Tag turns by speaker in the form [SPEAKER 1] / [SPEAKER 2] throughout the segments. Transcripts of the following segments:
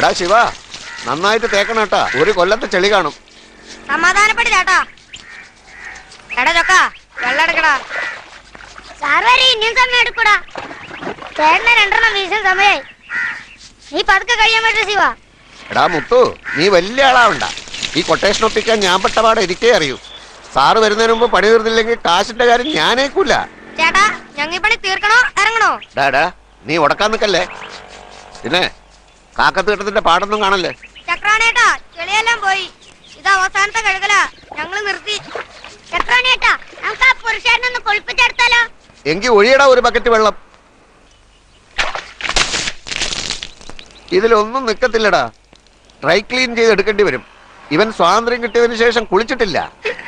[SPEAKER 1] എടാ ശിവ നന്നായിട്ട് തേക്കണം കേട്ടാ ഒരു കൊല്ലത്തെ ചെളി കാണും
[SPEAKER 2] സമാധാനപ്പെട്ട് ചേട്ടാ എടാ ചൊക്ക വെള്ളം എടുക്കടാ
[SPEAKER 3] സാർ വരെ ഇനിയും സമയം എടുക്കൂടാ ചേട്ടനെ രണ്ടെണ്ണം വീശാൻ സമയായി നീ പതുക്കെ കഴിയാൻ പറ്റും ശിവ
[SPEAKER 1] എടാ മുത്തു നീ വലിയ ആളാവണ്ട ഈ കൊട്ടേഷൻ ഒപ്പിക്കാൻ ഞാൻ പെട്ടപാടെ എനിക്കേ അറിയൂ സാറ് വരുന്നതിന് മുമ്പ് പണി തീർന്നില്ലെങ്കിൽ കാശിന്റെ കാര്യം ഞാനേക്കൂല
[SPEAKER 2] ചേട്ടാ ഞങ്ങൾ പണി തീർക്കണോ ഇറങ്ങണോ
[SPEAKER 1] ഡാടാ നീ ഉടക്കാൻ നിക്കല്ലേ പിന്നെ കാക്കത്തീട്ടത്തിന്റെ പാടൊന്നും കാണല്ലേ
[SPEAKER 2] ചക്രാണേട്ടാ ചെളിയെല്ലാം പോയി ഇത് അവസാനത്തെ കഴുകല ഞങ്ങൾ നിർത്തി
[SPEAKER 3] ചക്രാണിയേട്ടാ നമുക്ക് ആ പുരുഷാരനൊന്ന് കൊളിപ്പിച്ചെടുത്താലോ
[SPEAKER 1] എങ്കി ഒഴിയടാ ഒരു ബക്കറ്റ് വെള്ളം ഇതിലൊന്നും നിക്കത്തില്ലടാ ഡ്രൈ ക്ലീൻ ചെയ്ത് എടുക്കേണ്ടി വരും ഇവൻ സ്വാതന്ത്ര്യം കിട്ടിയതിനു ശേഷം കുളിച്ചിട്ടില്ല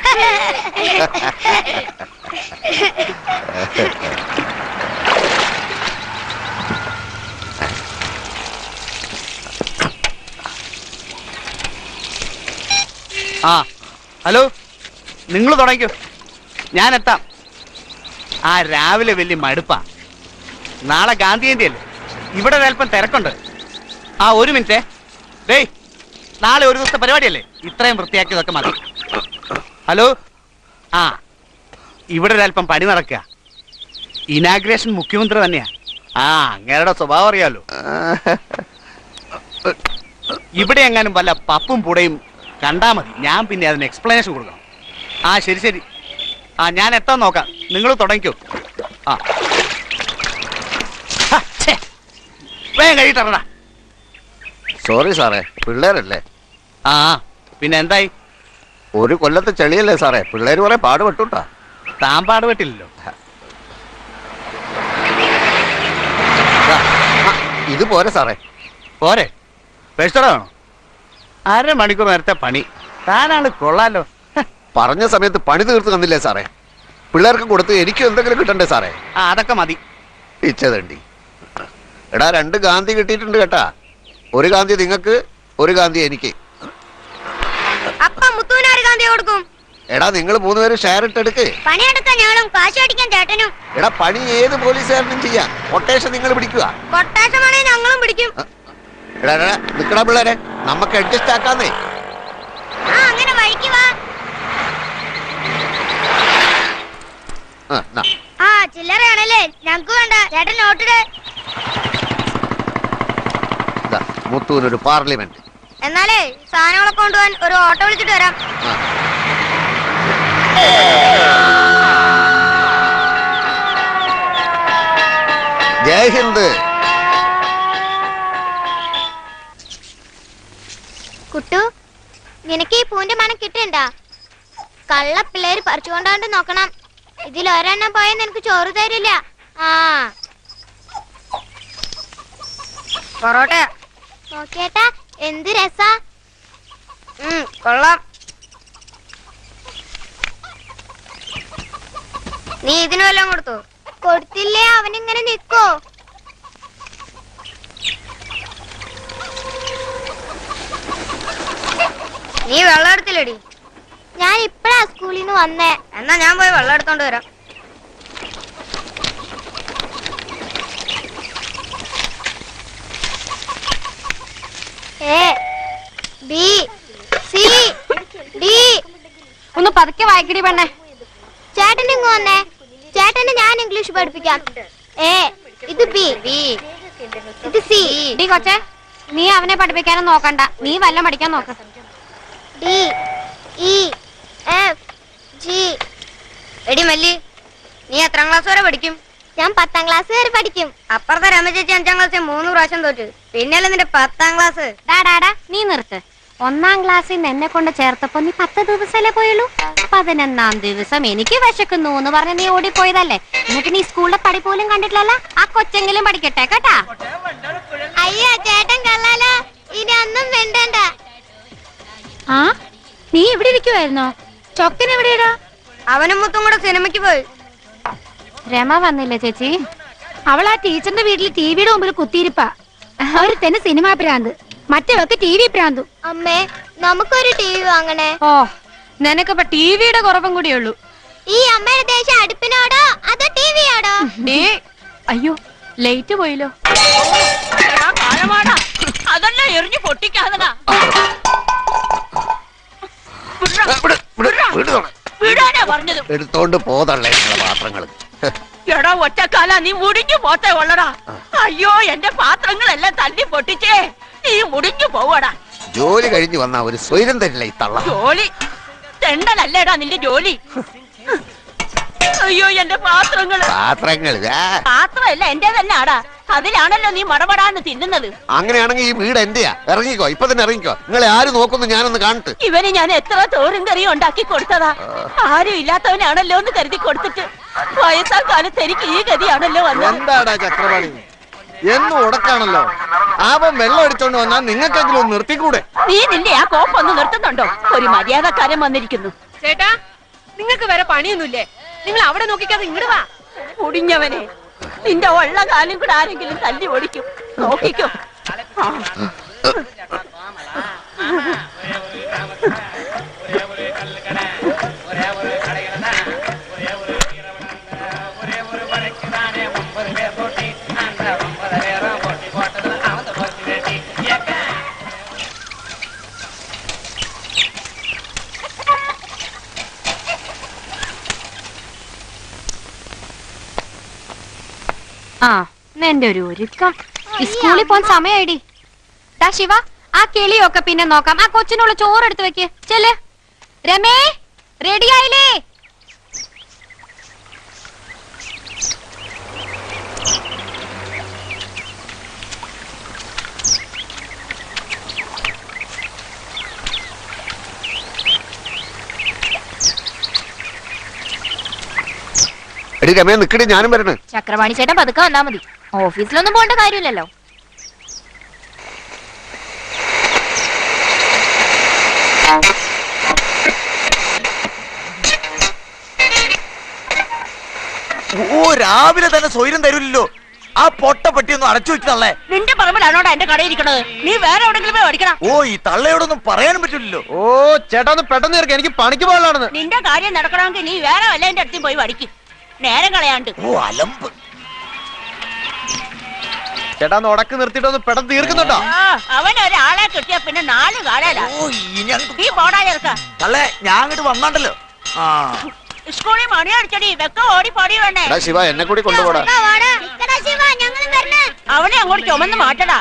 [SPEAKER 4] ആ ഹലോ നിങ്ങൾ തുടങ്ങിക്കോ ഞാൻ എത്താം ആ രാവിലെ വലിയ മടുപ്പാ നാളെ ഗാന്ധി ജയന്തി അല്ലേ ഇവിടെ ഒരു അല്പം തിരക്കുണ്ട് ആ ഒരു മിനിറ്റ് ഡേയ് നാളെ ഒരു ദിവസത്തെ പരിപാടിയല്ലേ ഇത്രയും വൃത്തിയാക്കിയതൊക്കെ മതി ഹലോ ആ ഇവിടെ ഒരു അല്പം പണി നടക്കുക ഇനാഗ്രേഷൻ മുഖ്യമന്ത്രി തന്നെയാ ആ അങ്ങേരുടെ സ്വഭാവം അറിയാലോ ഇവിടെ എങ്ങാനും വല്ല പപ്പും പുടയും കണ്ടാ മതി ഞാൻ പിന്നെ അതിന് എക്സ്പ്ലനേഷൻ കൊടുക്കണം ആ ശരി ശരി ആ ഞാൻ എത്താൻ നോക്കാം നിങ്ങൾ തുടങ്ങിക്കോ ആ ഹ, ഛേ. വേഗം കഴിയിട്ടറടാ
[SPEAKER 1] സോറി സാറേ പിള്ളേരല്ലേ
[SPEAKER 4] ആ പിന്നെ എന്തായി
[SPEAKER 1] ഒരു കൊല്ലത്തെ ചെളിയല്ലേ സാറേ പിള്ളേര് കുറെ പാടുപെട്ടുട്ടാ
[SPEAKER 4] താൻ പാടുപെട്ടില്ലല്ലോ
[SPEAKER 1] ദാ, ആ, ഇത് പോരെ സാറേ
[SPEAKER 4] പോരെ വേണോ അര മണിക്കൂർ നേരത്തെ പണി താനാള് കൊള്ളാലോ ഹ,
[SPEAKER 1] പറഞ്ഞ സമയത്ത് പണി തീർത്ത് തന്നില്ലേ സാറേ പിള്ളേർക്ക് കൊടുത്ത് എനിക്കും എന്തെങ്കിലും കിട്ടണ്ടേ സാറേ
[SPEAKER 4] ആ അതൊക്കെ മതി
[SPEAKER 1] ഇച്ചതണ്ടി എടാ രണ്ട് ഗാന്ധി കിട്ടിയിട്ടുണ്ട് കേട്ടാ ഒരു ഗാന്ധി നിങ്ങക്ക് ഒരു ഗാന്ധി എനിക്ക്
[SPEAKER 2] അപ്പ മുത്തുവിനാര് ഗാന്ധി കൊടുക്കും
[SPEAKER 1] എടാ നിങ്ങൾ മൂന്നുപേര് ഷെയർ ഇട്ടെടുക്ക്
[SPEAKER 3] പണിയെടുക്കാൻ ഞങ്ങളും കാശ് അടിക്കാൻ ചേട്ടനും
[SPEAKER 1] എടാ പണി ഏത് പോലീസുകാരനും ചെയ്യാം കൊട്ടേഷൻ നിങ്ങൾ പിടിക്കുക
[SPEAKER 2] കൊട്ടേഷമാണെങ്കിൽ ഞങ്ങളും പിടിക്കും
[SPEAKER 1] എടാ എടാ നിക്കടാ പിള്ളേരെ നമുക്ക് അഡ്ജസ്റ്റ് ആക്കാന്നേ
[SPEAKER 3] ആ അങ്ങനെ വഴിക്ക് വാ
[SPEAKER 1] ആ, നാ.
[SPEAKER 3] ആ ചില്ലറയാണല്ലേ ഞങ്ങക്ക് വേണ്ട ചേട്ടൻ നോട്ടിട്
[SPEAKER 1] ദാ, മുത്തൂനൊരു പാർലമെന്റ്
[SPEAKER 2] എന്നാലേ സാധനങ്ങളൊക്കെ കൊണ്ടുപോകാൻ ഒരു ഓട്ടോ വിളിച്ചിട്ട് വരാം
[SPEAKER 1] ആ. ജയ് ഹിന്ദ്
[SPEAKER 3] കുട്ടു നിനക്ക് ഈ പൂന്റെ മണം കിട്ടണ്ട കള്ള പിള്ളേര് പറിച്ചുകൊണ്ടാണ്ട് നോക്കണം ഇതിൽ ഒരെണ്ണം പോയാൽ നിനക്ക് ചോറ് തരില്ല ആ
[SPEAKER 2] പൊറോട്ട
[SPEAKER 3] നോക്കിയേട്ടാ എന്ത് രസാ
[SPEAKER 2] ഉം കൊള്ളാം നീ ഇതിന് വല്ലതും കൊടുത്തു
[SPEAKER 3] കൊടുത്തില്ലേ അവനിങ്ങനെ നിക്കോ
[SPEAKER 2] നീ വെള്ളം എടുത്തില്ലടി
[SPEAKER 3] ഞാൻ ഇപ്പഴാ സ്കൂളിൽ നിന്ന് വന്നേ
[SPEAKER 2] എന്നാ ഞാൻ പോയി വെള്ളം എടുത്തോണ്ട് വരാം
[SPEAKER 3] എ ബി സി ഡി
[SPEAKER 2] ഒന്ന് പതുക്കെ വായിക്കടി പെണ്ണേ
[SPEAKER 3] ചേട്ടൻ ഇങ്ങ് വന്നേ ചേട്ടന് ഞാൻ ഇംഗ്ലീഷ് പഠിപ്പിക്കാം എ ഇത് ബി
[SPEAKER 2] ബി
[SPEAKER 3] ഇത് സി
[SPEAKER 2] ഡി കൊച്ചെ നീ അവനെ പഠിപ്പിക്കാനും നോക്കണ്ട നീ വല്ലം പഠിക്കാൻ നോക്ക
[SPEAKER 3] ഡി ഇ എഫ് ജി
[SPEAKER 2] എടി മല്ലി നീ എത്രാം ക്ലാസ് വരെ പഠിക്കും
[SPEAKER 3] ഞാൻ പത്താം ക്ലാസ് വരെ പഠിക്കും
[SPEAKER 2] അപ്പുറത്തെ രമ ചേച്ചി അഞ്ചാം ക്ലാസ്സിൽ മൂന്ന് പ്രാവശ്യം തോറ്റു പിന്നല്ലേ നിന്റെ പത്താം ക്ലാസ്
[SPEAKER 5] ഡാടാടാ നീ നിർത്ത് ഒന്നാം ക്ലാസ്സിൽ നിന്ന് എന്നെ കൊണ്ട് ചേർത്തപ്പോ നീ പത്ത് ദിവസമല്ലേ പോയുള്ളൂ പതിനൊന്നാം ദിവസം എനിക്ക് വിശക്കുന്നു എന്ന് പറഞ്ഞ് നീ ഓടിപ്പോയതല്ലേ എന്നിട്ട് നീ സ്കൂളിലെ പടി പോലും കണ്ടിട്ടില്ലല്ലോ ആ കൊച്ചെങ്കിലും പഠിക്കട്ടെ കേട്ടാ
[SPEAKER 3] അയ്യോ ചേട്ടൻ കള്ളാലോ ഇനി ഒന്നും മിണ്ടണ്ട
[SPEAKER 5] ആ നീ ഇവിടെ ഇരിക്കുവായിരുന്നോ ചൊക്കൻ എവിടെയാടാ
[SPEAKER 2] അവനും മുത്തും കൂടെ സിനിമയ്ക്ക് പോയി
[SPEAKER 5] രമ വന്നില്ലേ ചേച്ചി അവൾ ആ ടീച്ചറിന്റെ വീട്ടിൽ ടിവിയുടെ മുമ്പിൽ കുത്തിയിരിപ്പാ ഒരു തന്നെ സിനിമാ ഭ്രാന്ത് മറ്റവർക്ക് ടി വി ഭ്രാന്തു
[SPEAKER 3] അമ്മേ നമുക്കൊരു ടി വി വാങ്ങണേ
[SPEAKER 5] ഓ നിനക്കിപ്പോ ടിവിയുടെ കുറവും കൂടിയുള്ളൂ
[SPEAKER 3] ഈ അമ്മയുടെ ദേഷ്യം അടുപ്പിനോടോ അതോ ടിവിയോടോ
[SPEAKER 5] ഡേ അയ്യോ ലേറ്റ് പോയല്ലോ
[SPEAKER 6] അതെല്ലാം എറിഞ്ഞു പൊട്ടിക്കാതടാ
[SPEAKER 1] വിട്, വിട്, വിട് തൊട.
[SPEAKER 6] വിടാനാ പറഞ്ഞത്
[SPEAKER 1] എടുത്തോണ്ട് പോതള്ളേ നിങ്ങളെ പാത്രങ്ങൾ
[SPEAKER 6] എടാ ഒറ്റക്കാല നീ മുടിഞ്ഞു പോത്തേ ഉള്ളടാ അയ്യോ എന്റെ പാത്രങ്ങളെല്ലാം തല്ലി പൊട്ടിച്ചേ നീ മുടിഞ്ഞു പോവടാ
[SPEAKER 1] ജോലി കഴിഞ്ഞ് വന്ന ഒരു സ്വൈരം തരില്ല ഈ തള്ള
[SPEAKER 6] ജോലി തെണ്ടലല്ലേടാ നിന്റെ ജോലി അയ്യോ എന്റെ പാത്രങ്ങള്
[SPEAKER 1] പാത്രങ്ങൾ ആ,
[SPEAKER 6] പാത്രമല്ല എന്റെ തന്നെ ആടാ അതിലാണല്ലോ നീ മടപടാന്ന് തിന്നുന്നത്
[SPEAKER 1] അങ്ങനെയാണെങ്കിൽ ഈ വീട് എന്റെയാ ഇറങ്ങിക്കോ ഇപ്പൊ തന്നെ ഇറങ്ങിക്കോ നിങ്ങളെ ആര് നോക്കുന്നു ഞാനൊന്ന് കാണട്ടെ
[SPEAKER 6] ഇവന് ഞാൻ എത്ര തോറും കറിയും ഉണ്ടാക്കി കൊടുത്തതാ ആരും ഇല്ലാത്തവനാണല്ലോ എന്ന് കരുതി കൊടുത്തിട്ട് വയസ്സാ കാലത്ത് എനിക്ക് ഈ ഗതിയാണല്ലോ വന്നത്
[SPEAKER 7] എന്താടാ ചക്രപാണി എന്നും ഉടക്കാണല്ലോ ആവൻ വെള്ളം അടിച്ചോണ്ട് വന്നാൽ നിങ്ങൾക്കെങ്കിലും ഒന്ന് നിർത്തിക്കൂടെ
[SPEAKER 6] നീ നിന്റെ ആ കോപ്പൊന്ന് നിർത്തുന്നുണ്ടോ ഒരു മര്യാദക്കാരൻ വന്നിരിക്കുന്നു
[SPEAKER 8] ചേട്ടാ നിങ്ങൾക്ക് വേറെ പണിയൊന്നുമില്ലേ നിങ്ങൾ അവിടെ നോക്കിക്കാതെ ഇങ്ങോട്ട് വാ
[SPEAKER 6] മുടിഞ്ഞവനെ നിന്റെ ഉള്ള കാലം കൂടെ ആരെങ്കിലും തല്ലി ഓടിക്കും നോക്കിക്കോ ആ.
[SPEAKER 5] ആ എന്റെ ഒരു ഒരുക്കം ഈ സ്കൂളിൽ പോകാൻ സമയമായിടി ദാ ശിവ ആ കിളിയൊക്കെ പിന്നെ നോക്കാം ആ കൊച്ചിനുള്ള ചോറ് എടുത്ത് വെക്ക് ചെല് രമേ റെഡി ആയില്ലേ
[SPEAKER 1] എടി രമേ നിക്കടി ഞാനും വരണേ
[SPEAKER 5] ചക്രവാണി ചേട്ടൻ പതുക്കെ വന്നാ മതി ഓഫീസിലൊന്നും പോകേണ്ട കാര്യമില്ലല്ലോ
[SPEAKER 7] ഓ രാവിലെ തന്നെ സ്വൈരം തരൂല്ലോ ആ പൊട്ട പട്ടിയൊന്നും അടച്ചു വെക്കുന്നല്ലേ
[SPEAKER 6] നിന്റെ പറമ്പിലാണോടാ എന്റെ കടയിരിക്കണത് നീ വേറെ എവിടെങ്കിലും പോയി ഓടിക്കണം
[SPEAKER 7] ഓ ഈ തള്ളയോടൊന്നും പറയാനും പറ്റില്ലല്ലോ
[SPEAKER 4] ഓ ചേട്ടാ ഒന്ന് പെട്ടെന്ന് തീർക്കാം എനിക്ക് പണിക്ക് പോകാനുള്ളതാണെന്ന്
[SPEAKER 6] നിന്റെ കാര്യം നടക്കണമെങ്കിൽ നീ വേറെ വല്ലതിന്റെ അടുത്തും പോയി വടിക്കും നേരം കളയാണ്ട്
[SPEAKER 7] ഓ അലമ്പ്
[SPEAKER 4] ചേട്ടാ ഒന്ന് ഉടക്ക് നിർത്തിയിട്ട് ഒന്ന് പെട്ടെന്ന് തീർക്കുന്നുണ്ടോ
[SPEAKER 6] ആ, അവൻ ഒരാളെ കിട്ടിയ പിന്നെ നാല് കാലല്ല
[SPEAKER 7] ഓ ഇനി അങ്ങ്
[SPEAKER 6] നീ പോടാ ചെറുക്ക
[SPEAKER 7] തള്ളേ ഞാൻ അങ്ങോട്ട് വന്നാണ്ടല്ലോ ആ
[SPEAKER 6] സ്കൂളിൽ മണി അടിച്ചടി വെക്ക ഓടി പൊടി വേണേ
[SPEAKER 1] എടാ ശിവ എന്നെ കൂടി കൊണ്ടുപോടാ
[SPEAKER 3] നിക്കടാ ശിവ ഞങ്ങളും വരണേ
[SPEAKER 6] അവനെ അങ്ങോട്ട് ചുമന്ന് മാറ്റടാ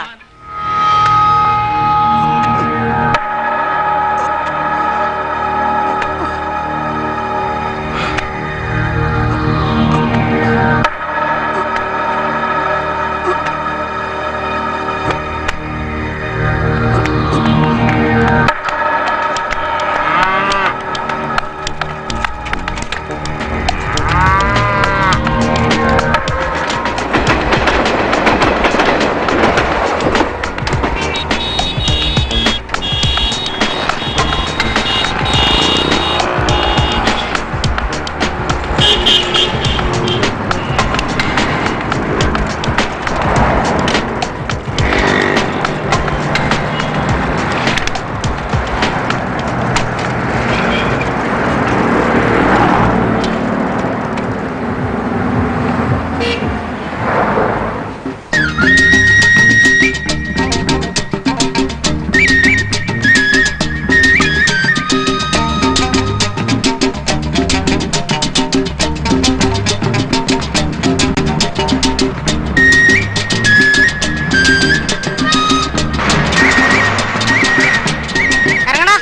[SPEAKER 5] ഇറങ്ങണോ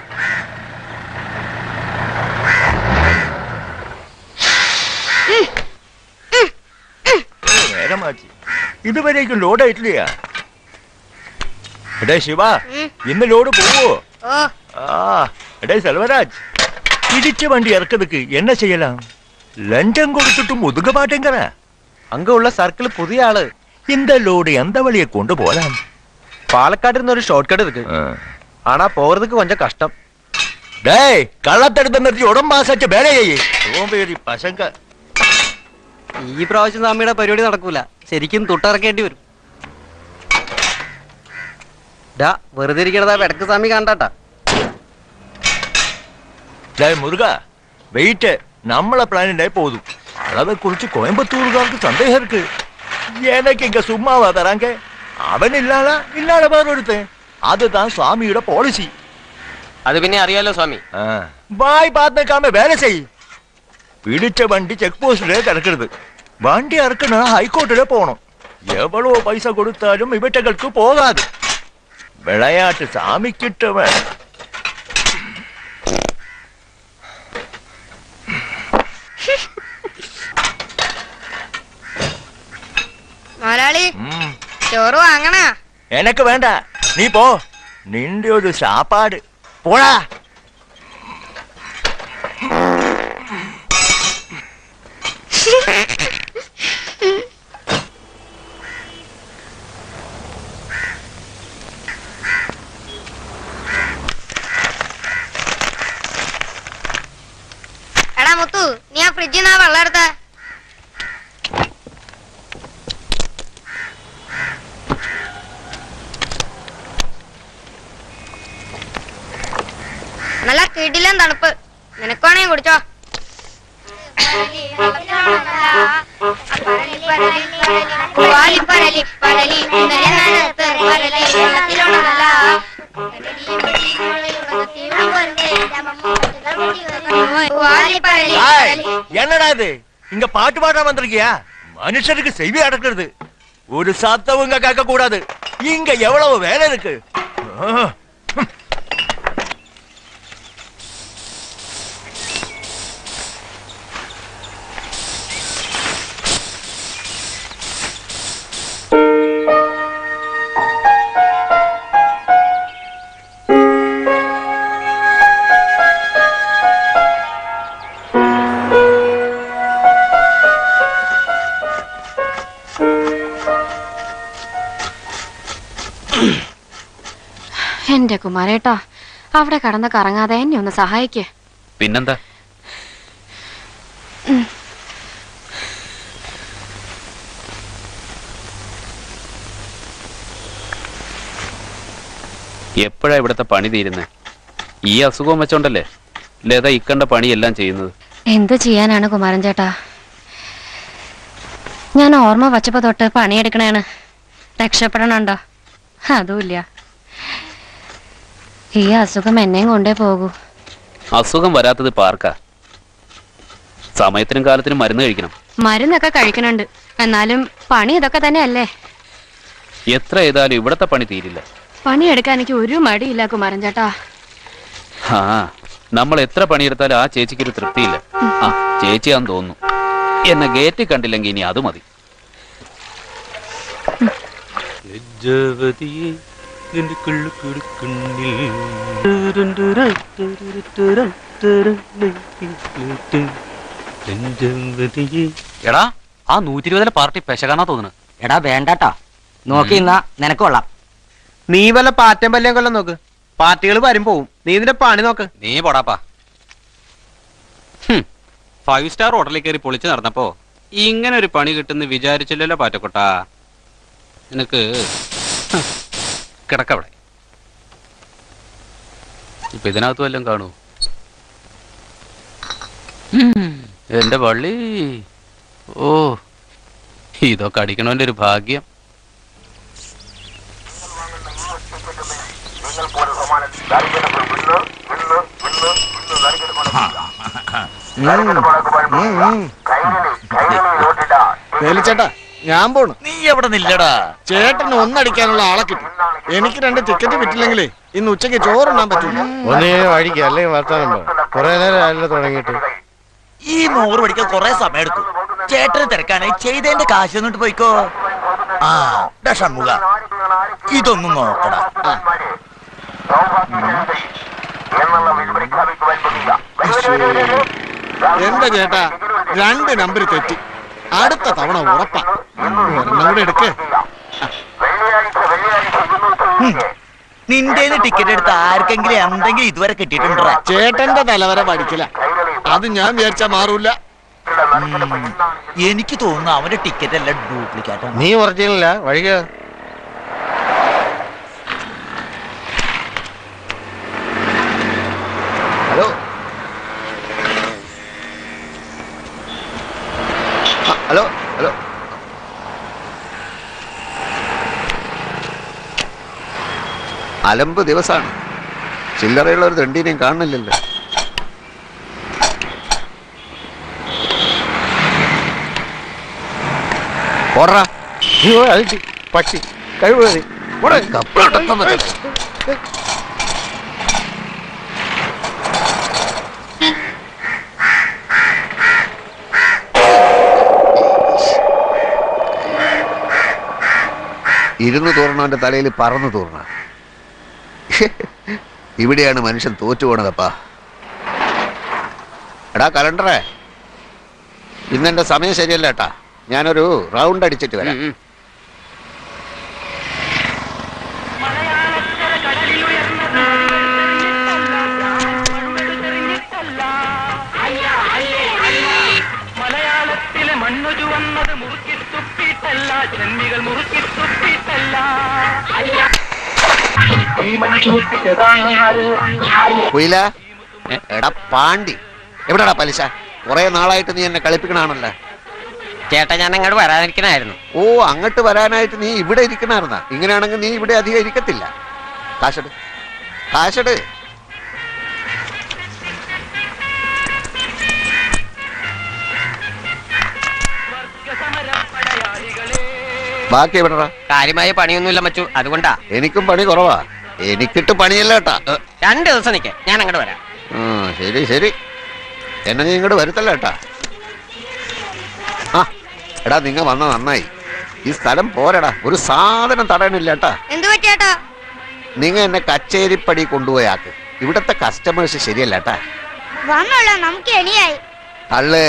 [SPEAKER 7] നേരം മാറ്റി ഇതുവരേക്കും ലോഡ് ആയിട്ടില്ല എടേ ശിവ ഇന്ന് ലോഡ് പോവോ
[SPEAKER 3] ഓ
[SPEAKER 7] ആ എടേ സെൽവരാജ് ഇടിച്ച വണ്ടി ഇറക്കതുക്ക് എന്നെ ചെയ്യലാം ലഞ്ചം കൊടുത്തിട്ട് മുതുക പാട്ടേങ്കറ
[SPEAKER 4] அங்க உள்ள சர்க்கிள் புதிய ஆளு
[SPEAKER 7] இந்த லோடு எந்த வழியை கொண்டு போலாம்
[SPEAKER 4] பாலக்காடு இருந்து ஒரு ஷார்ட் கட் இருக்கு ஆனா போறதுக்கு கொஞ்சம் கஷ்டம்
[SPEAKER 7] டேய் கள்ளத்தடுத்த நிறுத்தி உடம்பாசாச்ச வேலையை சோம்பேறி பசங்க
[SPEAKER 4] ഈ പ്രാവശ്യം സ്വാമിയുടെ പരിപാടി നടക്കൂല ശരിക്കും തൊട്ടിറക്കേണ്ടി വരും ഡാ വെറുതെ ഇരിക്കണതാ വെടക്ക് സ്വാമി കണ്ടാട്ടാ
[SPEAKER 7] டேய் முருகா வெயிட் நம்மள பிளானிண்டே போதும் அதை குறிச்சு கோயம்புத்தூர்காருக்கு சந்தேகம் இருக்கு எனக்கு இங்க சும்மாவா தராங்க അവനില്ലാതെ ഇല്ലാതെ വേറൊരുത്തെ அதுதான் சுவாமியோட பாலிசி
[SPEAKER 9] അത് പിന്നെ അറിയാലോ സ്വാമി
[SPEAKER 7] பாய் பார்த்துக்காம வேலை செய் பிடிச்ச வண்டி செக் போஸ்ட்ல கிடக்குறது வண்டி அறுக்கணும் ஹைகோர்ட்டில் போகணும் எவ்வளவு பைசா கொடுத்தாலும் இவற்றகளுக்கு போகாது விளையாட்டு சாமி கிட்டவன்
[SPEAKER 2] മുതലാളി
[SPEAKER 7] ம்,
[SPEAKER 2] ചോറ് വാങ്ങണ
[SPEAKER 7] எனக்கு வேண்டாம் நீ போ நின்று ஒரு சாப்பாடு போடா
[SPEAKER 2] എടാ മുത്തു നീ ആ ഫ്രിഡ്ജിൽ നിന്ന് ആ വെള്ളം എടുത്ത നല്ല കിടിലൻ തണുപ്പ് നിനക്കാണേ കുടിച്ചോ വാലിപ്പരലി പരലി ഇന്നലെ നനത്ത് പരലി വെള്ളത്തിലുള്ളതല്ല. വാലിപ്പരലി
[SPEAKER 7] ஏய்,
[SPEAKER 2] പരലി
[SPEAKER 7] என்னடா இது இங்க பாட்டு பாட வந்திருக்கியா மனுஷனுக்கு செவி அடக்குறது ஒரு சத்தம் இங்க கேட்க கூடாது இங்க எவ்வளவு வேலை இருக்கு ஆ.
[SPEAKER 5] എന്റെ കുമാരേട്ടാ അവിടെ കടന്ന് കറങ്ങാതെ എന്നെ ഒന്ന് സഹായിക്കേ
[SPEAKER 10] പിന്നെന്താ എപ്പോഴാ ഇവിടുത്തെ പണി തീരുന്നത് ഈ അസുഖം വെച്ചോണ്ടല്ലേ ലത ഇക്കണ്ട പണിയെല്ലാം ചെയ്യുന്നത്
[SPEAKER 5] എന്ത് ചെയ്യാനാണ് കുമാരൻ ചേട്ടാ ഞാൻ ഓർമ്മ വച്ചപ്പോ തൊട്ട് പണിയെടുക്കണേണ് രക്ഷപ്പെടണുണ്ടോ അതുമില്ല ഈ അസുഖം എന്നെയും കൊണ്ടേ പോകൂ
[SPEAKER 10] അസുഖം വരാത്തത് പാർക്കാ സമയത്തിനും കാലത്തിനും മരുന്ന് കഴിക്കണം
[SPEAKER 5] മരുന്നൊക്കെ കഴിക്കണുണ്ട് എന്നാലും പണി ഇതൊക്കെ തന്നെയല്ലേ
[SPEAKER 10] എത്ര ചെയ്താലും ഇവിടത്തെ പണി തീരില്ല
[SPEAKER 5] പണിയെടുക്കാൻ എനിക്ക് ഒരു മടിയില്ല കുമാരൻ ചേട്ടാ
[SPEAKER 10] ആ നമ്മൾ എത്ര പണിയെടുത്താലും ആ ചേച്ചിക്ക് ഒരു തൃപ്തിയില്ല ആ ചേച്ചിയാന്ന് തോന്നുന്നു എന്നെ ഗേറ്റ് കണ്ടില്ലെങ്കിൽ ഇനി അത് മതി
[SPEAKER 4] എടാ ആ നൂറ്റി ഇരുപതിലെ പാർട്ടി പെശകാന്നാ തോന്നുന്നു
[SPEAKER 9] എടാ വേണ്ടട്ടാ നോക്കി ഇന്നാ നിനക്ക് കൊള്ളാം
[SPEAKER 11] നീ വല്ല പാറ്റം പല്ലിയും കൊല്ലം നോക്ക് പാർട്ടികൾ വരും പോവും നീ ഇതിന്റെ പണി നോക്ക്
[SPEAKER 4] നീ പോടാപ്പാ ഫൈവ് സ്റ്റാർ ഹോട്ടലിൽ കയറി പൊളിച്ചു നടന്നപ്പോ ഇങ്ങനെ ഒരു പണി കിട്ടുന്ന വിചാരിച്ചില്ലല്ലോ പാറ്റക്കൊട്ടാ നിനക്ക് ഹ്, കിടക്കവിടെ ഇപ്പൊ ഇതിനകത്ത് വല്ലതും കാണൂ ഉം, എന്റെ പള്ളി ഓ ഇതൊക്കെ അടിക്കണവന്റെ ഒരു ഭാഗ്യം
[SPEAKER 1] വേലിച്ചേട്ടാ ഞാൻ പോണു
[SPEAKER 7] നീ എവിടെ നില്ലടാ
[SPEAKER 1] ചേട്ടന് ഒന്നടിക്കാനുള്ള ആളെ കിട്ടി എനിക്ക് രണ്ട് ടിക്കറ്റ് കിട്ടില്ലെങ്കിലേ ഇന്ന് ഉച്ചയ്ക്ക് ചോറുണ്ണാൻ പറ്റൂല
[SPEAKER 11] ഒന്നേ വഴിക്ക് അല്ലെങ്കിൽ വർത്താനം കുറെ നേരം ആയല്ലോ തുടങ്ങിയിട്ട്
[SPEAKER 7] ഈ മോറ് പഠിക്കാൻ കുറെ സമയം എടുക്കും ചേട്ടന് തിരക്കാണ് ചെയ്തതിന്റെ കാശ് എന്നിട്ട് പോയിക്കോ ആ ഡാ ഷൺമുഖ ഇതൊന്നും നോക്കടാ
[SPEAKER 1] എന്റെ ചേട്ടാ രണ്ട് നമ്പർ തെറ്റി അടുത്ത തവണ ഉറപ്പാ ഒരെണ്ണം കൂടെ എടുക്ക്
[SPEAKER 7] നിന്റെ ടിക്കറ്റ് എടുത്ത് ആർക്കെങ്കിലും എന്തെങ്കിലും ഇതുവരെ കിട്ടിയിട്ടുണ്ടോ
[SPEAKER 1] ചേട്ടന്റെ തലവര പഠിക്കല അത് ഞാൻ വിചാരിച്ചാ മാറൂല
[SPEAKER 7] എനിക്ക് തോന്നുന്നു അവന്റെ ടിക്കറ്റ് എല്ലാം ഡ്യൂപ്ലിക്കേറ്റ്
[SPEAKER 11] നീ ഒറിജിനല്ല വഴിക
[SPEAKER 1] ഹലോ ആ, ഹലോ ഹലോ അലമ്പ് ദിവസാണ് ചില്ലറയുള്ള ഒരു ദണ്ടിനെയും കാണുന്നില്ലല്ലോ ഓടാ
[SPEAKER 11] പക്ഷി കഴിവ്
[SPEAKER 1] കപ്പലോട്ടപ്പം വരെ. ഇരുന്ന് തൂർണവന്റെ തലയിൽ പറന്നു തൂർണ ഇവിടെയാണ് മനുഷ്യൻ തോറ്റു പോണതപ്പാ എടാ കലണ്ടറേ ഇന്നെന്റെ സമയം ശരിയല്ല ഏട്ടാ ഞാനൊരു റൗണ്ട് അടിച്ചിട്ട് വരാം
[SPEAKER 12] മലയാളത്തിലെ മണ്ണു ചുവന്നത് മുറുക്കി തുപ്പിട്ടല്ല ജന്മികൾ മുറുക്കി തുപ്പിട്ടല്ല ഈ മനുഷ്യതാര്
[SPEAKER 1] കുയില എടാ പാണ്ടി എവിടെടാ പലിശ കുറെ നാളായിട്ട് നീ എന്നെ കളിപ്പിക്കണാണല്ലോ
[SPEAKER 9] ചേട്ടാ ഞാൻ അങ്ങോട്ട് വരാനിരിക്കണായിരുന്നു
[SPEAKER 1] ഓ അങ്ങോട്ട് വരാനായിട്ട് നീ ഇവിടെ ഇരിക്കണായിരുന്ന ഇങ്ങനെയാണെങ്കിൽ നീ ഇവിടെ അധികം ഇരിക്കത്തില്ല കാശട് കാശട് ബാക്കി എവിടെടാ
[SPEAKER 9] കാര്യമായ പണിയൊന്നുമില്ല മച്ചു അതുകൊണ്ടാ
[SPEAKER 1] എനിക്കും പണി കുറവാ എനിക്കിട്ട് പണിയല്ല കേട്ടാ
[SPEAKER 9] രണ്ട് ദിവസം നിൽക്കേ ഞാൻ അങ്ങോട്ട് വരാം
[SPEAKER 1] ആ ശരി ശരി എന്നെ നീ ഇങ്ങോട്ട് വരുത്തല്ല കേട്ടാ ആ എടാ നിങ്ങ വന്ന നന്നായി ഈ സ്ഥലം പോരടാ ഒരു സാധനം തടയണില്ല കേട്ടാ
[SPEAKER 2] എന്തു പറ്റിയേട്ടാ
[SPEAKER 1] നിങ്ങ എന്നെ കച്ചേരിപ്പടി കൊണ്ടുപോയാക്ക് ഇവിടത്തെ കസ്റ്റമേഴ്സ് ശരിയല്ല കേട്ടാ
[SPEAKER 2] വന്നോളാം നമുക്ക് എണിയായി
[SPEAKER 1] അള്ളേ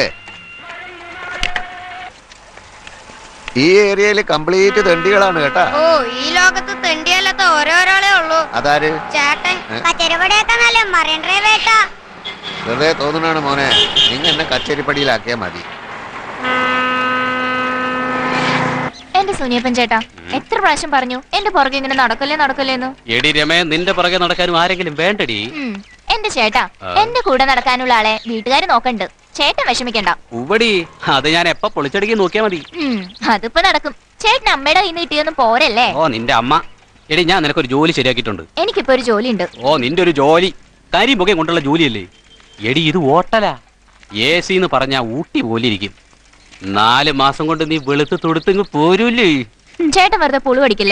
[SPEAKER 1] ഈ ഏരിയയിൽ കംപ്ലീറ്റ് തെണ്ടികളാണ് കേട്ടാ
[SPEAKER 2] ഓ ഈ ലോകത്ത് തെണ്ടിയല്ലാത്ത ഓരോരാളേ ഉള്ളൂ
[SPEAKER 1] അതാര്
[SPEAKER 2] ചേട്ടൻ
[SPEAKER 1] ഏ?
[SPEAKER 2] കച്ചേരിപടിയൊക്കെ നല്ല മറിയൻ ഡ്രൈവേട്ടാ
[SPEAKER 1] വെറുതെ തോന്നുന്നാണ് മോനെ നിങ്ങ എന്നെ കച്ചേരിപ്പടിയിലാക്കിയാ മതി
[SPEAKER 5] എന്റെ സുനിയപ്പൻ ചേട്ടാ എത്ര പ്രാവശ്യം പറഞ്ഞു എന്റെ പുറകെ ഇങ്ങനെ നടക്കല്ലേ നടക്കല്ലേന്ന്
[SPEAKER 10] എടി രമേ നിന്റെ പുറകെ നടക്കാനും ആരെങ്കിലും വേണ്ടടി
[SPEAKER 5] ഉം. എന്റെ ചേട്ടാ
[SPEAKER 10] ആ.
[SPEAKER 5] എന്റെ കൂടെ നടക്കാനുള്ള ആളെ വീട്ടുകാര് നോക്കണ്ട് ചേട്ടൻ വിഷമിക്കണ്ട
[SPEAKER 10] ഉവടി അത് ഞാൻ എപ്പ പൊളിച്ചടുക്കി നോക്കിയാ മതി
[SPEAKER 5] ഉം, അതിപ്പോ നടക്കും ചേട്ടൻ അമ്മയുടെ കയ്യിൽ നിന്ന് കിട്ടിയൊന്നും പോരല്ലേ
[SPEAKER 10] ഓ നിന്റെ അമ്മ എടി ഞാൻ നിനക്കൊരു ജോലി ശരിയാക്കിയിട്ടുണ്ട്
[SPEAKER 5] എനിക്കിപ്പോ ഒരു ജോലി ഉണ്ട്
[SPEAKER 10] ഓ നിന്റെ ഒരു ജോലി കരിമുഖം കൊണ്ടുള്ള ജോലിയല്ലേ എടി ഇത് ഓട്ടലാ എ സി എന്ന് പറഞ്ഞാ ഊട്ടി പോലെ ഇരിക്കും നാല് മാസം കൊണ്ട് നീ വെളുത്ത് തൊടുത്തിങ് പോരൂല്ലേ
[SPEAKER 5] ചേട്ടൻ വെറുതെ പുളു അടിക്കില്ലേ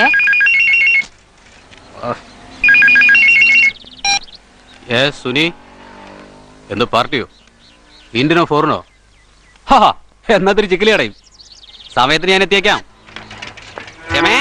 [SPEAKER 10] ഏ സുനി എന്ത് പാർട്ടിയോ ഇന്ത്യനോ ഫോറിനോ ഹാ എന്നാത്തൊരു ചിക്കലി അടയും സമയത്തിന് ഞാൻ എത്തിയേക്കാം രമേ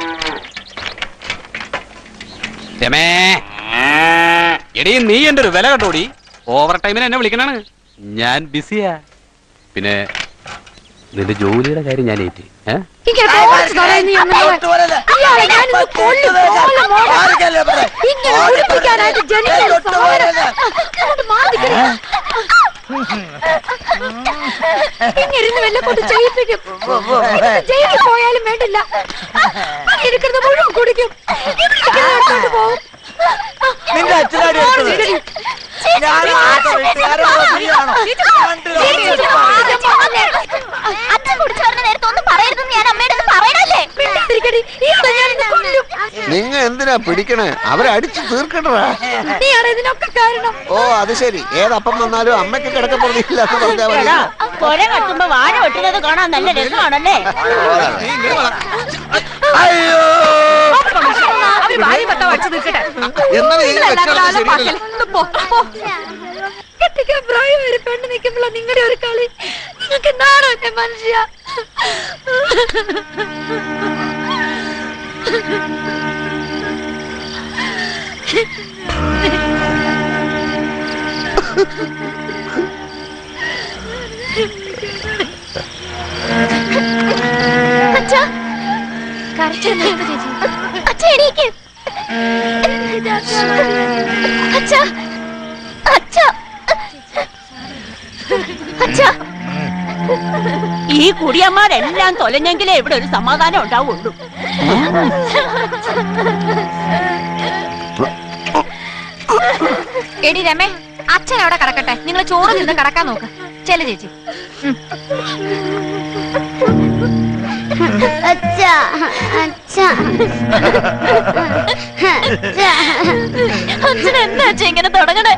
[SPEAKER 10] രമേ എടീ നീ എന്റെ ഒരു വില കണ്ടോടി ഓവർ ടൈമിന് എന്നെ വിളിക്കണാണ് ഞാൻ ബിസിയാ പിന്നെ നിന്റെ ജോലിയുടെ കാര്യം ഞാൻ ഏറ്റി ഏ
[SPEAKER 5] ഇങ്ങനെ തോന്നിച്ച് കളയാൻ നീ ഒന്നും പോവാൻ. ഇയാളെ ഞാനിന്ന് കൊല്ലും, കോലം മോടെ. ഇങ്ങനെ കുടിപ്പിക്കാനായിട്ട് ജനിച്ച സാധനം. അങ്ങോട്ട് മാറിക്കരുത്. ഇങ്ങനെ ഇരുന്ന് വല്ല കൊണ്ട് ചെയ്യിപ്പിക്കും ജയിലിൽ പോയാലും വേണ്ടില്ല എടുക്കുന്നത് മുഴുവൻ കുടിക്കും ഇവിടേക്ക് എടുത്തോണ്ട് പോവും.
[SPEAKER 12] നിന്റെ അച്ഛനാടി
[SPEAKER 5] മോള്
[SPEAKER 12] എടുത്തത്?
[SPEAKER 5] ശരി.
[SPEAKER 12] ഞാനാ ആദ്യം വിളിച്ചത്? ആരോ വന്നിയാണോ?
[SPEAKER 5] അച്ഛൻ കുടിച്ചു വരുന്ന നേരത്തെ ഒന്നും പറയരുതെന്ന് ഞാൻ അമ്മയുടെ അടുത്ത് പറയണല്ലേ
[SPEAKER 1] നിങ്ങ എന്തിനാ പിടിക്കണേ അവരെ അടിച്ചു തീർക്കണ്ടടാ
[SPEAKER 5] നീയാണ് ഇതിനൊക്കെ കാരണം
[SPEAKER 1] ഓ അത് ശരി ഏതപ്പം വന്നാലും അമ്മയ്ക്ക് കിടക്കപ്പെടുന്നില്ല എന്ന് പറഞ്ഞാ മതി
[SPEAKER 6] എടാ, കൊല കത്തുമ്പോ വാഴ വെട്ടുന്നത് കാണാൻ നല്ല രസമാണല്ലേ
[SPEAKER 5] കെട്ടിക്കാൻ പ്രായം ഒരു പെണ്ണ് നിൽക്കുമ്പോഴാ നിങ്ങളുടെ ഒരു കളി നിങ്ങൾക്ക് നാണോ എന്റെ മനുഷ്യ അച്ഛാ കരച്ചിൽ നിർത്ത് ചേച്ചി അച്ഛ എണീക്ക് അച്ഛാ അച്ഛാ അച്ഛാ
[SPEAKER 6] ഈ കുടിയന്മാരെല്ലാം തൊലഞ്ഞെങ്കിലേ ഇവിടെ ഒരു സമാധാനം ഉണ്ടാവുള്ളൂ
[SPEAKER 5] എടി രമേ അച്ഛൻ അവിടെ കിടക്കട്ടെ നിങ്ങൾ ചോറ് നിന്ന് കിടക്കാൻ നോക്ക് ചെല്ലു ചേച്ചി
[SPEAKER 3] അച്ഛാ അച്ഛ
[SPEAKER 6] അച്ഛൻ എന്താ അച്ഛൻ ഇങ്ങനെ തുടങ്ങണേ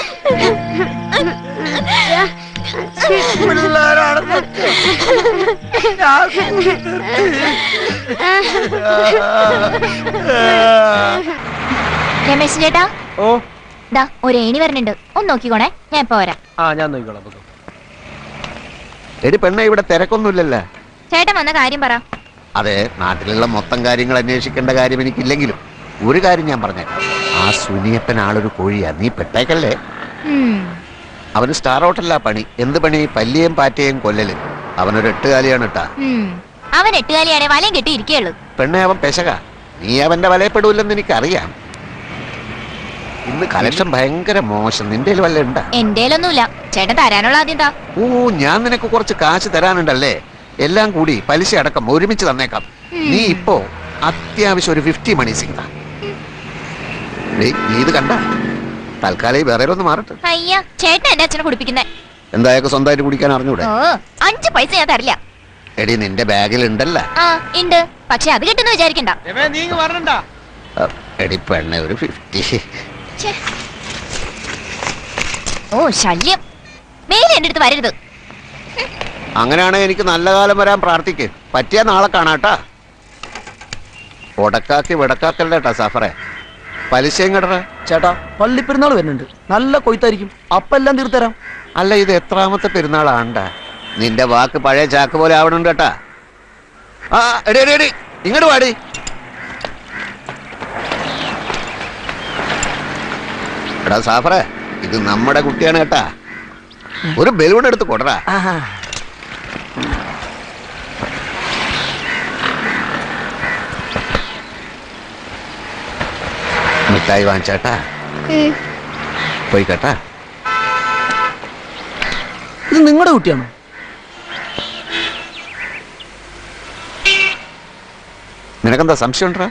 [SPEAKER 5] രമേശ് ചേട്ടാ
[SPEAKER 11] ഓ
[SPEAKER 5] ദാ ഒരു ഏണി വരണുണ്ട് ഒന്ന് നോക്കിക്കോണേ ഞാൻ ഇപ്പൊ വരാം
[SPEAKER 11] ആ ഞാൻ നോക്കിക്കോളാം പൊക്കോ.
[SPEAKER 1] എടി പെണ്ണ ഇവിടെ തിരക്കൊന്നുമില്ലല്ലോ
[SPEAKER 5] ചേട്ടൻ വന്ന കാര്യം പറ
[SPEAKER 1] അതെ നാട്ടിലുള്ള മൊത്തം കാര്യങ്ങൾ അന്വേഷിക്കേണ്ട കാര്യം എനിക്കില്ലെങ്കിലും ഒരു കാര്യം ഞാൻ പറഞ്ഞേക്കാം ആ സുനിയപ്പൻ ആളൊരു കോഴിയാ നീ പെട്ടേക്കല്ലേ
[SPEAKER 5] ഉം.
[SPEAKER 1] അവന് സ്റ്റാർ ഹോട്ടലിലാ പണി എന്ത് പണി പല്ലിയും പാറ്റയും കൊല്ലല് അവനൊരു എട്ടുകാലിയാണ് ഇട്ടാ
[SPEAKER 5] ഉം. അവൻ എട്ടുകാലിയാണെ വലയും കെട്ടി ഇരിക്കുകയുള്ളൂ
[SPEAKER 1] പെണ്ണെ അവൻ പെശക നീ അവന്റെ വലയപ്പെടൂലെന്ന് എനിക്കറിയാം ഇന്ന് കലക്ഷൻ ഭയങ്കര മോശം നിന്റെ വല്ല ഉണ്ടാ
[SPEAKER 5] എന്തേലൊന്നുമില്ല ചേട്ടൻ തരാനുള്ള ആദ്യം താ
[SPEAKER 1] ഓ ഞാൻ നിനക്ക് കുറച്ച് കാശ് തരാനുണ്ടല്ലേ എല്ലാം കൂടി പലിശ അടക്കം ഒരുമിച്ച് തന്നേക്കാം നീ ഇപ്പോ അത്യാവശ്യം ഒരു ഫിഫ്റ്റി മണി സിംഗ നീ ഇത് കണ്ട തൽക്കാലം ഈ വേറെ ഒന്ന് മാറട്ടെ
[SPEAKER 5] അയ്യ ചേട്ടൻ എന്റെ അച്ഛനെ കുടിപ്പിക്കുന്നേ
[SPEAKER 1] എന്തായൊക്കെ സ്വന്തമായിട്ട് കുടിക്കാൻ അറിഞ്ഞൂടെ
[SPEAKER 5] ഓ അഞ്ച് പൈസ ഞാൻ തരില്ല
[SPEAKER 1] എടി നിന്റെ ബാഗിൽ ഉണ്ടല്ല
[SPEAKER 5] ആ ഉണ്ട് പക്ഷെ അത് കിട്ടുന്ന വിചാരിക്കണ്ട
[SPEAKER 11] രമേ നീ ഇങ്ങ് വരണ്ട
[SPEAKER 1] എടി പെണ്ണെ ഒരു ഫിഫ്റ്റി
[SPEAKER 5] ഛെ. ഓ ശല്യം മേലെ എന്റെ അടുത്ത് വരരുത്
[SPEAKER 1] അങ്ങനെയാണെങ്കിൽ എനിക്ക് നല്ല കാലം വരാൻ പ്രാർത്ഥിക്ക് പറ്റിയ നാളെ കാണാട്ടാ ഉടക്കാക്കി വിടക്കാക്കല്ലേ ട്ടാ സഫറെ പലിശയും കിടറ
[SPEAKER 13] ചേട്ടാ പള്ളിപ്പെരുന്നാൾ വരുന്നുണ്ട് നല്ല കൊയ്ത്തായിരിക്കും അപ്പെല്ലാം തീർത്തരാം
[SPEAKER 1] അല്ല ഇത് എത്രാമത്തെ പെരുന്നാളാണ്ട നിന്റെ വാക്ക് പഴയ ചാക്ക് പോലെ ആവണുണ്ട് കേട്ടാ ആ എടി എടി എടി ഇങ്ങോട്ട് വാടി എടാ സാഫറെ ഇത് നമ്മുടെ കുട്ടിയാണ് കേട്ടാ ഒരു ബലൂൺ എടുത്ത് കൊടറാ മിഠായി വാങ്ങിച്ചേട്ടാ പോയി കേട്ടാ
[SPEAKER 13] ഇത് നിങ്ങളുടെ കുട്ടിയാണോ
[SPEAKER 1] നിനക്കെന്താ സംശയം ഉണ്ടോ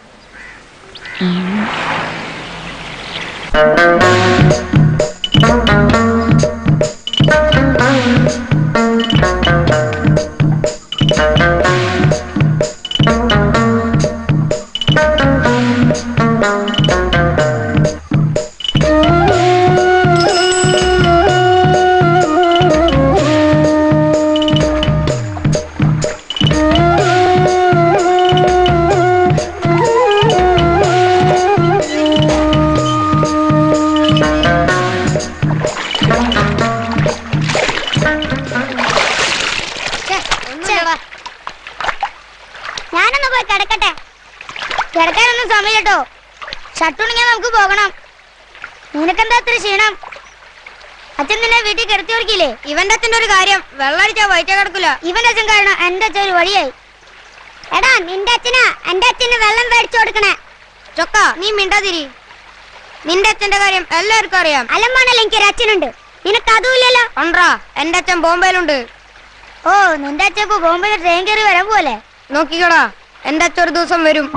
[SPEAKER 3] ഞാനൊന്ന് പോയി കിടക്കട്ടെ കിടക്കാനൊന്നും സമയട്ടോ ഷട്ടുണെങ്കിൽ നമുക്ക് പോകണം നിനക്കെന്താ ഇത്ര ക്ഷീണം അച്ഛൻ നിന്നെ വീട്ടിൽ കിടത്തി ഓർക്കില്ലേ ഇവന്റെ അച്ഛന്റെ ഒരു കാര്യം വെള്ളടിച്ചാ വയറ്റ കിടക്കില്ല ഇവന്റെ അച്ഛൻ കാരണം എന്റെ അച്ഛൻ ഒരു വഴിയായി എടാ നിന്റെ അച്ഛനാ എന്റെ അച്ഛന് വെള്ളം മേടിച്ചു കൊടുക്കണേ ചൊക്ക നീ മിണ്ടാതിരി നിന്റെ അച്ഛന്റെ കാര്യം എല്ലാവർക്കും അറിയാം അലമാണല്ലോ എനിക്കൊരു അച്ഛനുണ്ട് നിനക്ക് അതുമില്ലല്ലോ ഉണ്ടാ എന്റെ അച്ഛൻ ബോംബെയിലുണ്ട് ഓ നിന്റെ അച്ഛൻ ഇപ്പൊ ബോംബെയിൽ ട്രെയിൻ കയറി വരാൻ പോലെ നോക്കിക്കടാ എന്റെ അച്ഛൻ ഒരു ദിവസം വരും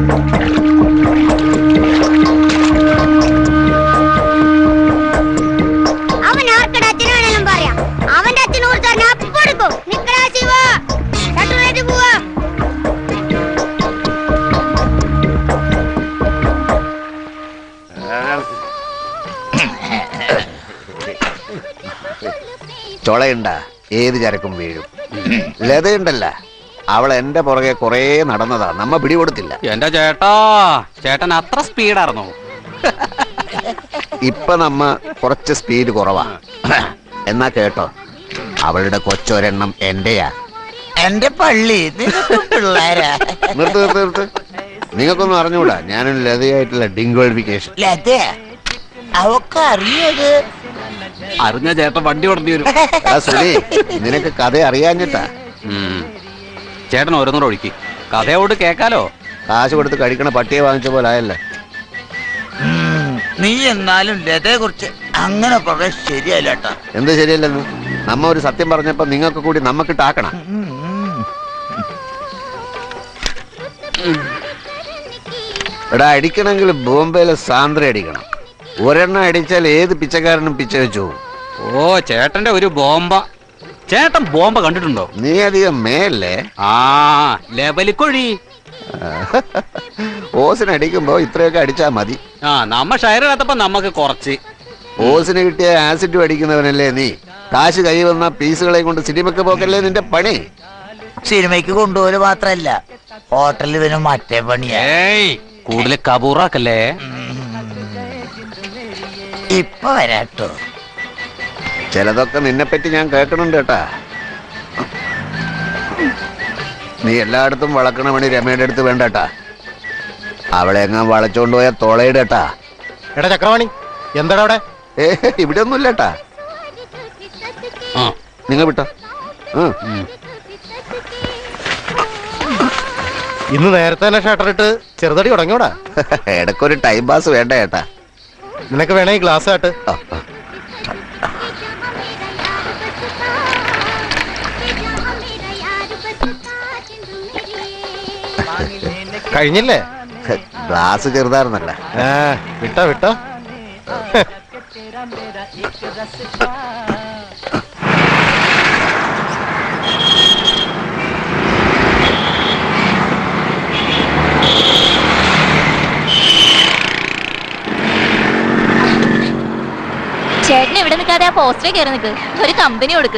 [SPEAKER 3] അവൻ ആർക്കടെ അച്ഛനാണെങ്കിലും പറയാം അവന്റെ അച്ഛന് കൊടുത്താൽ ഞാൻ അപ്പൊ എടുക്കും നിക്കടാ ശിവ ഷട്ടറിലേക്ക് പോവാ
[SPEAKER 1] ചൊളയുണ്ട ഏത് ചരക്കും വീഴും ലതയുണ്ടല്ല അവൾ എന്റെ പുറകെ കുറേ നടന്നതാ നമ്മ പിടികൊടുത്തില്ല
[SPEAKER 10] എന്റെ ചേട്ടാ ചേട്ടൻ അത്ര സ്പീഡായിരുന്നോ
[SPEAKER 1] ഇപ്പൊ നമ്മ കുറച്ച് സ്പീഡ് കുറവാ എന്നാ കേട്ടോ അവളുടെ കൊച്ചൊരെണ്ണം എന്റെയാ
[SPEAKER 14] എന്റെ പള്ളി നിനക്കും പിള്ളേരാ
[SPEAKER 1] നിർത്ത് നിർത്ത് നിർത്ത് നിങ്ങൾക്കൊന്നും അറിഞ്ഞൂടാ ഞാനൊരു ലതയായിട്ടുള്ള ഡിംഗ്വേളിഫിക്കേഷൻ
[SPEAKER 14] ലത അവക്ക് അറിയത്
[SPEAKER 10] അറിഞ്ഞ ചേട്ടൻ വണ്ടി ഓടേണ്ടി വരും
[SPEAKER 1] ആ സുനി നിനക്ക് കഥ അറിയാഞ്ഞിട്ടാ
[SPEAKER 10] ഉം. ചേട്ടൻ ഓരോന്നൂടെ ഒഴുക്കി കഥയോട് കേക്കാലോ
[SPEAKER 1] കാശ് കൊടുത്ത് കഴിക്കണ പട്ടിയെ വാങ്ങിച്ച പോലെ ആയല്ലേ
[SPEAKER 14] ഉം, നീ എന്നാലും ലതയെ കുറിച്ച് അങ്ങനെ പറഞ്ഞ ശരിയല്ല കേട്ടോ
[SPEAKER 1] എന്ത് ശരിയല്ലെന്ന് നമ്മ ഒരു സത്യം പറഞ്ഞപ്പോ നിങ്ങൾക്ക് കൂടി നമ്മക്കിട്ടാക്കണം എടാ അടിക്കണമെങ്കിൽ ബോംബെയിലെ സാന്ദ്ര അടിക്കണം ഒരെണ്ണം അടിച്ചാൽ ഏത് പിച്ചക്കാരനും പിച്ച വെച്ചു പോകും.
[SPEAKER 10] ഓ ചേട്ടന്റെ ഒരു ബോംബ ചേട്ടൻ ബോംബ കണ്ടിട്ടുണ്ടോ
[SPEAKER 1] നീ അധികം മേല്ലേ
[SPEAKER 10] ആ ലെവലിക്കൊഴി
[SPEAKER 1] ഓസിനടിക്കുമ്പോ ഇത്രയൊക്കെ അടിച്ചാ മതി
[SPEAKER 10] ആ നമ്മ ഷെയർ ഇടാത്തപ്പോ നമുക്ക് കുറച്ച്
[SPEAKER 1] ഓസിന് കിട്ടിയ ആസിഡ് അടിക്കുന്നവനല്ലേ നീ കാശ് കൈ വന്ന പീസുകളെ കൊണ്ട് സിനിമക്ക് പോക്കല്ലേ നിന്റെ പണി
[SPEAKER 14] സിനിമയ്ക്ക് കൊണ്ടുപോല് മാത്രല്ല ഹോട്ടലിൽ ഇവന് മറ്റേ പണിയാ
[SPEAKER 10] ഏയ് കൂടുതൽ കബൂറാക്കല്ലേ
[SPEAKER 14] ഇപ്പൊ വരാട്ടോ
[SPEAKER 1] ചിലതൊക്കെ നിന്നെ പറ്റി ഞാൻ കേൾക്കണുണ്ട് കേട്ടാ നീ എല്ലായിടത്തും വളക്കണ പണി രമയുടെ അടുത്ത് വേണ്ടട്ടാ അവളെ എങ്ങാൻ വളച്ചോണ്ട് പോയ തോളയിടട്ടാ
[SPEAKER 11] എടാ ചക്രവാണി എന്താടാ അവിടെ
[SPEAKER 1] ഏ ഇവിടെ ഒന്നുമില്ലട്ടാ നിങ്ങൾ വിട്ടോ ഉം.
[SPEAKER 11] ഇന്ന് നേരത്തെ തന്നെ ഷട്ടർ ഇട്ട് ചെറുതടി തുടങ്ങിയോടാ
[SPEAKER 1] ഇടയ്ക്കൊരു ടൈം പാസ് വേണ്ട ഏട്ടാ
[SPEAKER 11] നിനക്ക് വേണേ ഈ ഗ്ലാസ് ആട്ട് കഴിഞ്ഞില്ലേ
[SPEAKER 1] ഗ്ലാസ് ചെറുതായിരുന്നല്ല
[SPEAKER 11] ആ വിട്ടോ വിട്ടോ
[SPEAKER 6] ചേട്ടൻ ഇവിടെ നിൽക്കാതെ ആ പോസ്റ്ററെ കയറി നിൽക്ക് ഒരു കമ്പനി കൊടുക്ക്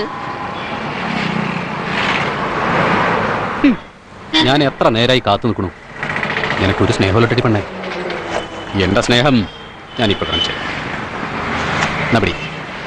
[SPEAKER 10] ഞാൻ എത്ര നേരായി കാത്തു നിൽക്കണു നിനക്കൊരു സ്നേഹമല്ലട്ടി പെണ്ണേ എന്റെ സ്നേഹം ഞാനിപ്പോ കാണിച്ചു തരാം. എന്നാ പിടി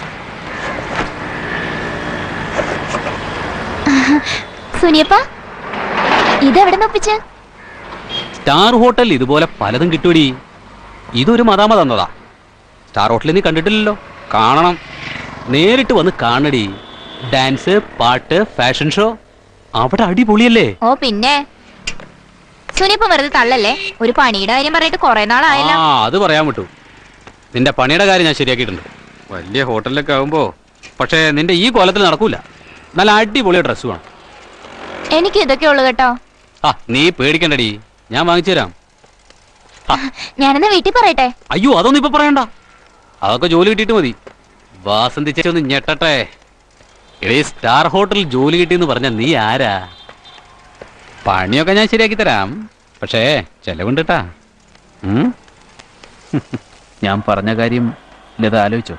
[SPEAKER 5] സുനിയപ്പ ഇതെവിടെ ഒപ്പിച്ച്
[SPEAKER 10] സ്റ്റാർ ഹോട്ടൽ ഇതുപോലെ പലതും കിട്ടൂടി ഇതൊരു മതാമ തന്നതാ സ്റ്റാർ ഹോട്ടലിൽ നീ കണ്ടിട്ടില്ലല്ലോ കാണണം നേരിട്ട് വന്ന് കാണടി ഡാൻസ് പാട്ട് ഫാഷൻ ഷോ അവിടെ അടിപൊളിയല്ലേ
[SPEAKER 6] ഓ പിന്നെ സുനിയപ്പ വെറുതെ തള്ളല്ലേ ഒരു പണിയുടെ കാര്യം പറഞ്ഞിട്ട് കുറെ
[SPEAKER 10] ആ
[SPEAKER 6] നാളായല്ലോ
[SPEAKER 10] അത് പറയാൻ വിട്ടു നിന്റെ പണിയുടെ കാര്യം ഞാൻ ശരിയാക്കിയിട്ടുണ്ട് വലിയ ഹോട്ടലിലൊക്കെ ആവുമ്പോ പക്ഷേ നിന്റെ ഈ കോലത്തിൽ നടക്കൂല നല്ല അടിപൊളി ഡ്രസ് വേണം
[SPEAKER 6] എനിക്ക് ഇതൊക്കെ ഉള്ളു കേട്ടോ
[SPEAKER 10] ആ നീ പേടിക്കണ്ടടി ഞാൻ വാങ്ങിച്ചു തരാം
[SPEAKER 6] ഞാനെന്നാ വീട്ടിൽ പറയട്ടെ
[SPEAKER 10] അയ്യോ അതൊന്നും ഇപ്പൊ പറയണ്ട അതൊക്കെ ജോലി കിട്ടിയിട്ട് മതി വാസന്തി ചേച്ചി ഒന്ന് ഞെട്ടട്ടെ എടീ സ്റ്റാർ ഹോട്ടലിൽ ജോലി കിട്ടിയെന്ന് പറഞ്ഞ നീ ആരാ പണിയൊക്കെ ഞാൻ ശരിയാക്കി തരാം പക്ഷേ ചെലവുണ്ട് കേട്ടാ ഉം?
[SPEAKER 15] ഞാൻ പറഞ്ഞ കാര്യം ലത ആലോചിച്ചോ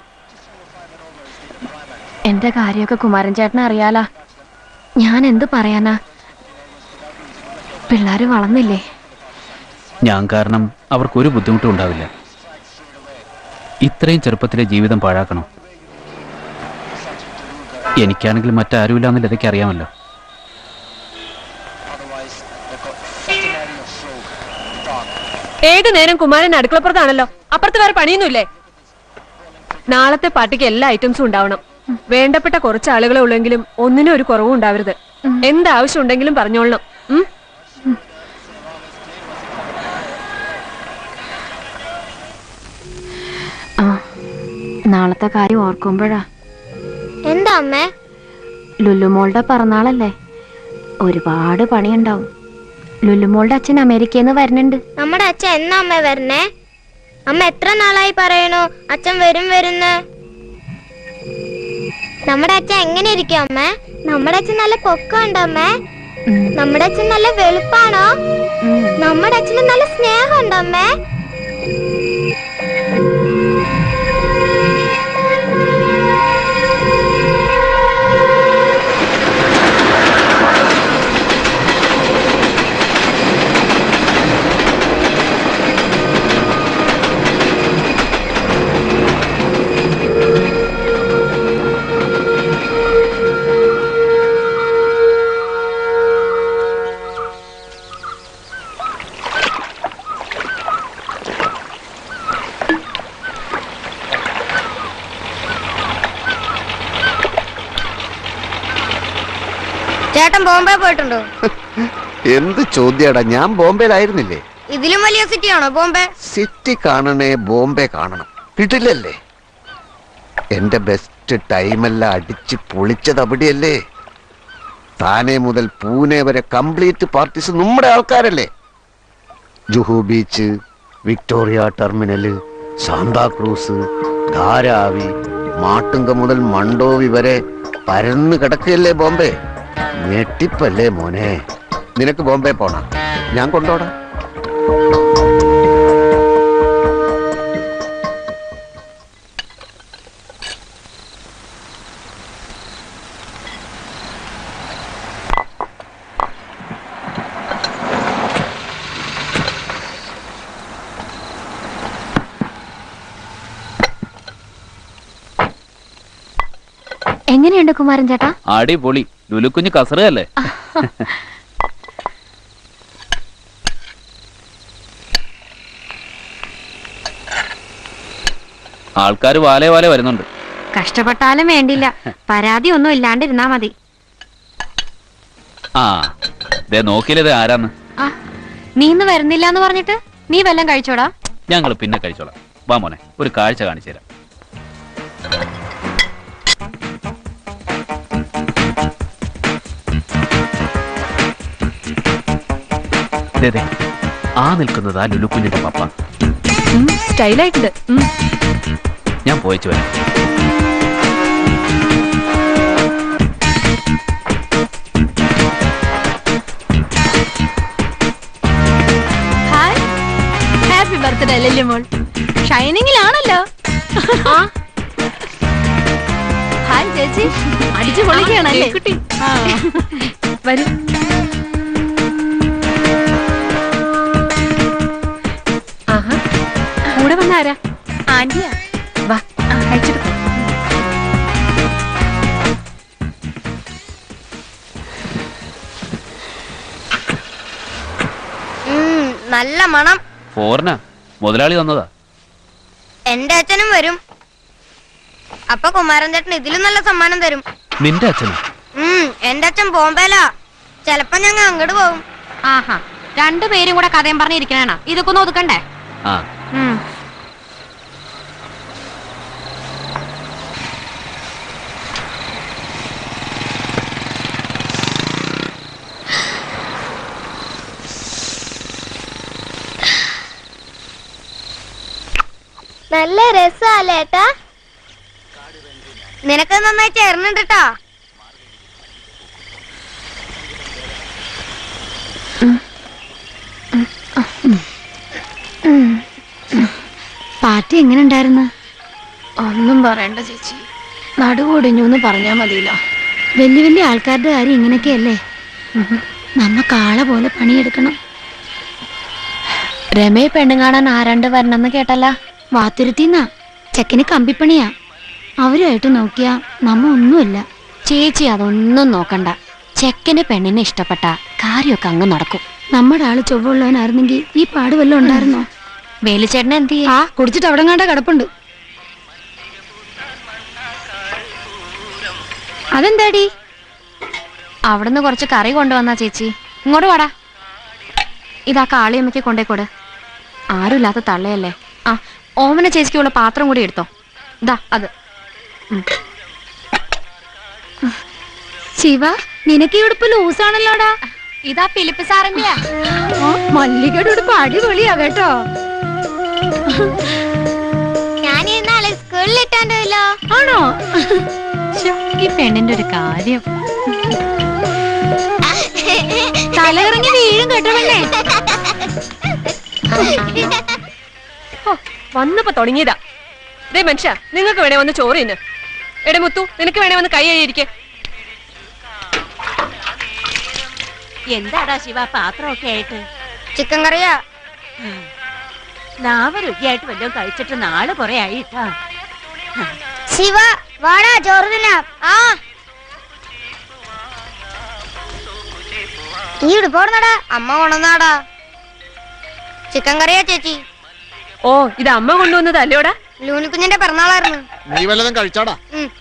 [SPEAKER 5] എന്റെ കാര്യമൊക്കെ കുമാരൻ ചേട്ടനെ അറിയാലാ ഞാൻ എന്ത് പറയാനാ പിള്ളേര് വളർന്നില്ലേ
[SPEAKER 15] ഞാൻ കാരണം അവർക്കൊരു ബുദ്ധിമുട്ടും ഉണ്ടാവില്ല ഇത്രയും ചെറുപ്പത്തിലെ ജീവിതം പാഴാക്കണോ എനിക്കാണെങ്കിലും മറ്റാരുമില്ലാന്ന് ലതയ്ക്ക് അറിയാമല്ലോ
[SPEAKER 8] ഏത് നേരം കുമാരൻ അടുക്കളപ്പുറത്താണല്ലോ അപ്പുറത്ത് വേറെ പണിയൊന്നുമില്ലേ നാളത്തെ പാർട്ടിക്ക് എല്ലാ ഐറ്റംസും ഉണ്ടാവണം വേണ്ടപ്പെട്ട കുറച്ച് ആളുകളെ ഉള്ളെങ്കിലും ഒന്നിനും ഒരു കുറവും ഉണ്ടാവരുത് എന്താവശ്യം ഉണ്ടെങ്കിലും പറഞ്ഞോളണം ഉം?
[SPEAKER 5] ആ നാളത്തെ കാര്യം ഓർക്കുമ്പോഴാ
[SPEAKER 3] എന്താ അമ്മേ
[SPEAKER 5] ലുലുമോളുടെ പിറന്നാളല്ലേ ഒരുപാട് പണിയുണ്ടാവും ലുലുമോളുടെ അച്ഛൻ അമേരിക്കയിൽ നിന്ന് വരുന്നുണ്ട്
[SPEAKER 3] നമ്മുടെ അച്ഛൻ എന്നാ അമ്മ വരണേ അമ്മ എത്ര നാളായി പറയണു അച്ഛൻ വരും വരുന്ന് നമ്മുടെ അച്ഛൻ എങ്ങനെ ഇരിക്കും അമ്മ നമ്മുടെ അച്ഛൻ നല്ല പൊക്കമുണ്ടോ അമ്മ നമ്മുടെ അച്ഛൻ നല്ല വെളുപ്പാണോ നമ്മുടെ അച്ഛന് നല്ല സ്നേഹമുണ്ടോ അമ്മേ ചേട്ടൻ ബോംബെ പോയിട്ടുണ്ടോ
[SPEAKER 1] എന്ത് ചോദ്യടാ ഞാൻ ബോംബെയിലായിരുന്നില്ലേ
[SPEAKER 3] ഇതിലും വലിയ സിറ്റി ആണോ ബോംബെ
[SPEAKER 1] സിറ്റി കാണണേ ബോംബെ കാണണം കിട്ടില്ലല്ലേ എന്റെ ബെസ്റ്റ് ടൈമെല്ലാം അടിച്ച് പൊളിച്ചത് അവിടെയല്ലേ താനെ മുതൽ പൂനെ വരെ കംപ്ലീറ്റ് പാർട്ടീസ് നമ്മുടെ ആൾക്കാരല്ലേ Juhu beach Victoria terminal Santacruz Dharavi Matunga മുതൽ മണ്ടോവി വരെ പരന്നു കിടക്കുകയല്ലേ ബോംബെ ഞെട്ടിപ്പല്ലേ മോനെ നിനക്ക് ബോംബെ പോണം ഞാൻ കൊണ്ടോടാ
[SPEAKER 5] എങ്ങനെയുണ്ട് കുമാരൻ ചേട്ടാ
[SPEAKER 15] അടിപൊളി ലുലുക്കുഞ്ഞ് കസറുകല്ലേ ആൾക്കാർ വാലേ വാലേ വരുന്നുണ്ട്
[SPEAKER 5] കഷ്ടപ്പെട്ടാലും വേണ്ടില്ല പരാതി ഒന്നും ഇല്ലാണ്ടിരുന്നാ മതി
[SPEAKER 15] ആ ദേ നോക്കിയില്ലേ ആരാന്ന്
[SPEAKER 5] ആ നീ ഇന്ന് വരുന്നില്ല എന്ന് പറഞ്ഞിട്ട് നീ വല്ലതും കഴിച്ചോടാ
[SPEAKER 15] ഞങ്ങൾ പിന്നെ കഴിച്ചോളാം വാ മോനെ ഒരു കാഴ്ച കാണിച്ചു തരാം ദേ, ദേ, ആ നിൽക്കുന്നതാ ലുലുക്കുഞ്ഞിന്റെ പപ്പ
[SPEAKER 8] സ്റ്റൈലായിട്ടുണ്ട് ഉം.
[SPEAKER 15] ഞാൻ പോയിച്ചു വരാം
[SPEAKER 8] ഹായ് ഹാപ്പി ബർത്ത്ഡേ അല്ലല്ലേ മോൾ ഷൈനിങ്ങിലാണല്ലോ ഹായ് ചേച്ചി അടിച്ചു പൊളിക്കുകയാണല്ലേ കുട്ടി വരൂ ആഹാ കൂടെ വന്ന ആരാ ആന്റിയാ വാ കഴിച്ചിട്ട് പോ
[SPEAKER 2] ഉം, നല്ല മണം
[SPEAKER 15] ഫോറിനാ മുതലാളി തന്നതാ
[SPEAKER 2] എന്റെ അച്ഛനും വരും അപ്പൊ കുമാരൻ ചേട്ടൻ ഇതിലും നല്ല സമ്മാനം തരും
[SPEAKER 15] നിന്റെ അച്ഛനും
[SPEAKER 2] ഉം എന്റെ അച്ഛൻ ബോംബെയിലാ ചെലപ്പോ ഞങ്ങൾ അങ്ങോട്ട് പോകും
[SPEAKER 5] ആഹാ രണ്ടുപേരും കൂടെ കഥയും പറഞ്ഞിരിക്കണേണ ഇതൊക്കെ ഒന്ന് ഒതുക്കണ്ടേ
[SPEAKER 15] ആ
[SPEAKER 5] ഉം.
[SPEAKER 2] നല്ല രസമല്ലേ ഏട്ടാ നിനക്ക് നന്നായി ചേർന്നുണ്ട് ട്ടാ
[SPEAKER 3] പാർട്ടി എങ്ങനെ ഉണ്ടായിരുന്നു ഒന്നും പറയണ്ട ചേച്ചി നടുവൊടിഞ്ഞു എന്ന് പറഞ്ഞാ മതിയല്ലോ വലിയ വലിയ ആൾക്കാരുടെ കാര്യം ഇങ്ങനെയൊക്കെയല്ലേ നമ്മ കാള പോലെ പണിയെടുക്കണം രമയെ പെണ്ണും കാണാൻ ആരാണ്ട് വരണമെന്ന് കേട്ടല്ല വാത്തിരുത്തിന്നാ ചെക്കന് കമ്പിപ്പണിയാ അവരുമായിട്ട് നോക്കിയാ നമ്മ ഒന്നുമില്ല
[SPEAKER 5] ചേച്ചി അതൊന്നും നോക്കണ്ട ചെക്കന് പെണ്ണിനെ ഇഷ്ടപ്പെട്ട കാര്യമൊക്കെ അങ്ങ് നടക്കും
[SPEAKER 3] നമ്മുടെ ആള് ചൊവ്വുള്ളവനായിരുന്നെങ്കിൽ ഈ പാട് വല്ലതും ഉണ്ടായിരുന്നോ
[SPEAKER 5] വേലുചേട്ടൻ എന്ത്
[SPEAKER 3] ആ കുടിച്ചിട്ട് അവിടെ കണ്ട കിടപ്പുണ്ട് അതെന്താടി
[SPEAKER 5] അവിടുന്ന് കുറച്ച് കറി കൊണ്ടുവന്നാ ചേച്ചി ഇങ്ങോട്ട് വാടാ ഇതാ കാളിയമ്മയ്ക്ക് കൊണ്ടേക്കോട് ആരുമില്ലാത്ത തള്ളയല്ലേ ആ ഓമന ചേച്ചിക്കുള്ള പാത്രം കൂടി എടുത്തോ ഇതാ അത്
[SPEAKER 3] ശിവ നിനക്ക് ഈ ഉടുപ്പ് ലൂസാണല്ലോടാ
[SPEAKER 5] ഇതാ പിലിപ്പ് സാറിന്റെയാ
[SPEAKER 3] മല്ലികയുടെ ഉടുപ്പ് അടിപൊളിയാ കേട്ടോ
[SPEAKER 2] ഞാൻ ഇന്നാളെ സ്കൂളിൽ ഇട്ടാണ്ടല്ലോ
[SPEAKER 3] ആണോ
[SPEAKER 5] ഈ പെണ്ണിന്റെ ഒരു കാര്യം
[SPEAKER 3] തലകറങ്ങി വീഴും കേട്ടോ പെണ്ണേ
[SPEAKER 8] ഹോ, വന്നപ്പോ തുടങ്ങിയതാ ദേ മനുഷ്യ നിങ്ങൾക്ക് വേണേ വന്ന് ചോറ് തിന്ന് എടെ മുത്തു നിനക്ക് വേണേ വന്ന് കൈ കഴിയിരിക്കെ
[SPEAKER 6] എന്താടാ ശിവ പാത്രമൊക്കെ ആയിട്ട്
[SPEAKER 2] ചിക്കൻ കറിയാ
[SPEAKER 6] നാവ രുചിയായിട്ട് വല്ലതും കഴിച്ചിട്ട് നാള് കൊറേ ആയിട്ടാ
[SPEAKER 2] ശിവ വാടാ ചോറ് തിന്നാം ആ ഈ ഉടുപ്പോടുന്നടാ അമ്മ കൊണ്ടുവന്നാടാ ചിക്കൻ കറിയാ ചേച്ചി
[SPEAKER 8] ഓ ഇത് അമ്മ കൊണ്ടുവന്നത് അല്ലയോടാ
[SPEAKER 2] ലൂനിക്കുഞ്ഞിന്റെ പിറന്നാളായിരുന്നു
[SPEAKER 1] നീ വല്ലതും കഴിച്ചാടാ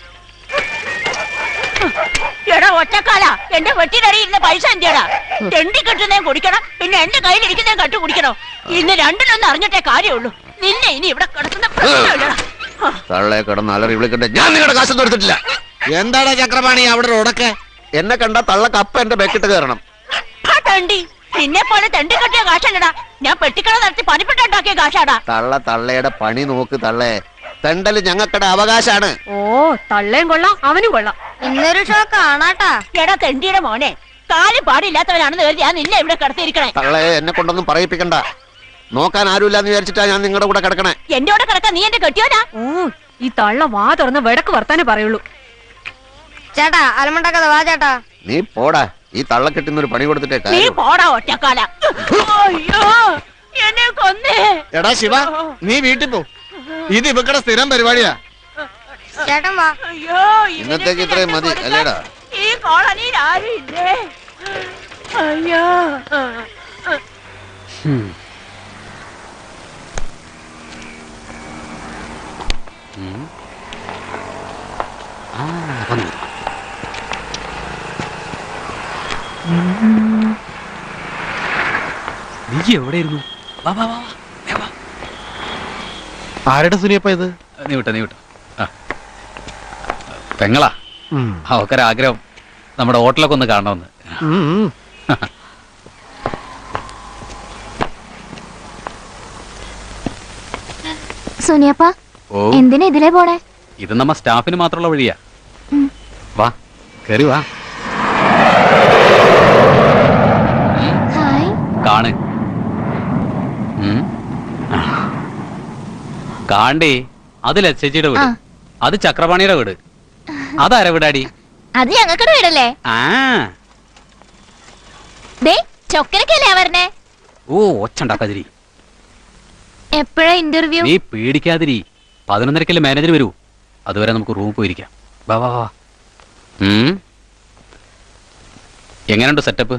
[SPEAKER 6] എടാ ഒറ്റക്കാല എന്റെ വെട്ടിനറിയിരുന്ന പൈസ എന്തിയടാ തെണ്ടി കിട്ടുന്നേ കുടിക്കണം പിന്നെ എന്റെ കയ്യിലിരിക്കുന്നേ കട്ടു കുടിക്കണോ ഇന്ന് രണ്ടിലൊന്നും അറിഞ്ഞിട്ടേ കാര്യമുള്ളൂ നിന്നെ ഇനി ഇവിടെ കിടക്കുന്ന പ്രശ്നമില്ലടാ
[SPEAKER 1] തള്ളെ കിടന്ന് അലറി വിളിക്കട്ടെ ഞാൻ നിങ്ങളുടെ കാശൊന്നും എടുത്തിട്ടില്ല എന്താടാ ചക്രപാണി അവിടെ ഉടക്കെ എന്നെ കണ്ട തള്ള കപ്പ എന്റെ ബെക്കിട്ട് കയറണം
[SPEAKER 6] ആ തണ്ടി നിന്നെ പോലെ തെണ്ടി കെട്ടിയ കാശല്ലടാ ഞാൻ പെട്ടിക്കട നടത്തി പണിപ്പെട്ടുണ്ടാക്കിയ കാശാടാ
[SPEAKER 1] തള്ള തള്ളയുടെ പണി നോക്ക് തള്ളേ തെണ്ടല് ഞങ്ങൾക്കടെ അവകാശാണ്
[SPEAKER 8] ഓ തള്ളയും കൊള്ളാം അവനും കൊള്ളാം
[SPEAKER 2] ഇന്നൊരു ഷോ കാണാട്ടാ
[SPEAKER 6] എടാ തെണ്ടിയുടെ മോനെ കാലും പാടില്ലാത്തവനാണെന്ന് കരുതി ഞാൻ നിന്നെ ഇവിടെ കിടത്തിയിരിക്കണേ
[SPEAKER 1] തള്ളെ എന്നെ കൊണ്ടൊന്നും പറയിപ്പിക്കണ്ട നോക്കാൻ ആരുമില്ലാന്ന് വിചാരിച്ചിട്ടാ ഞാൻ നിങ്ങളുടെ കൂടെ കിടക്കണേ
[SPEAKER 6] എന്റെ കൂടെ കിടക്കാൻ നീ എന്റെ കെട്ടിയോനാ
[SPEAKER 8] ഓ ഈ തള്ള വാ തുറന്ന് വിടക്ക് വർത്താനേ പറയുള്ളൂ
[SPEAKER 2] ചേട്ടാ അലമുണ്ടാക്കാതെ വാ ചേട്ടാ
[SPEAKER 1] നീ പോടാ ഈ തള്ളക്കെട്ടുന്നൊരു പണി കൊടുത്തിട്ടേ
[SPEAKER 6] നീ
[SPEAKER 1] കാര്യം
[SPEAKER 6] പോടാ ഒറ്റക്കാല അയ്യോ എന്നെ കൊന്നേ
[SPEAKER 16] എടാ ശിവ നീ വീട്ടിൽ പോ ഇത് ഇവക്കടെ സ്ഥിരം പരിപാടിയാ
[SPEAKER 2] ചേട്ടൻ വാ
[SPEAKER 6] അയ്യോ
[SPEAKER 1] ഇന്നത്തേക്ക് ഇത്രയും മതി അല്ലേടാ
[SPEAKER 6] ഈ കോളനിയിൽ ആരും ഇല്ലേ അയ്യോ
[SPEAKER 10] ആ വന്നു നീ എവിടെയായിരുന്നു വാ വാ വാ വാ. വേഗം വാ.
[SPEAKER 16] ആരുടെ സുനിയപ്പ ഇത്
[SPEAKER 10] നീ വിട്ടോ നീ വിട്ടോ ആ പെങ്ങളാ അവക്കൊരാഗ്രഹം നമ്മുടെ ഹോട്ടലൊക്കെ ഒന്ന് കാണണമെന്ന്
[SPEAKER 5] സുനിയപ്പ
[SPEAKER 10] ഓ
[SPEAKER 5] എന്തിനാ ഇതിലേ പോണേ
[SPEAKER 10] ഇത് നമ്മ സ്റ്റാഫിന് മാത്രമുള്ള വഴിയാ വാ കേറി വാ
[SPEAKER 5] ഹായ്
[SPEAKER 10] കാണ് ഉം. ആ. കാണ്ടേ അത് ലച്ചേച്ചിയുടെ വീട്
[SPEAKER 5] ആ.
[SPEAKER 10] അത് ചക്രപാണിയുടെ വീട് അതാരാ വീടാടി
[SPEAKER 5] അത് ഞങ്ങൾക്കിടെ വീടല്ലേ
[SPEAKER 10] ആ
[SPEAKER 5] ദേ ചൊക്കരക്കല്ലേ വരണേ
[SPEAKER 10] ഓ ഒച്ചുണ്ടാക്കാതിരി
[SPEAKER 5] എപ്പോഴാ ഇന്റർവ്യൂ
[SPEAKER 10] നീ പേടിക്കാതിരി പതിനൊന്നരക്കല്ലേ മാനേജർ വരൂ അതുവരെ നമുക്ക് റൂമിൽ പോയിരിക്കാം വാ വാ വാ ഉം. എങ്ങനെയുണ്ട് സെറ്റപ്പ്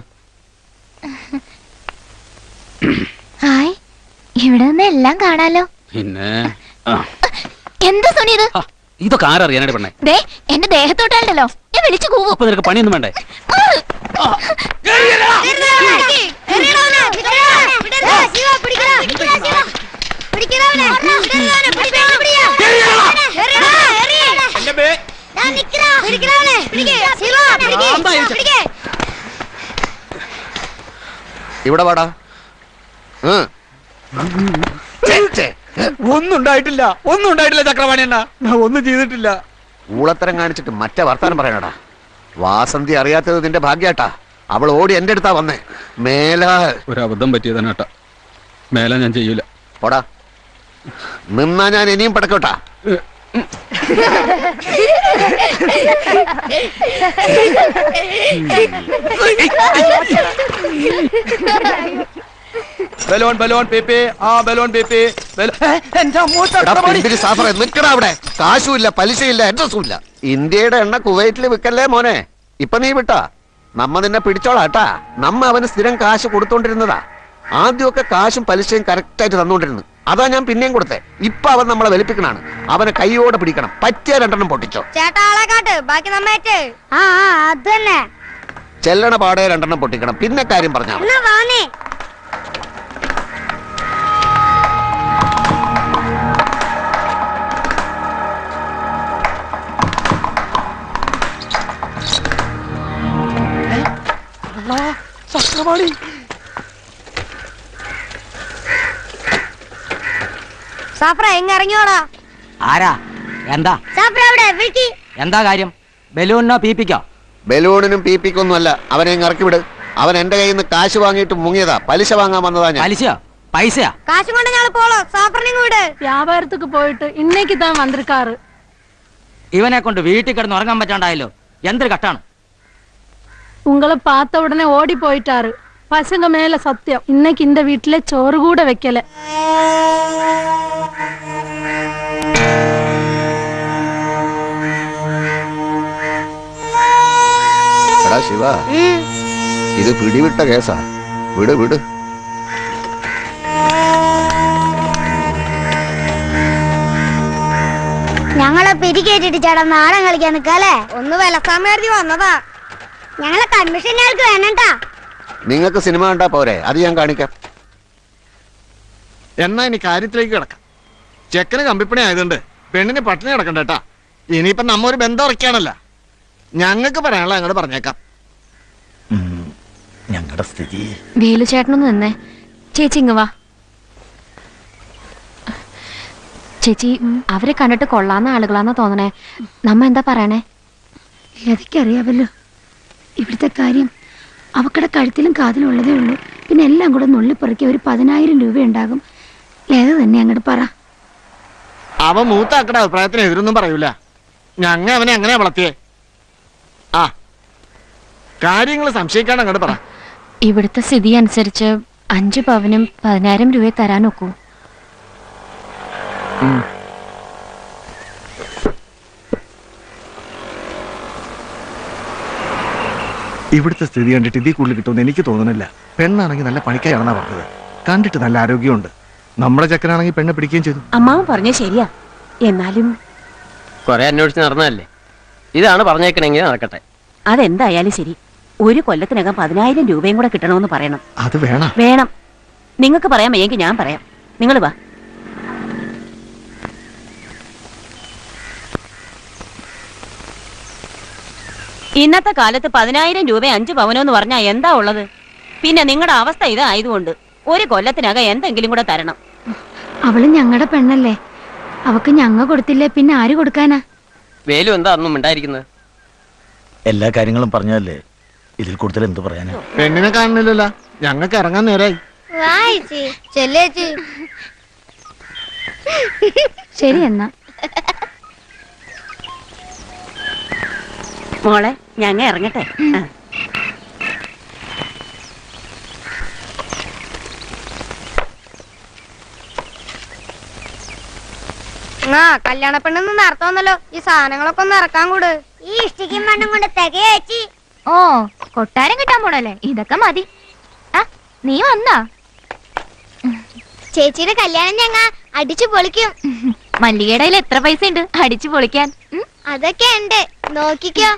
[SPEAKER 5] ഹായ് ഇവിടെ നിന്ന് എല്ലാം കാണാലോ
[SPEAKER 10] പിന്നെ ആ.
[SPEAKER 5] എന്താ സുനി ഇത്
[SPEAKER 10] ഇതൊക്കെ ആരറിയാനായിട്ട് പെണ്ണേ
[SPEAKER 5] ദേ എന്റെ ദേഹത്തോട്ടാണ്ടല്ലോ ഞാൻ വിളിച്ചു കൂവും
[SPEAKER 10] അപ്പൊ നിനക്ക് പണിയൊന്നും വേണ്ടേ
[SPEAKER 1] ഇവിടെ വാടാ ആ.
[SPEAKER 4] ഒന്നും ഉണ്ടായിട്ടില്ല ഒന്നും ഉണ്ടായിട്ടില്ല ചക്രവാണി അണ്ണ ഞാൻ ഒന്നും ചെയ്തിട്ടില്ല
[SPEAKER 1] ഊളത്തരം കാണിച്ചിട്ട് മറ്റേ വർത്താനം പറയണടാ വാസന്തി അറിയാത്തത് നിന്റെ ഭാഗ്യാട്ടാ അവൾ ഓടി എന്റെ അടുത്താ വന്നേ മേലാ
[SPEAKER 15] ഒരു അബദ്ധം പറ്റിയതാണ് ഏട്ടാ മേലെ ഞാൻ ചെയ്യൂല
[SPEAKER 1] പോടാ നിന്നാ ഞാൻ ഇനിയും പടക്കോട്ടാ
[SPEAKER 13] ബലോൺ ബലോൺ പേപ്പേ ആ ബലോൺ പേപ്പേ ബലോ- ഏ, എന്റെ അമ്മോ
[SPEAKER 1] എടാ,
[SPEAKER 13] ചക്രവാണി
[SPEAKER 1] പിന്തിരി സാഫറെ നിക്കടാ അവിടെ കാശുമില്ല പലിശയില്ല അഡ്രസ്സും ഇല്ല ഇന്ത്യയുടെ എണ്ണ കുവൈറ്റിൽ വിൽക്കല്ലേ മോനെ ഇപ്പൊ നീ വിട്ടാ നമ്മ നിന്നെ പിടിച്ചോളാട്ടാ നമ്മ അവന് സ്ഥിരം കാശ് കൊടുത്തോണ്ടിരുന്നതാ ആദ്യമൊക്കെ കാശും പലിശയും കറക്റ്റ് ആയിട്ട് തന്നോണ്ടിരുന്നു അതാ ഞാൻ പിന്നെയും കൊടുത്തേ ഇപ്പൊ അവൻ നമ്മളെ വലിപ്പിക്കണാണ് അവനെ കൈയോടെ പിടിക്കണം പറ്റിയ രണ്ടെണ്ണം പൊട്ടിച്ചോ
[SPEAKER 2] ചേട്ടാ ആളെ കാട്ട് ബാക്കി നമ്മേറ്റ്
[SPEAKER 3] ആ ആ അത് തന്നെ
[SPEAKER 1] ചെല്ലണ പാടെ രണ്ടെണ്ണം പൊട്ടിക്കണം പിന്നെ കാര്യം പറഞ്ഞാ മതി.
[SPEAKER 3] എന്നാ വാനേ
[SPEAKER 13] ചക്രവാണി
[SPEAKER 2] സാഫ്ര എങ്ങ ഇറങ്ങിയോടാ
[SPEAKER 17] ആരാ എന്താ
[SPEAKER 3] സാഫ്ര അവിടെ വിളിക്ക്
[SPEAKER 17] എന്താ കാര്യം ബലൂണിനോ പീപ്പിക്കോ
[SPEAKER 1] ബലൂണിനും പീപ്പിക്കൊന്നും അല്ല അവനെ ഇങ്ങ് ഇറക്കി വിട് അവൻ എന്റെ കയ്യിൽ നിന്ന് കാശ് വാങ്ങിയിട്ട് മുങ്ങിയതാ പലിശ വാങ്ങാൻ വന്നതാ ഞാൻ
[SPEAKER 17] പലിശയോ പൈസയാ
[SPEAKER 2] കാശും കൊണ്ട് ഞങ്ങൾ പോളോ സാഫറിനെ വിട്
[SPEAKER 8] വ്യാപാരத்துக்கு போயிட்டு இன்னைக்கு தான் வந்திருக்காரு
[SPEAKER 17] ഇവനെ കൊണ്ട് വീട്ടിൽ കിടന്ന് ഉറങ്ങാൻ പറ്റാണ്ടായല്ലോ എന്തൊരു കട്ടാണ്
[SPEAKER 8] உங்களை பார்த்த உடனே ஓடி போயிட்டாரு பசங்க மேல சத்தியம் இன்னைக்கு இந்த வீட்டுல சோறு கூட வைக்கல
[SPEAKER 1] എടാ ശിവ ഇത് പിടിവിട്ട കേസാ വിട് വിട്
[SPEAKER 3] ഞങ്ങളെ പിരിക്കേറ്റിട്ട് ചേട്ടാ നാടൻ കളിക്കാൻ നിക്കല്ലേ
[SPEAKER 2] ഒന്ന് വിലസാമേർത്തി വന്നതാ
[SPEAKER 3] ഞങ്ങളെ കൺമിഷൻ ഞങ്ങൾക്ക് വേണട്ടാ
[SPEAKER 1] നിങ്ങൾക്ക് സിനിമ കണ്ടാ പോരെ അത് ഞാൻ കാണിക്കാം
[SPEAKER 16] എന്നാ ഇനി കാര്യത്തിലേക്ക് കിടക്കാം ചെക്കന് കമ്പിപ്പണി ആയതുകൊണ്ട് പെണ്ണിന് പട്ടിണി കിടക്കണ്ട കേട്ടാ ഇനിയിപ്പം നമ്മ ഒരു ബന്ധം ഉറക്കാണല്ല ഞങ്ങൾക്ക് പറയാനുള്ള ഞങ്ങൾ പറഞ്ഞേക്കാം
[SPEAKER 7] ഞങ്ങളുടെ സ്ഥിതി
[SPEAKER 5] വേലു ചേട്ടനൊന്ന് നിന്നേ ചേച്ചി ഇങ്ങ് വാ ചേച്ചി അവരെ കണ്ടിട്ട് കൊള്ളാന്ന ആളുകളാന്നാ തോന്നണേ നമ്മ എന്താ പറയണേ
[SPEAKER 3] ലതിക്കറിയാവല്ലോ ഇവിടുത്തെ കാര്യം
[SPEAKER 18] അവക്കടെ കഴുത്തിലും കാതിലും ഉള്ളതേ ഉള്ളൂ പിന്നെ എല്ലാം കൂടെ നുള്ളിപ്പറക്കി ഒരു പതിനായിരം രൂപ ഉണ്ടാകും ലേത തന്നെ അങ്ങോട്ട് പറ
[SPEAKER 16] അവൻ മൂത്ത ആക്കടെ അഭിപ്രായത്തിന് എതിരൊന്നും പറയൂല ഞങ്ങ അവനെ എങ്ങനെയാ വളർത്തിയേ ആ കാര്യങ്ങൾ സംശയിക്കാൻ അങ്ങോട്ട് പറ
[SPEAKER 5] ഇവിടുത്തെ സ്ഥിതി അനുസരിച്ച് അഞ്ചു പവനും പതിനായിരം രൂപ തരാൻ ഒക്കൂ
[SPEAKER 16] ഇവിടുത്തെ സ്ഥിതി കണ്ടിട്ട് ഇതിൽ കൂടുതൽ കിട്ടുമെന്ന് എനിക്ക് തോന്നുന്നില്ല പെണ്ണാണെങ്കിൽ നല്ല പണിക്കായാണെന്നാ പറഞ്ഞത് കണ്ടിട്ട് നല്ല ആരോഗ്യമുണ്ട് നമ്മുടെ ചക്കനാണെങ്കിൽ പെണ്ണ് പിടിക്കുകയും ചെയ്തു
[SPEAKER 6] അമ്മാവൻ പറഞ്ഞ ശരിയാ എന്നാലും
[SPEAKER 9] കൊറേ അന്വേഷിച്ച് നടന്നതല്ലേ ഇതാണ് പറഞ്ഞേക്കണെങ്കിൽ നടക്കട്ടെ
[SPEAKER 6] അതെന്തായാലും ശരി ഒരു കൊല്ലത്തിനകം പതിനായിരം രൂപയും കൂടെ കിട്ടണമെന്ന് പറയണം
[SPEAKER 16] അത് വേണം
[SPEAKER 6] വേണം നിങ്ങൾക്ക് പറയാൻ വയ്യെങ്കിൽ ഞാൻ പറയാം നിങ്ങൾ വാ ഇന്നത്തെ കാലത്ത് പതിനായിരം രൂപ അഞ്ച് പവനോ എന്ന് പറഞ്ഞാൽ എന്താ ഉള്ളത് പിന്നെ നിങ്ങളുടെ അവസ്ഥ ഇതായതുകൊണ്ട് ഒരു കൊല്ലത്തിനകം എന്തെങ്കിലും കൂടെ തരണം
[SPEAKER 18] അവള് ഞങ്ങളുടെ പെണ്ണല്ലേ അവക്ക് ഞങ്ങ കൊടുത്തില്ലേ പിന്നെ ആര് കൊടുക്കാനാ
[SPEAKER 9] വേലു എന്താ അന്നും ഉണ്ടായിരിക്കുന്നത്
[SPEAKER 7] എല്ലാ കാര്യങ്ങളും പറഞ്ഞല്ലേ ഇതിൽ കൂടുതൽ എന്ത് പറയാനാ
[SPEAKER 16] പെണ്ണിനെ കാണുന്നില്ലല്ലോ ഞങ്ങൾക്ക് ഇറങ്ങാൻ നേരായി
[SPEAKER 3] വായിച്ചി ചെല്ലേച്ചി
[SPEAKER 18] ശരി എന്നാ
[SPEAKER 6] മോളെ ഞങ്ങ ഇറങ്ങട്ടെ ആ.
[SPEAKER 2] ആ കല്യാണ പെണ്ണെന്ന് നേരത്തെ വന്നല്ലോ ഈ സാധനങ്ങളൊക്കെ ഒന്ന് ഇറക്കാൻ കൂട്
[SPEAKER 3] ഈ ഇഷ്ടിക്കും മണ്ണും കൊണ്ട് തികയേച്ചി
[SPEAKER 5] ഓ കൊട്ടാരം കിട്ടാൻ പോണല്ലേ ഇതൊക്കെ മതി ആ നീ വന്നാ
[SPEAKER 3] ചേച്ചിയുടെ കല്യാണം ഞങ്ങ അടിച്ചു പൊളിക്കും
[SPEAKER 5] മല്ലികയുടെ കയ്യിൽ എത്ര പൈസ ഉണ്ട് അടിച്ചു പൊളിക്കാൻ ഉം?
[SPEAKER 3] അതൊക്കെ ഉണ്ട് നോക്കിക്കോ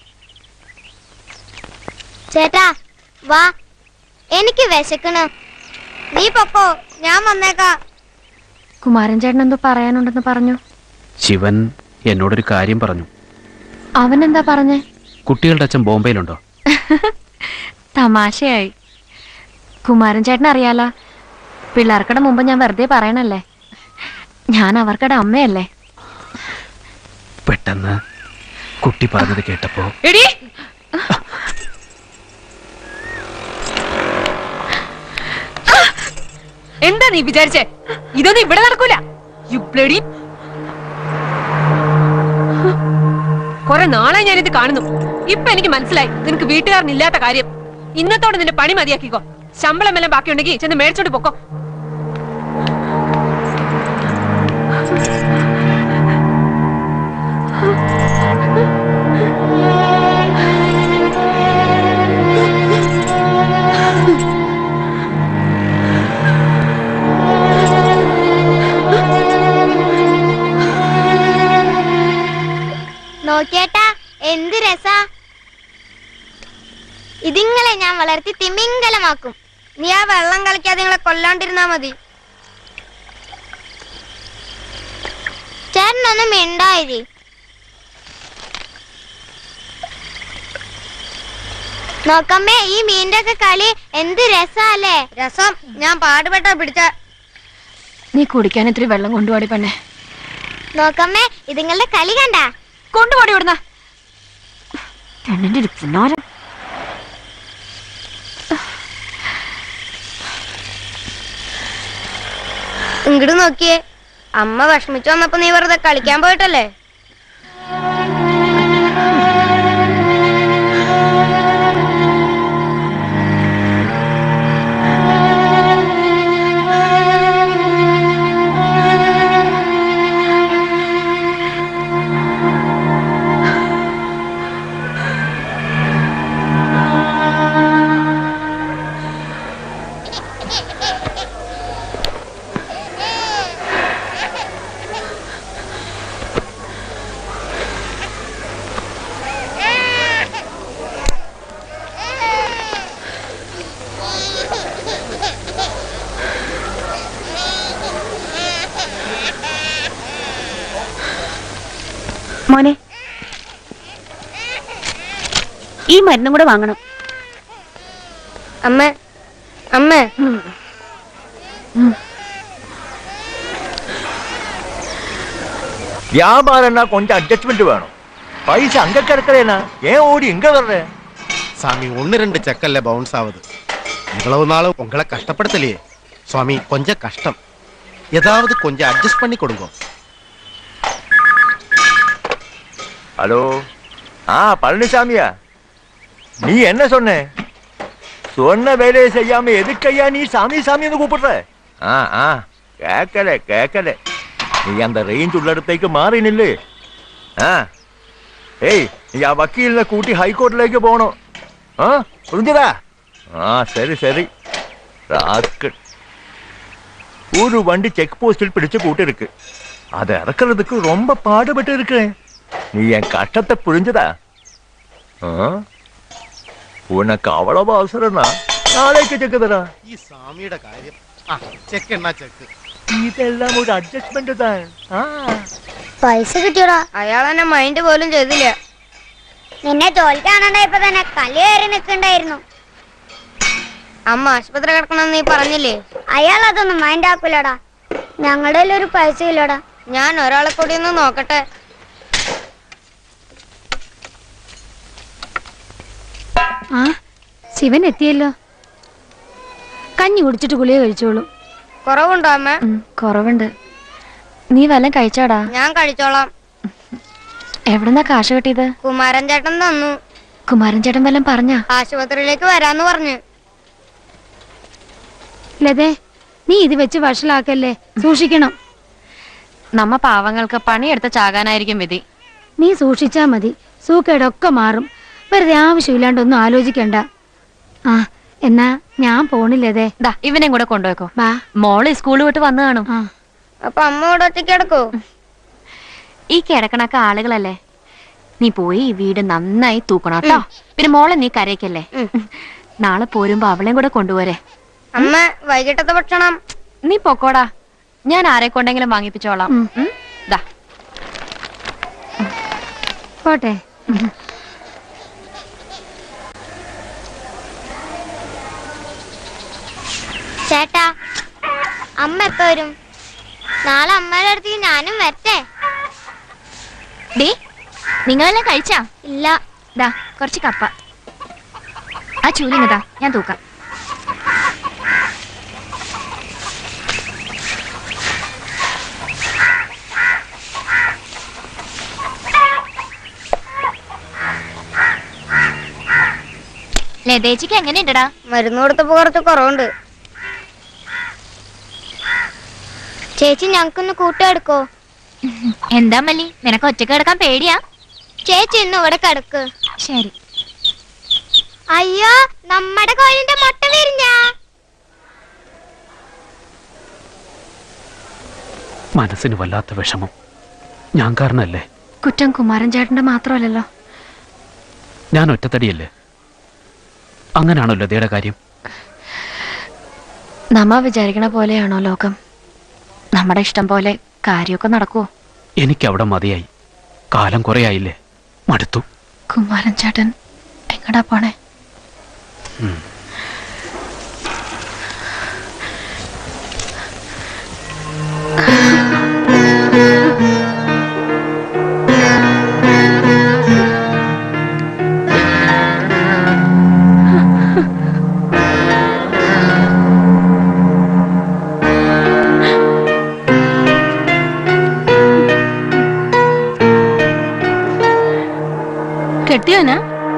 [SPEAKER 3] ചേട്ടാ വാ എനിക്ക് വിശക്കണ് നീ പൊക്കോ ഞാൻ വന്നേക്കാ
[SPEAKER 5] കുമാരൻ ചേട്ടൻ എന്തോ പറയാനുണ്ടെന്ന് പറഞ്ഞു
[SPEAKER 15] ശിവൻ എന്നോടൊരു കാര്യം പറഞ്ഞു
[SPEAKER 5] അവൻ എന്താ പറഞ്ഞേ
[SPEAKER 15] കുട്ടികളുടെ അച്ഛൻ ബോംബെയിലുണ്ടോ
[SPEAKER 5] തമാശയായി കുമാരൻ ചേട്ടൻ അറിയാലോ പിള്ളേർക്കടെ മുമ്പ് ഞാൻ വെറുതെ പറയണല്ലേ ഞാൻ അവർക്കടെ അമ്മയല്ലേ
[SPEAKER 15] പെട്ടെന്ന് കുട്ടി പറഞ്ഞത് കേട്ടപ്പോ
[SPEAKER 8] എടി എന്താ നീ വിചാരിച്ചേ ഇതൊന്നും ഇവിടെ നടക്കൂല യു ബ്ലഡി കൊറേ നാളായി ഞാനിത് കാണുന്നു ഇപ്പൊ എനിക്ക് മനസ്സിലായി നിനക്ക് വീട്ടുകാരനില്ലാത്ത കാര്യം ഇന്നത്തോടെ നിന്റെ പണി മതിയാക്കിക്കോ ശമ്പളം എല്ലാം ബാക്കിയുണ്ടെങ്കിൽ ചെന്ന് മേടിച്ചോണ്ട് പൊക്കോ
[SPEAKER 3] നോക്കിയേട്ടാ എന്ത് രസാ ഇതിങ്ങളെ ഞാൻ വളർത്തി തിമിംഗലമാക്കും
[SPEAKER 2] നീ ആ വെള്ളം കളിക്കാതെ നിങ്ങളെ കൊല്ലാണ്ടിരുന്നാ മതി
[SPEAKER 3] ചേട്ടനൊന്നും മിണ്ടായിരി നോക്കമ്മേ ഈ മീനിന്റെ ഒക്കെ കളി എന്ത് രസാല്ലേ
[SPEAKER 2] രസം ഞാൻ പാടുപെട്ടാ പിടിച്ച
[SPEAKER 5] നീ കുടിക്കാൻ ഇത്തിരി വെള്ളം കൊണ്ടുപോടി പെണ്ണെ
[SPEAKER 3] നോക്കമ്മേ ഇതിങ്ങളുടെ കളി കണ്ട
[SPEAKER 5] കൊണ്ടുപോടി ഇവിടുന്ന് പെണ്ണിന്റെ ഒരു പുന്നാരം
[SPEAKER 2] ഇങ്ങോട്ട് നോക്കിയേ അമ്മ വിഷമിച്ചു വന്നപ്പോ നീ വെറുതെ കളിക്കാൻ പോയിട്ടല്ലേ
[SPEAKER 6] മോനെ ഈ മരുന്നും കൂടെ വാങ്ങണം
[SPEAKER 2] അമ്മ അമ്മ
[SPEAKER 7] வியாபாரம்னா கொஞ்சம் அட்ஜஸ்ட்மெண்ட் வேணும் பைசா அங்க கிடக்குறேனா ஏன் ஓடி இங்க வர்ற
[SPEAKER 19] சாமி ஒன்று ரெண்டு செக்கல்ல பவுன்ஸ் ஆகுது இவ்வளவு நாளும் உங்களை கஷ்டப்படுத்தலையே சுவாமி கொஞ்சம் கஷ்டம் ஏதாவது கொஞ்சம் அட்ஜஸ்ட் பண்ணி கொடுங்க
[SPEAKER 7] ஹலோ ஆ பழனிசாமியா நீ என்ன சொன்ன சொன்ன வேலையை செய்யாம எதுக்கையா நீ சாமி சாமின்னு கூப்பிடுற ஆ ஆ கேட்கல கேட்கல நீ அந்த ரேஞ்ச் உள்ள இடത്തേക്ക് മാറി നില്ല് ആ ഏയ് നീ ആ വക്കീലിനെ കൂട്ടി ഹൈക്കോർട്ടിലേക്ക് പോകണം ആ പുரிஞ்சதா ആ ശരി ശരി ராஸ்கல் ஒரு வண்டி செக் போஸ்டில் பிடிச்சு கூட்டிருக்கு அதை இறக்குறதுக்கு ரொம்ப பாடுபட்டு இருக்கிறேன் நீ என் கஷ்டத்தை புரிஞ்சதா ஆ? உனக்கு அவ்வளவு அவசரம்னா நாளைக்கு செக்கு தரேன்
[SPEAKER 19] ഈ സ്വാമിയുടെ കാര്യം ആ ചെക്ക് എന്നാ ചെക്ക്
[SPEAKER 7] ഇതെല്ലാം ഒരു അഡ്ജസ്റ്റ്മെന്റ് താൻ ആ
[SPEAKER 3] പൈസ കിട്ടിയോടാ
[SPEAKER 2] അയാൾ എന്നെ മൈൻഡ് പോലും ചെയ്തില്ല
[SPEAKER 3] നിന്നെ തോൽക്കാണുണ്ടായപ്പോ തന്നെ കല്ല് കയറി നിൽക്കണ്ടായിരുന്നു
[SPEAKER 2] അമ്മ ആശുപത്രി കിടക്കണമെന്ന് നീ പറഞ്ഞില്ലേ
[SPEAKER 3] അയാൾ അതൊന്നും മൈൻഡ് ആക്കൂലടാ ഞങ്ങളുടെ കയ്യിൽ ഒരു പൈസ ഇല്ലടാ
[SPEAKER 2] ഞാൻ ഒരാളെ കൂടി ഒന്ന് നോക്കട്ടെ
[SPEAKER 18] ആ ശിവൻ എത്തിയല്ലോ കഞ്ഞി കുടിച്ചിട്ട് ഗുളിക കഴിച്ചോളൂ
[SPEAKER 2] കുറവുണ്ടോ അമ്മ
[SPEAKER 5] കുറവുണ്ട് നീ വല്ലതും കഴിച്ചാടാ
[SPEAKER 2] ഞാൻ കഴിച്ചോളാം
[SPEAKER 5] എവിടുന്നാ കാശ് കിട്ടിയത്
[SPEAKER 2] കുമാരൻ ചേട്ടൻ തന്നു
[SPEAKER 5] കുമാരൻ ചേട്ടൻ വല്ലതും പറഞ്ഞാ
[SPEAKER 2] ആശുപത്രിയിലേക്ക് വരാന്ന് പറഞ്ഞു
[SPEAKER 18] ലതേ നീ ഇത് വെച്ച് വഷളാക്കല്ലേ സൂക്ഷിക്കണം
[SPEAKER 5] നമ്മ പാവങ്ങൾക്ക് പണിയെടുത്ത് ചാകാനായിരിക്കും വിധി
[SPEAKER 18] നീ സൂക്ഷിച്ചാ മതി സൂക്കേടൊക്കെ മാറും വെറുതെ ആവശ്യമില്ലാണ്ടൊന്നും ആലോചിക്കണ്ട ആ എന്നാ ഞാൻ പോണില്ലതേ
[SPEAKER 5] ദാ ഇവനെയും കൂടെ കൊണ്ടുപോയിക്കോ
[SPEAKER 18] ബാ
[SPEAKER 5] മോള് സ്കൂൾ വിട്ട് വന്നു കാണും
[SPEAKER 2] അപ്പൊ അമ്മ ഇവിടെ ഒറ്റയ്ക്ക് കിടക്കോ
[SPEAKER 5] ഈ കിടക്കണൊക്കെ ആളുകളല്ലേ നീ പോയി ഈ വീട് നന്നായി തൂക്കണം കേട്ടോ പിന്നെ മോളെ നീ കരയ്ക്കല്ലേ നാളെ പോരുമ്പോ അവളെയും കൂടെ കൊണ്ടുപോരെ
[SPEAKER 2] അമ്മ വൈകിട്ടത്തെ ഭക്ഷണം
[SPEAKER 5] നീ പൊക്കോടാ ഞാൻ ആരെ കൊണ്ടെങ്കിലും വാങ്ങിപ്പിച്ചോളാം ഉം? ദാ
[SPEAKER 18] പോട്ടെ
[SPEAKER 3] ചേട്ടാ അമ്മ എപ്പോ വരും നാളെ അമ്മയുടെ അടുത്തേക്ക് ഞാനും വരട്ടെ
[SPEAKER 5] ഡേ നിങ്ങളെല്ലാം കഴിച്ചാ
[SPEAKER 3] ഇല്ല
[SPEAKER 5] ദാ കുറച്ച് കപ്പ ആ ചൂലിങ്ങതാ ഞാൻ തൂക്കാം ലതേച്ചിക്ക് എങ്ങനെയുണ്ടടാ
[SPEAKER 2] മരുന്ന് കൊടുത്തപ്പോ കുറച്ച് കുറവുണ്ട്
[SPEAKER 3] ചേച്ചി ഞങ്ങൾക്കൊന്ന് കൂട്ടെടുക്കോ
[SPEAKER 5] എന്താ മല്ലി നിനക്ക് ഒറ്റക്ക് കിടക്കാൻ പേടിയാ
[SPEAKER 3] ചേച്ചി ഇന്ന് ഇവിടെ കിടക്ക്
[SPEAKER 5] ശരി
[SPEAKER 3] അയ്യോ നമ്മടെ കോഴിന്റെ മുട്ട വിരിഞ്ഞ
[SPEAKER 15] മനസ്സിന് വല്ലാത്ത വിഷമം ഞാൻ കാരണല്ലേ
[SPEAKER 5] കുറ്റം കുമാരൻ ചേട്ടന്റെ മാത്രമല്ലല്ലോ
[SPEAKER 15] ഞാൻ ഒറ്റത്തടിയല്ലേ അങ്ങനാണോ ലതയുടെ കാര്യം
[SPEAKER 5] നമ്മ വിചാരിക്കണ പോലെയാണോ ലോകം നമ്മുടെ ഇഷ്ടം പോലെ കാര്യമൊക്കെ നടക്കുവോ
[SPEAKER 15] എനിക്ക് അവിടെ മതിയായി കാലം കുറേ ആയില്ലേ മടുത്തു
[SPEAKER 5] കുമാരൻ ചേട്ടൻ എങ്ങടാ പോണേ
[SPEAKER 15] ഉം.
[SPEAKER 18] കെട്ടിയോനാ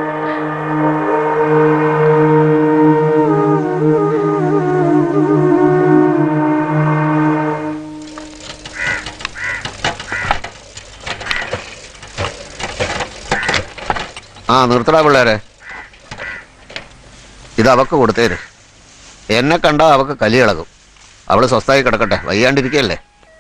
[SPEAKER 1] ആ നിർത്തടാ പിള്ളേരെ ഇത് അവക്ക് കൊടുത്തേര് എന്നെ കണ്ടാ അവക്ക് കലി ഇളകും അവള് സ്വസ്ഥായി കിടക്കട്ടെ വയ്യാണ്ടിരിക്കല്ലേ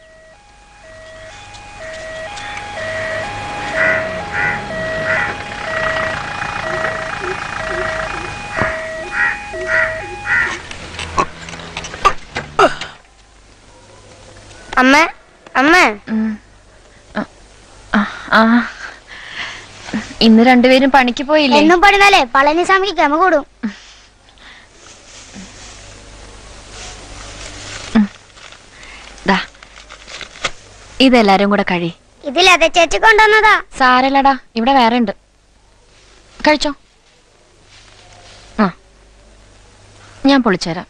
[SPEAKER 2] അമ്മ അമ്മ
[SPEAKER 5] ആ ഇന്ന് രണ്ടുപേരും പണിക്ക് പോയില്ലേ
[SPEAKER 3] എന്നും പണിന്നാലേ പളനിസ്വാമിക്ക് ഗമ കൂടും
[SPEAKER 5] ദാ ഇതെല്ലാരും കൂടെ കഴി
[SPEAKER 3] ഇതിലതെ ചേച്ചി കൊണ്ടുവന്നതാ
[SPEAKER 5] സാരല്ലടാ ഇവിടെ വേറെ ഉണ്ട് കഴിച്ചോ ഞാൻ പൊളിച്ചുതരാം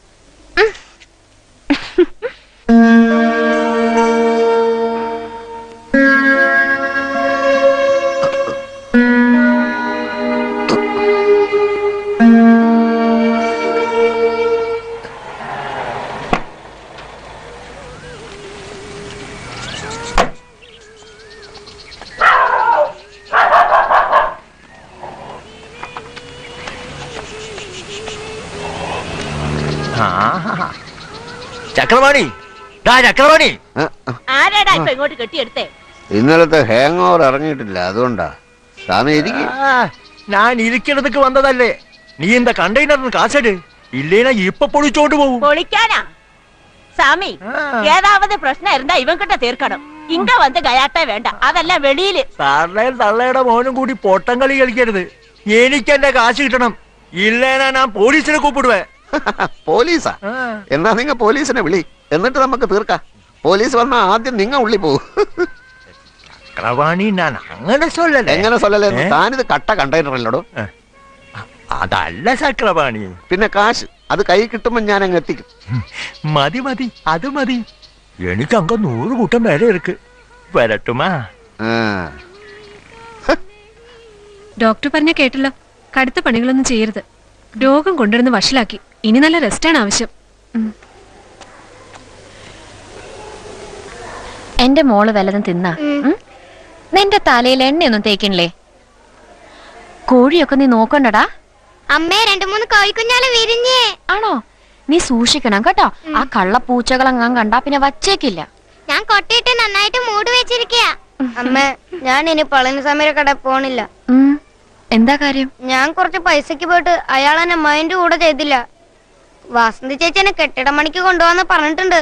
[SPEAKER 7] ആഹാ. ചക്രവാണി ദാ ചക്രവാണി
[SPEAKER 6] ആരാടാ ഇപ്പൊ ഇങ്ങോട്ട് കെട്ടിയെടുത്തേ
[SPEAKER 1] ഇന്നലത്തെ ഹാങ് ഓവർ ഇറങ്ങിയിട്ടില്ല അതുകൊണ്ടാ സ്വാമി ഇരിക്കും
[SPEAKER 7] ആ, ഞാൻ ഇരിക്കണതൊക്കെ വന്നതല്ലേ നീ എന്താ കണ്ടെയ്നറിന് കാശട് ഇല്ലേനാ ഇപ്പൊ പൊളിച്ചോണ്ട് പോകും
[SPEAKER 6] പൊളിക്കാനാ சாமி ஏதாவது பிரச்சனை இருந்தா இவன் கிட்ட தீர்க்கணும் இங்க வந்து கயாட்டே வேண்டாம் அதெல்லாம் வெளியில
[SPEAKER 7] സാറിനെയും തള്ളയുടെ മോനും കൂടി പൊട്ടം കളി കളിക്കരുത് എനിക്ക് എന്റെ കാശ് കിട്ടണം ഇല്ലേനാ ഞാൻ പോലീസിനെ കൂപ്പിടുവേ
[SPEAKER 1] പോലീസാ എന്നാ നിങ്ങ പോലീസിനെ വിളി എന്നിട്ട് നമുക്ക് തീർക്കാം പോലീസ് വന്നാ ആദ്യം നിങ്ങ ഉള്ളി പോകും
[SPEAKER 7] ചക്രവാണി ഞാൻ അങ്ങനെ സൊല്ലല്ലേ
[SPEAKER 1] എങ്ങനെ സൊല്ലലേ
[SPEAKER 7] ഏ?
[SPEAKER 1] താനിത് കട്ട കണ്ടെയ്നർ അല്ലടോ
[SPEAKER 7] അതല്ല ചക്രവാണി
[SPEAKER 1] പിന്നെ കാശ് അത് കൈ കിട്ടുമ്പോ ഞാൻ അങ്ങ് എത്തിക്കും
[SPEAKER 7] മതി മതി അത് മതി എനിക്ക് അങ്ങ് നൂറ് കൂട്ടം വില ഇருக்கு വരട്ടുമാ
[SPEAKER 8] ഡോക്ടർ പറഞ്ഞ കേട്ടല്ലോ കടുത്ത പണികളൊന്നും ചെയ്യരുത് രോഗം കൊണ്ടുവരുന്ന വഷളാക്കി ഇനി നല്ല റെസ്റ്റാണ് ആവശ്യം
[SPEAKER 5] എന്റെ മോള് വല്ലതും തിന്നാ ഉം? നിന്റെ തലയിൽ എണ്ണയൊന്നും തേക്കണില്ലേ കോഴിയൊക്കെ നീ നോക്കണ്ടടാ
[SPEAKER 3] അമ്മേ രണ്ടു മൂന്ന് കോഴിക്കുഞ്ഞാല് വിരിഞ്ഞേ
[SPEAKER 5] ആണോ നീ സൂക്ഷിക്കണം കേട്ടോ ആ കള്ളപ്പൂച്ചകളെങ്ങാൻ കണ്ടാ പിന്നെ വച്ചേക്കില്ല
[SPEAKER 3] ഞാൻ കൊട്ടിയിട്ട് നന്നായിട്ട് മൂട് വെച്ചിരിക്കയാ അമ്മേ ഞാൻ ഇനി പളനിസ്വാമിയുടെ കട പോണില്ല
[SPEAKER 5] ഉം. എന്താ കാര്യം
[SPEAKER 3] ഞാൻ കുറച്ച് പൈസക്ക് പോയിട്ട് അയാൾ എന്നെ മൈൻഡ് കൂടെ ചെയ്തില്ല വാസന്തി ചേച്ചി എന്നെ കെട്ടിട മണിക്ക് കൊണ്ടുപോവാന്ന് പറഞ്ഞിട്ടുണ്ട്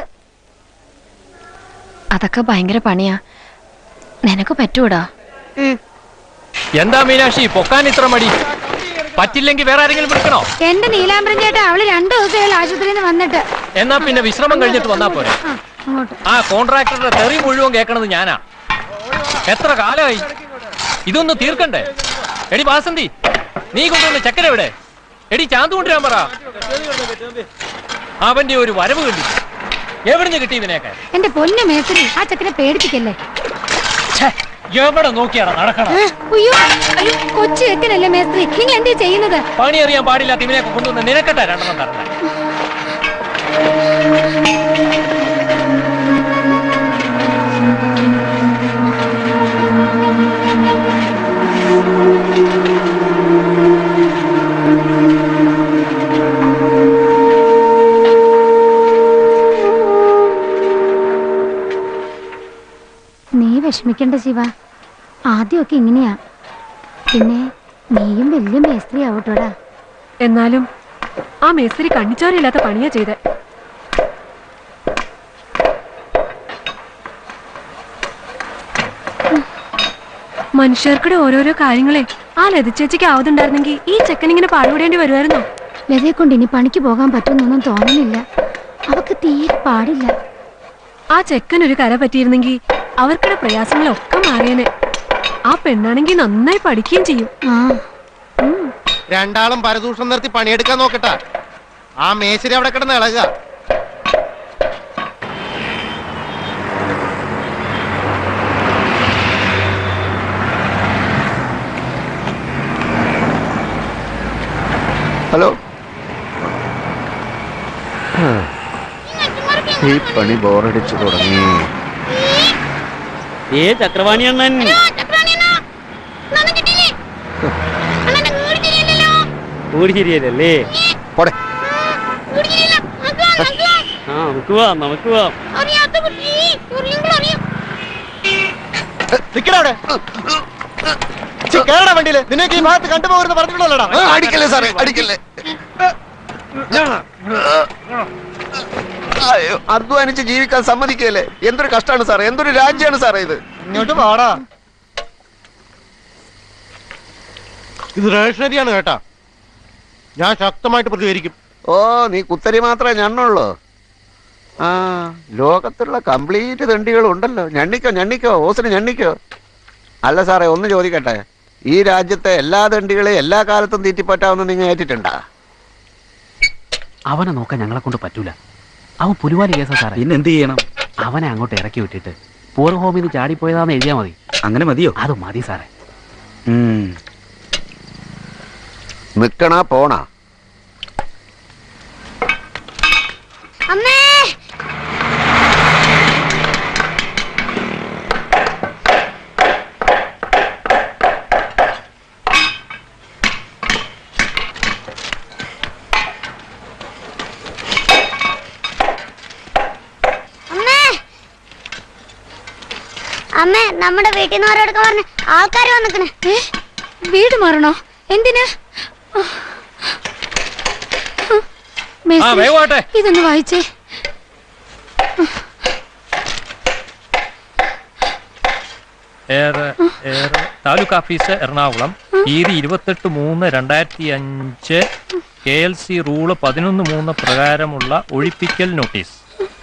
[SPEAKER 5] അതൊക്കെ ഭയങ്കര പണിയാ നിനക്ക് പറ്റൂടാ
[SPEAKER 20] എന്താ മീനാക്ഷി പൊക്കാൻ ഇത്ര മടി പറ്റില്ലെങ്കിൽ വേറെ ആരെങ്കിലും വിളിക്കണോ
[SPEAKER 18] എന്റെ നീലാംബരൻ ചേട്ടാ അവള് രണ്ടു ദിവസമായി ആശുപത്രിയിൽ നിന്ന് വന്നിട്ട്
[SPEAKER 20] എന്നാ പിന്നെ വിശ്രമം കഴിഞ്ഞിട്ട് വന്നാ പോരെ
[SPEAKER 18] ആ, അങ്ങോട്ട്
[SPEAKER 20] ആ കോൺട്രാക്ടറുടെ തെറി മുഴുവൻ കേൾക്കണത് ഞാനാ എത്ര കാലമായി ഇതൊന്ന് തീർക്കണ്ടേ എടി വാസന്തി നീ കൊണ്ടുവന്ന ചക്കര എവിടെ എടി ചാന്ത് കൊണ്ടുവരാൻ പറ അവന്റെ ഒരു വരവ് കണ്ടി എവിടുന്ന് കിട്ടി ഇതിനെയൊക്കെ
[SPEAKER 18] എന്റെ പൊന്നു മേസ്ത്രി ആ ചക്കനെ പേടിപ്പിക്കല്ലേ
[SPEAKER 20] എവിടെ നോക്കിയാടാ നടക്കണം
[SPEAKER 18] ഏ, അയ്യോ അയ്യോ കൊച്ചു ചെക്കനല്ലേ മേസ്ത്രി നിങ്ങൾ എന്തേ ചെയ്യുന്നത്
[SPEAKER 20] പണി അറിയാൻ പാടില്ലാത്ത ഇവനെയൊക്കെ കൊണ്ടുവന്ന് നിനക്കട്ടെ രണ്ടെണ്ണം തരണ്ട
[SPEAKER 18] നീ വിഷമിക്കണ്ട ശിവ ആദ്യമൊക്കെ ഇങ്ങനെയാ പിന്നെ നീയും വലിയ മേസ്ത്രി ആവട്ടോടാ
[SPEAKER 8] എന്നാലും ആ മേസ്തിരി കണ്ണിച്ചോരില്ലാത്ത പണിയാ ചെയ്തേ മനുഷ്യർക്കിടെ ഓരോരോ കാര്യങ്ങളെ ആ ലതിച്ചേച്ചിക്ക് ആവതുണ്ടായിരുന്നെങ്കിൽ ഈ ചെക്കനിങ്ങനെ പാടുപെടേണ്ടി വരുമായിരുന്നോ
[SPEAKER 18] ലതയെ കൊണ്ട് ഇനി പണിക്ക് പോകാൻ പറ്റുമെന്നൊന്നും തോന്നുന്നില്ല അവക്ക് തീരെ പാടില്ല
[SPEAKER 8] ആ ചെക്കൻ ഒരു കര പറ്റിയിരുന്നെങ്കിൽ അവർക്കിടെ പ്രയാസങ്ങളൊക്കെ മാറിയേനെ ആ പെണ്ണാണെങ്കിൽ നന്നായി പഠിക്കുകയും ചെയ്യും
[SPEAKER 19] രണ്ടാളും പരദൂഷണം നിർത്തി പണിയെടുക്കാൻ നോക്കട്ടാ ആ മേശരി അവിടെ കിടന്ന് ഇളകുക
[SPEAKER 1] ഹലോ ഈ പണി ബോറടിച്ചു തുടങ്ങി
[SPEAKER 9] ഏ ചക്രവാണി അണ്ണൻ ഊടി ശരിയല്ലേ
[SPEAKER 1] പോടെ
[SPEAKER 9] ആ നമുക്ക് പോവാം നമുക്ക് പോവാം
[SPEAKER 19] നിക്കടാ അവിടെ ഛി, കേറടാ വണ്ടിയില് നിനക്ക് ഈ ഭാഗത്ത് കണ്ടുപോകരുത് പറഞ്ഞിട്ടുള്ളടാ
[SPEAKER 1] ആ, അടിക്കല്ലേ സാറേ അടിക്കല്ലേ അയ്യോ അധ്വാനിച്ച് ജീവിക്കാൻ സമ്മതിക്കല്ലേ എന്തൊരു കഷ്ടമാണ് സാറേ എന്തൊരു രാജ്യമാണ് സാറേ ഇത്
[SPEAKER 19] ഇങ്ങോട്ട് പാടാ ഇത് റേഷനരിയാണ് കേട്ടാ ഞാൻ ശക്തമായിട്ട് പ്രതികരിക്കും
[SPEAKER 1] ഓ നീ കുത്തരി മാത്രമേ ഞണ്ണുള്ളൂ ആ ലോകത്തുള്ള കംപ്ലീറ്റ് തെണ്ടികളും ഉണ്ടല്ലോ ഞണ്ണിക്കോ ഞണ്ണിക്കോ ഓസിന് ഞണ്ണിക്കോ അല്ല സാറേ ഒന്ന് ചോദിക്കട്ടെ ഈ രാജ്യത്തെ എല്ലാ തെണ്ടികളെയും എല്ലാ കാലത്തും തീറ്റിപ്പറ്റാവുന്ന നിങ്ങൾ ഏറ്റിട്ടുണ്ടാ
[SPEAKER 15] അവനെ നോക്കാൻ ഞങ്ങളെ കൊണ്ട് പറ്റൂല അവൻ പുലിവാലി കേസാ സാറേ
[SPEAKER 17] പിന്നെ എന്ത് ചെയ്യണം
[SPEAKER 15] അവനെ അങ്ങോട്ട് ഇറക്കി വിട്ടിട്ട് പൂർ ഹോമിൽ നിന്ന് ചാടിപ്പോയതാന്ന് എഴുതിയാ മതി
[SPEAKER 17] അങ്ങനെ മതിയോ
[SPEAKER 15] അത് മതി സാറേ
[SPEAKER 1] നിക്കണ പോണാ
[SPEAKER 3] അമ്മേ അമ്മേ അമ്മേ നമ്മുടെ വീട്ടിൽ നിന്ന് ഓരോടൊക്കെ പറഞ്ഞ് ആൾക്കാർ വന്നിക്കണേ
[SPEAKER 18] വീട് മാറണോ എന്തിനാ മേസ്ത്രി,
[SPEAKER 20] വേഗമാട്ടെ.
[SPEAKER 18] ഇതൊന്ന് വായിച്ചേ
[SPEAKER 20] ഏറെ ഏറെ താലൂക്ക് ഓഫീസ് എറണാകുളം തീയതി ഇരുപത്തെട്ട് മൂന്ന് രണ്ടായിരത്തി അഞ്ച് കെ എൽ സി റൂള് പതിനൊന്ന് മൂന്ന് പ്രകാരമുള്ള ഒഴിപ്പിക്കൽ നോട്ടീസ്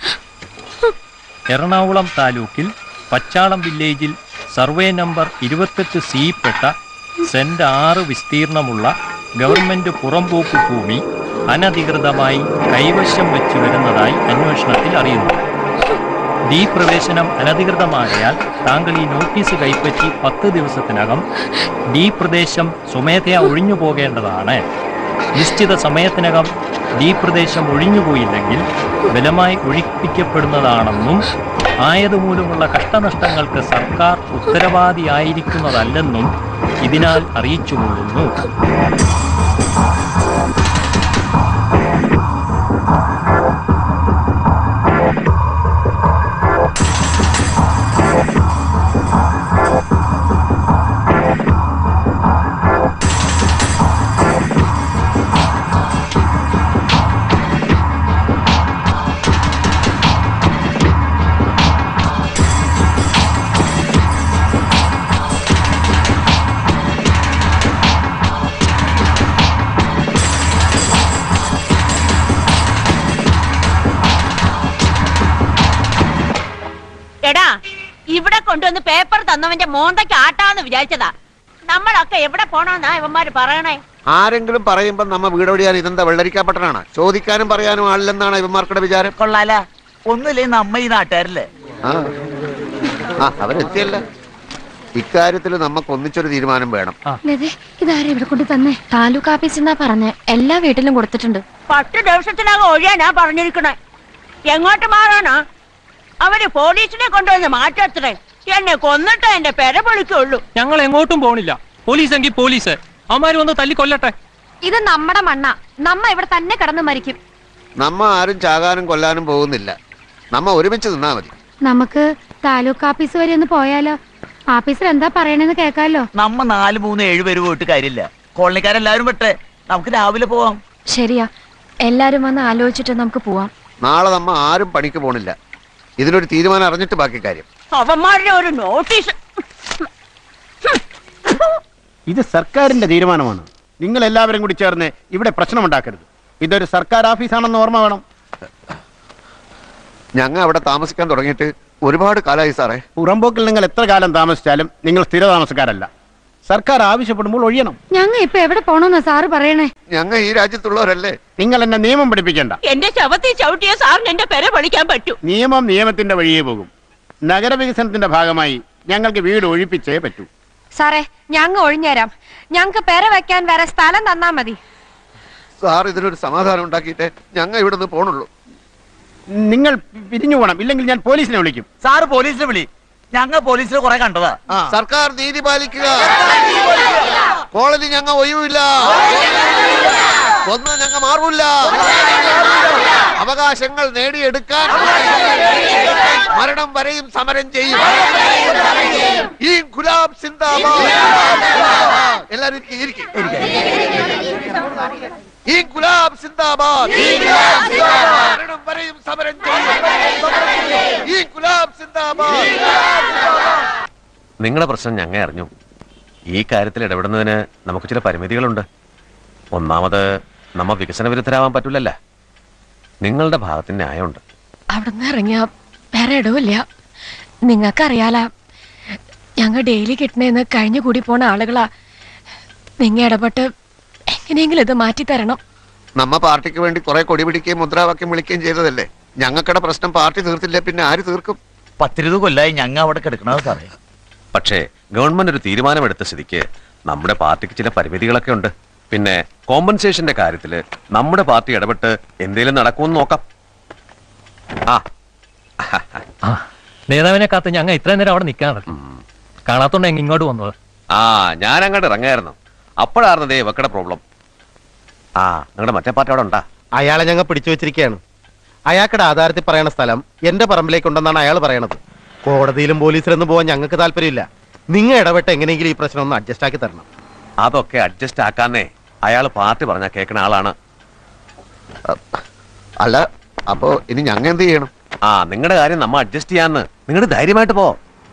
[SPEAKER 20] എറണാകുളം താലൂക്കിൽ പച്ചാളം വില്ലേജിൽ സർവേ നമ്പർ ഇരുപത്തെട്ട് സി പെട്ട സെന്റ് ആറ് വിസ്തീർണമുള്ള ഗവൺമെന്റ് പുറംപോക്ക് ഭൂമി അനധികൃതമായി കൈവശം വെച്ചു വരുന്നതായി അന്വേഷണത്തിൽ അറിയുന്നു ഡി പ്രവേശനം അനധികൃതമാകയാൽ താങ്കൾ ഈ നോട്ടീസ് കൈപ്പറ്റി പത്ത് ദിവസത്തിനകം ഡി പ്രദേശം സ്വമേധയാ ഒഴിഞ്ഞു പോകേണ്ടതാണ് നിശ്ചിത സമയത്തിനകം ഡി പ്രദേശം ഒഴിഞ്ഞുപോയില്ലെങ്കിൽ ബലമായി ഒഴിപ്പിക്കപ്പെടുന്നതാണെന്നും ആയതുമൂലമുള്ള കഷ്ടനഷ്ടങ്ങൾക്ക് സർക്കാർ ഉത്തരവാദിയായിരിക്കുന്നതല്ലെന്നും ഇതിനാൽ അറിയിച്ചുകൊള്ളുന്നു
[SPEAKER 6] എടാ ഇവിടെ കൊണ്ടുവന്ന് പേപ്പർ തന്നവന്റെ മോന്തയ്ക്ക് ആട്ടാന്ന് വിചാരിച്ചതാ നമ്മളൊക്കെ എവിടെ പോണോന്നാ ഇവന്മാര് പറയണേ
[SPEAKER 1] ആരെങ്കിലും പറയുമ്പോ നമ്മ വീടൊഴിയാൻ ഇതെന്താ വെള്ളരിക്കാപ്പെട്ടനാണ് ചോദിക്കാനും പറയാനും ആളില്ലെന്നാണ് ഇവന്മാർക്കുടെ വിചാരം
[SPEAKER 14] കൊള്ളാല ഒന്നുമില്ലേ നമ്മ ഈ നാട്ടുകാരല്ലേ
[SPEAKER 1] ആ ആ അവരെത്തിയല്ല ഇക്കാര്യത്തിൽ നമുക്ക് ഒന്നിച്ചൊരു തീരുമാനം വേണം
[SPEAKER 18] ലതേ ഇതാരാ ഇവിടെ കൊണ്ട് തന്നെ
[SPEAKER 5] താലൂക്ക് ഓഫീസിൽ നിന്നാ പറഞ്ഞേ എല്ലാ വീട്ടിലും കൊടുത്തിട്ടുണ്ട്
[SPEAKER 6] പത്ത് ദിവസത്തിനകം ഒഴിയാനാ പറഞ്ഞിരിക്കണേ എങ്ങോട്ട് മാറാനാ അവര് പോലീസിനെ കൊണ്ടുവന്ന് മാറ്റത്രേ എന്നെ കൊന്നിട്ട് എന്റെ പെര പൊളിക്കുള്ളൂ
[SPEAKER 20] ഞങ്ങൾ എങ്ങോട്ടും പോണില്ല പോലീസ് എങ്കിൽ പോലീസ് അവന്മാര് വന്ന് തല്ലിക്കൊല്ലട്ടെ
[SPEAKER 5] ഇത് നമ്മുടെ മണ്ണ നമ്മ ഇവിടെ തന്നെ കിടന്ന് മരിക്കും
[SPEAKER 1] നമ്മ ആരും ചാകാനും കൊല്ലാനും പോകുന്നില്ല നമ്മ ഒരുമിച്ച് നിന്നാ മതി
[SPEAKER 18] നമുക്ക് താലൂക്ക് ഓഫീസ് വരെ ഒന്ന് പോയാലോ ഓഫീസർ എന്താ പറയണെന്ന് കേൾക്കാലോ
[SPEAKER 14] നമ്മ നാല് മൂന്ന് ഏഴ് പേര് പോയിട്ട് കാര്യമില്ല കോളനിക്കാരെല്ലാവരും വിട്ടെ നമുക്ക് രാവിലെ പോവാം
[SPEAKER 5] ശരിയാ എല്ലാരും വന്ന് ആലോചിച്ചിട്ട് നമുക്ക് പോവാം
[SPEAKER 1] നാളെ നമ്മ ആരും പണിക്ക് പോണില്ല ഇതിനൊരു തീരുമാനം അറിഞ്ഞിട്ട് ബാക്കി കാര്യം
[SPEAKER 6] അവന്മാരുടെ ഒരു നോട്ടീസ്
[SPEAKER 19] ഇത് സർക്കാരിന്റെ തീരുമാനമാണ് നിങ്ങൾ എല്ലാവരും കൂടി ചേർന്ന് ഇവിടെ പ്രശ്നമുണ്ടാക്കരുത് ഇതൊരു സർക്കാർ ഓഫീസാണെന്ന് ഓർമ്മ വേണം
[SPEAKER 1] ഞങ്ങൾ അവിടെ താമസിക്കാൻ തുടങ്ങിയിട്ട് ഒരുപാട് കാലമായി സാറേ
[SPEAKER 19] പുറമ്പോക്കിൽ നിങ്ങൾ എത്ര കാലം താമസിച്ചാലും നിങ്ങൾ സ്ഥിര താമസക്കാരല്ല സർക്കാർ ആവശ്യപ്പെടുമ്പോൾ ഒഴിയണം
[SPEAKER 18] ഞങ്ങ ഇപ്പൊ എവിടെ പോണോന്നാ സാറ് പറയണേ
[SPEAKER 1] ഞങ്ങൾ ഈ രാജ്യത്തുള്ളവരല്ലേ
[SPEAKER 19] നിങ്ങൾ എന്നെ നിയമം പഠിപ്പിക്കേണ്ട
[SPEAKER 6] എന്റെ ശവത്തിൽ ചവിട്ടിയ സാറിന് എന്റെ പെര പൊളിക്കാൻ പറ്റൂ
[SPEAKER 19] നിയമം നിയമത്തിന്റെ വഴിയേ പോകും നഗരവികസനത്തിന്റെ ഭാഗമായി ഞങ്ങൾക്ക് വീട് ഒഴിപ്പിച്ചേ പറ്റൂ
[SPEAKER 5] സാറേ ഞങ്ങ ഒഴിഞ്ഞുതരാം ഞങ്ങക്ക് പെര വെക്കാൻ വേറെ സ്ഥലം തന്നാ മതി
[SPEAKER 1] സാർ ഇതിനൊരു സമാധാനം ഉണ്ടാക്കിയിട്ടേ ഞങ്ങൾ ഇവിടെ നിന്ന് പോണുള്ളൂ
[SPEAKER 19] നിങ്ങൾ പിരിഞ്ഞു പോകണം ഇല്ലെങ്കിൽ ഞാൻ പോലീസിനെ വിളിക്കും
[SPEAKER 14] സാറ് പോലീസിനെ വിളി ഞങ്ങൾ പോലീസിനെ കുറെ കണ്ടതാ
[SPEAKER 1] സർക്കാർ നീതി പാലിക്കുക കോളനി ഞങ്ങൾ ഒഴിവില്ല ഒന്നും ഞങ്ങൾ മാറൂല അവകാശങ്ങൾ നേടിയെടുക്കാൻ മരണം വരെയും സമരം ചെയ്യും ഈ ഗുലാബ് സിന്ദാബാദ് എല്ലാരും ഇരിക്ക്, ഇരിക്ക്. ഈ ഗുലാബ് സിന്ദാബാദ് മരണം വരെയും സമരം ചെയ്യും ഈ ഗുലാബ് സിന്ദാബാദ്
[SPEAKER 21] നിങ്ങളുടെ പ്രശ്നം ഞങ്ങൾ അറിഞ്ഞു ഈ കാര്യത്തിൽ ഇടപെടുന്നതിന് നമുക്ക് ചില പരിമിതികളുണ്ട് ഒന്നാമത് നമ്മ വികസന വിരുദ്ധരാവാൻ പറ്റൂലല്ല നിങ്ങളുടെ ഭാഗത്തിന് ന്യായമുണ്ട്
[SPEAKER 5] അവിടുന്ന് ഇറങ്ങിയ വേറെ ഇടവില്ല നിങ്ങൾക്കറിയാല ഞങ്ങൾ ഡെയിലി കിട്ടണേന്ന് കഴിഞ്ഞു കൂടി പോണ ആളുകളാ നിങ്ങ ഇടപെട്ട് എങ്ങനെയെങ്കിലും ഇത് മാറ്റി തരണം
[SPEAKER 1] നമ്മ പാർട്ടിക്ക് വേണ്ടി കുറെ കൊടി പിടിക്കുകയും മുദ്രാവാക്യം വിളിക്കുകയും ചെയ്തതല്ലേ ഞങ്ങൾക്കടെ പ്രശ്നം പാർട്ടി തീർത്തില്ല പിന്നെ ആര് തീർക്കും
[SPEAKER 14] പത്തിരുപത് കൊല്ലായി ഞങ്ങ അവിടെ കിടക്കണത് സാറേ
[SPEAKER 21] പക്ഷേ ഗവൺമെന്റ് ഒരു തീരുമാനമെടുത്ത സ്ഥിതിക്ക് നമ്മുടെ പാർട്ടിക്ക് ചില പരിമിതികളൊക്കെ ഉണ്ട് പിന്നെ കോമ്പൻസേഷന്റെ കാര്യത്തില് നമ്മുടെ പാർട്ടി ഇടപെട്ട് എന്തെങ്കിലും നടക്കുമെന്ന് നോക്കാം ആ
[SPEAKER 20] നേതാവിനെ കാത്ത് ഞങ്ങൾ ഇത്രയും നേരം അവിടെ നിൽക്കാറുണ്ട് കാണാത്തോണ്ട് ഞങ്ങൾ ഇങ്ങോട്ട് വന്നത്
[SPEAKER 21] ആ ഞാൻ അങ്ങോട്ട് ഇറങ്ങായിരുന്നു അപ്പോഴായിരുന്നു ദേ വെക്കടെ പ്രോബ്ലം ആ നിങ്ങളുടെ മറ്റേ പാർട്ടി അവിടെ ഉണ്ടാ
[SPEAKER 19] അയാളെ ഞങ്ങൾ പിടിച്ചു വെച്ചിരിക്കുകയാണ് അയാൾക്കടെ ആധാരത്തിൽ പറയണ സ്ഥലം എന്റെ പറമ്പിലേക്കുണ്ടെന്നാണ് അയാൾ പറയണത് കോടതിയിലും പോലീസിലൊന്നും പോകാൻ ഞങ്ങൾക്ക് താല്പര്യമില്ല നിങ്ങൾ ഇടപെട്ട് എങ്ങനെയെങ്കിലും ഈ പ്രശ്നം ഒന്ന് അഡ്ജസ്റ്റ് ആക്കി തരണം
[SPEAKER 21] അതൊക്കെ അഡ്ജസ്റ്റ് ആക്കാന്നേ അയാൾ പാർട്ടി പറഞ്ഞാൽ കേൾക്കുന്ന ആളാണ്
[SPEAKER 1] അല്ല അപ്പോ ഇനി ഞങ്ങൾ എന്ത് ചെയ്യണം
[SPEAKER 21] ആ നിങ്ങളുടെ കാര്യം നമ്മ അഡ്ജസ്റ്റ് ചെയ്യാന്ന് നിങ്ങൾ ധൈര്യമായിട്ട് പോ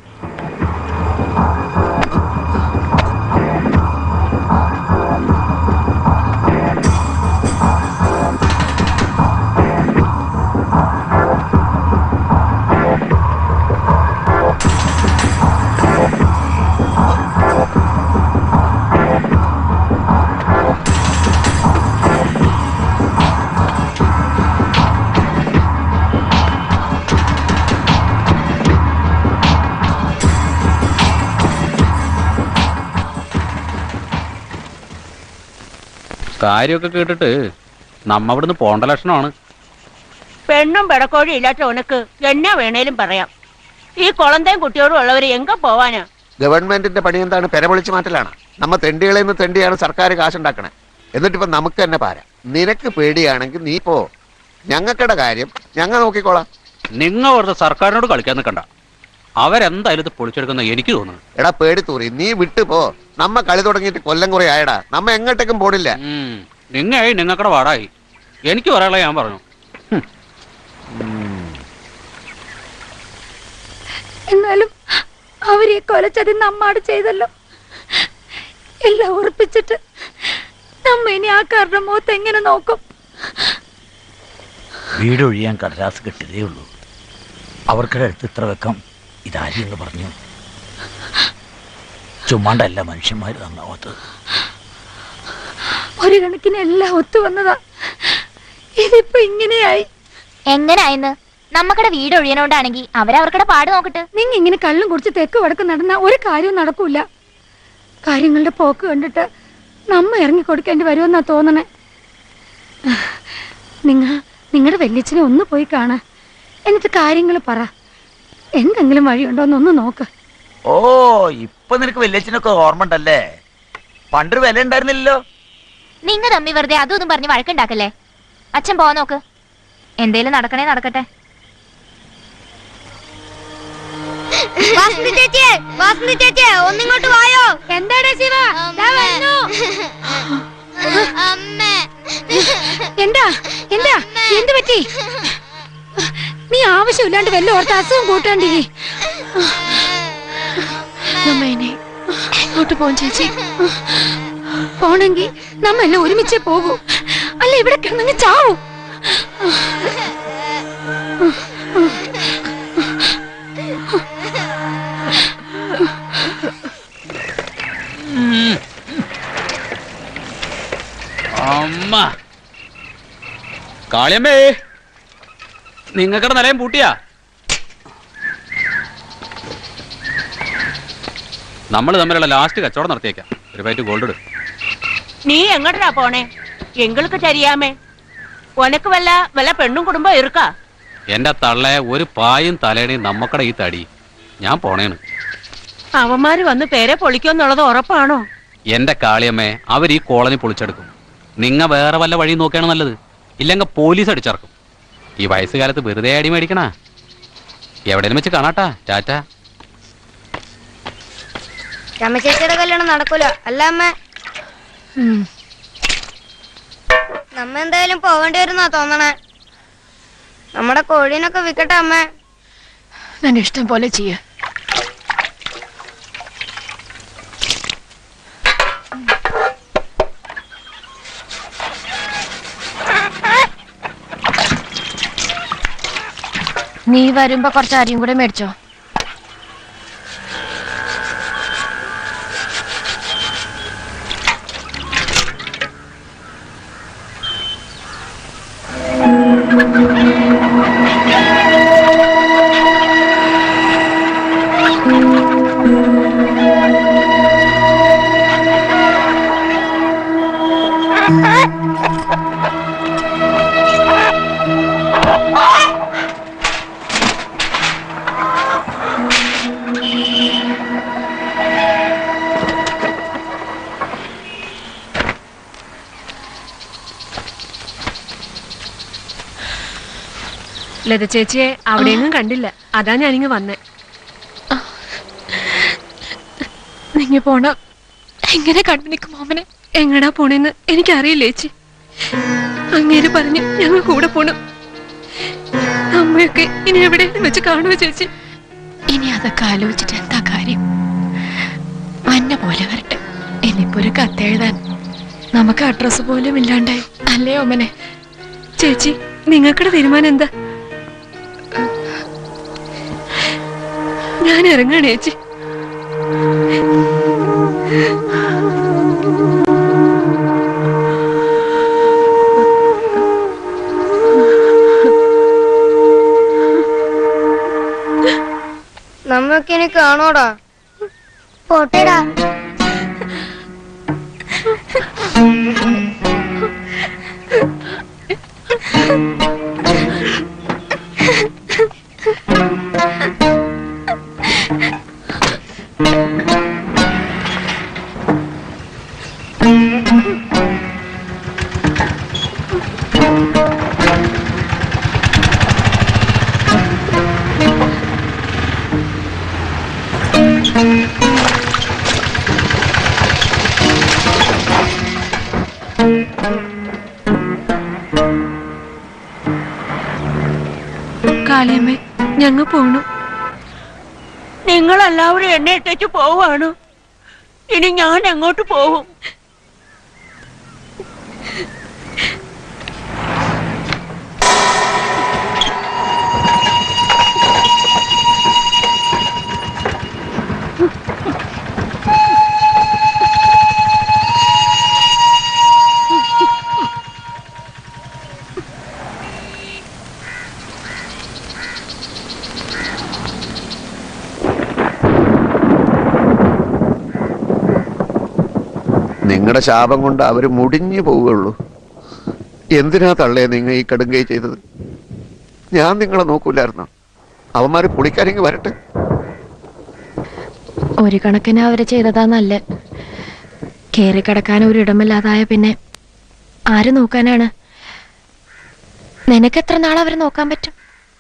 [SPEAKER 10] കാര്യമൊക്കെ കേട്ടിട്ട് നമ്മ ഇവിടുന്ന് പോണ്ട ലക്ഷണമാണ്
[SPEAKER 6] പെണ്ണും പെടക്കോഴി ഇല്ലാത്ത ഉനക്ക് എന്നാ വേണേലും പറയാം ഈ കുളന്തയും കുട്ടിയോടും ഉള്ളവര് എങ്ക പോവാനാ
[SPEAKER 1] ഗവൺമെന്റിന്റെ പണി എന്താണ് പെരപൊളിച്ച് മാറ്റലാണ് നമ്മ തെണ്ടികളിൽ നിന്ന് തെണ്ടിയാണ് സർക്കാർ കാശുണ്ടാക്കണേ എന്നിട്ടിപ്പോ നമുക്ക് തന്നെ പാര നിനക്ക് പേടിയാണെങ്കിൽ നീ പോ ഞങ്ങൾക്കടെ കാര്യം ഞങ്ങൾ നോക്കിക്കോളാം
[SPEAKER 10] നിങ്ങൾ വെറുതെ സർക്കാരിനോട് കളിക്കാൻ നിൽക്കണ്ട അവരെന്തായാലും ഇത് പൊളിച്ചെടുക്കുന്ന എനിക്ക് തോന്നുന്നു
[SPEAKER 1] എടാ പേടി തൂറി നീ വിട്ടു പോ നമ്മ കളി തുടങ്ങിയിട്ട് കൊല്ലം കുറെ ആയടാ നമ്മ എങ്ങോട്ടേക്കും പോണില്ല
[SPEAKER 10] നിങ്ങായി നിങ്ങൾക്കടെ വാടായി എനിക്ക് പറയാനുള്ള ഞാൻ പറഞ്ഞു
[SPEAKER 18] എന്നാലും അവരെ കൊലച്ചതി നമ്മാട് ചെയ്തല്ലോ എല്ലാം ഉറപ്പിച്ചിട്ട് നമ്മ ഇനി ആ കാരുടെ മുഖത്ത് എങ്ങനെ നോക്കും
[SPEAKER 14] വീടൊഴിയാൻ കടലാസ് കിട്ടിയതേ ഉള്ളൂ അവർക്കിടെ അടുത്ത് ഇത്ര വെക്കം ഇതാരി എന്ന് പറഞ്ഞു ചുമ്മാണ്ടല്ല മനുഷ്യന്മാർ നന്നാവാത്തത്
[SPEAKER 18] ഒരു കണക്കിന് എല്ലാം ഒത്തു വന്നതാ ഇതിപ്പോ ഇങ്ങനെയായി
[SPEAKER 3] എങ്ങനായിന്ന് നമ്മക്കടെ വീട് ഒഴിയണോണ്ടാണെങ്കി അവരവർക്കടെ പാട് നോക്കട്ടെ
[SPEAKER 18] നിങ്ങ ഇങ്ങനെ കള്ളും കുടിച്ച് തെക്ക് വടക്ക് നടന്ന ഒരു കാര്യവും നടക്കൂല കാര്യങ്ങളുടെ പോക്ക് കണ്ടിട്ട് നമ്മ ഇറങ്ങി കൊടുക്കേണ്ടി വരുമെന്നാ തോന്നണേ നിങ്ങ നിങ്ങളുടെ വല്യച്ഛനെ ഒന്ന് പോയി കാണാ എന്നിട്ട് കാര്യങ്ങൾ പറ എന്തെങ്കിലും വഴിയുണ്ടോന്ന് ഒന്ന് നോക്ക്
[SPEAKER 14] ഓ ഇപ്പൊ നിനക്ക് വല്യച്ഛനൊക്കെ ഓർമ്മ ഉണ്ടല്ലേ പണ്ടൊരു വില ഉണ്ടായിരുന്നില്ലല്ലോ
[SPEAKER 3] നിങ്ങ തമ്മി വെറുതെ അതും ഇതും പറഞ്ഞ് വഴക്കുണ്ടാക്കല്ലേ അച്ഛൻ പോവാൻ നോക്ക് എന്തേലും നടക്കണേ നടക്കട്ടെ
[SPEAKER 2] വാസന്തി ചേച്ചിയെ വാസന്തി ചേച്ചിയെ ഒന്നിങ്ങോട്ട് വായോ
[SPEAKER 18] എന്താടാ ശിവ ദാ വരുന്നു. എന്താ എന്താ എന്ത് പറ്റി നീ ആവശ്യമില്ലാണ്ട് വല്ല ഓർത്ത് അസുഖം കൂട്ടാണ്ടിരി നമ്മേനെ ഇങ്ങോട്ട് പോൻ ചേച്ചി പോണെങ്കി നമ്മ എല്ലാം ഒരുമിച്ചേ പോകൂ അല്ല ഇവിടെ കിടന്നങ്ങ് ചാവൂ
[SPEAKER 10] അമ്മ കാളിയമ്മേ നിങ്ങൾക്കടെ നിലയം പൂട്ടിയാ നമ്മൾ തമ്മിലുള്ള ലാസ്റ്റ് കച്ചവടം നടത്തിയേക്കാം ഒരു പൈറ്റ് ഗോൾഡ് ഇടും
[SPEAKER 6] നീ എങ്ങോട്ടാ പോണേ എങ്ങൾക്ക് തരിയാമേ ഉനക്ക് വല്ല വല്ല പെണ്ണും കുടുംബം ഇറുക്കാ
[SPEAKER 10] എന്റെ തള്ളെ ഒരു പായും തലേണയും നമ്മക്കടെ ഈ തടി ഞാൻ പോണേണ്
[SPEAKER 6] അവന്മാര് വന്ന് പേരെ പൊളിക്കുമെന്നുള്ളത് ഉറപ്പാണോ
[SPEAKER 10] എന്റെ കാളിയമ്മേ അവർ ഈ കോളനി പൊളിച്ചെടുക്കും നിങ്ങ വേറെ വല്ല വഴി നോക്കിയാണ് നല്ലത് ഇല്ലെങ്കിൽ പോലീസ് അടിച്ചിറക്കും ഈ വയസ്സുകാലത്ത് വെറുതെ അടി മേടിക്കണ എവിടെയും വെച്ച് കാണാട്ടാ ടാറ്റാ
[SPEAKER 2] രമചേച്ചിയുടെ കല്യാണം നടക്കൂല അല്ല അമ്മ നമ്മ എന്തായാലും പോവേണ്ടി വരുന്നാ തോന്നണേ നമ്മുടെ കോഴീനൊക്കെ വിൽക്കട്ടെ അമ്മ
[SPEAKER 18] നിന്റെ ഇഷ്ടം പോലെ ചെയ്യ
[SPEAKER 3] നീ വരുമ്പോ കുറച്ച് അരിയും കൂടെ മേടിച്ചോ
[SPEAKER 8] ലത ചേച്ചിയെ അവിടെയെങ്ങും കണ്ടില്ല അതാ ഞാനിങ്ങ് വന്നേ
[SPEAKER 18] നിങ്ങ പോണ എങ്ങനെ കണ്ടു നിൽക്കും മാമനെ
[SPEAKER 8] എങ്ങടാ പോണേന്ന് എനിക്കറിയില്ല ചേച്ചി അങ്ങേര് പറഞ്ഞ് ഞങ്ങൾ കൂടെ പോണം അമ്മയൊക്കെ ഇനി എവിടെയെങ്കിലും വെച്ച് കാണുമോ ചേച്ചി
[SPEAKER 18] ഇനി അതൊക്കെ ആലോചിച്ചിട്ട് എന്താ കാര്യം അന്ന പോലെ വരട്ടെ ഇനിയിപ്പോ ഒരു കത്തെഴുതാൻ നമുക്ക് അഡ്രസ് പോലും ഇല്ലാണ്ടായി അല്ലേ ഓമനെ
[SPEAKER 8] ചേച്ചി നിങ്ങൾക്കുടെ തീരുമാനം എന്താ ഞാൻ ഇറങ്ങാണ് ചേച്ചി
[SPEAKER 2] നമ്മക്ക് ഇനി കാണോടാ
[SPEAKER 3] പോട്ടേടാ
[SPEAKER 8] കാളിയമ്മേ ഞങ്ങ പോണു
[SPEAKER 6] നിങ്ങൾ എല്ലാവരും എന്നെ ഇട്ടേച്ച് പോവാണ് ഇനി ഞാൻ എങ്ങോട്ട് പോവും
[SPEAKER 1] നിങ്ങളുടെ ശാപം കൊണ്ട് അവര് മുടിഞ്ഞു പോവുകയുള്ളൂ എന്തിനാ തള്ളേ നിങ്ങൾ ഈ കടുങ്കൈ ചെയ്തത് ഞാൻ നിങ്ങളെ നോക്കൂലായിരുന്നോ അവന്മാര് പുളിക്കാരിങ്ങ് വരട്ടെ
[SPEAKER 18] ഒരു കണക്കിന് അവര് ചെയ്തതാ നല്ല കേറി കിടക്കാൻ ഒരു ഇടമില്ലാതായ പിന്നെ ആര് നോക്കാനാണ് നിനക്ക് എത്ര നാൾ അവരെ നോക്കാൻ പറ്റും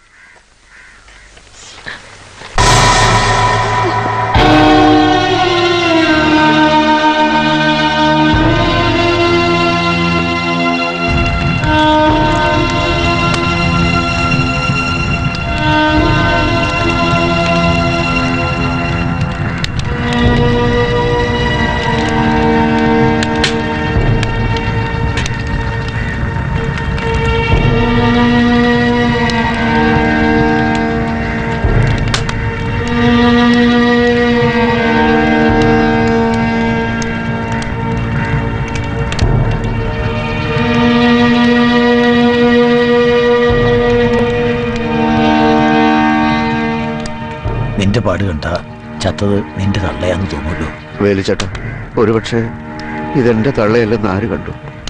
[SPEAKER 7] നിന്റെ പാട് കണ്ട ചത്തത് നിന്റെ തള്ളയാന്ന് തോന്നുള്ളൂ
[SPEAKER 1] വേലിച്ചേട്ടൻ ഒരുപക്ഷെ ഇതെന്റെ തള്ളയല്ലെന്ന് ആര് കണ്ടു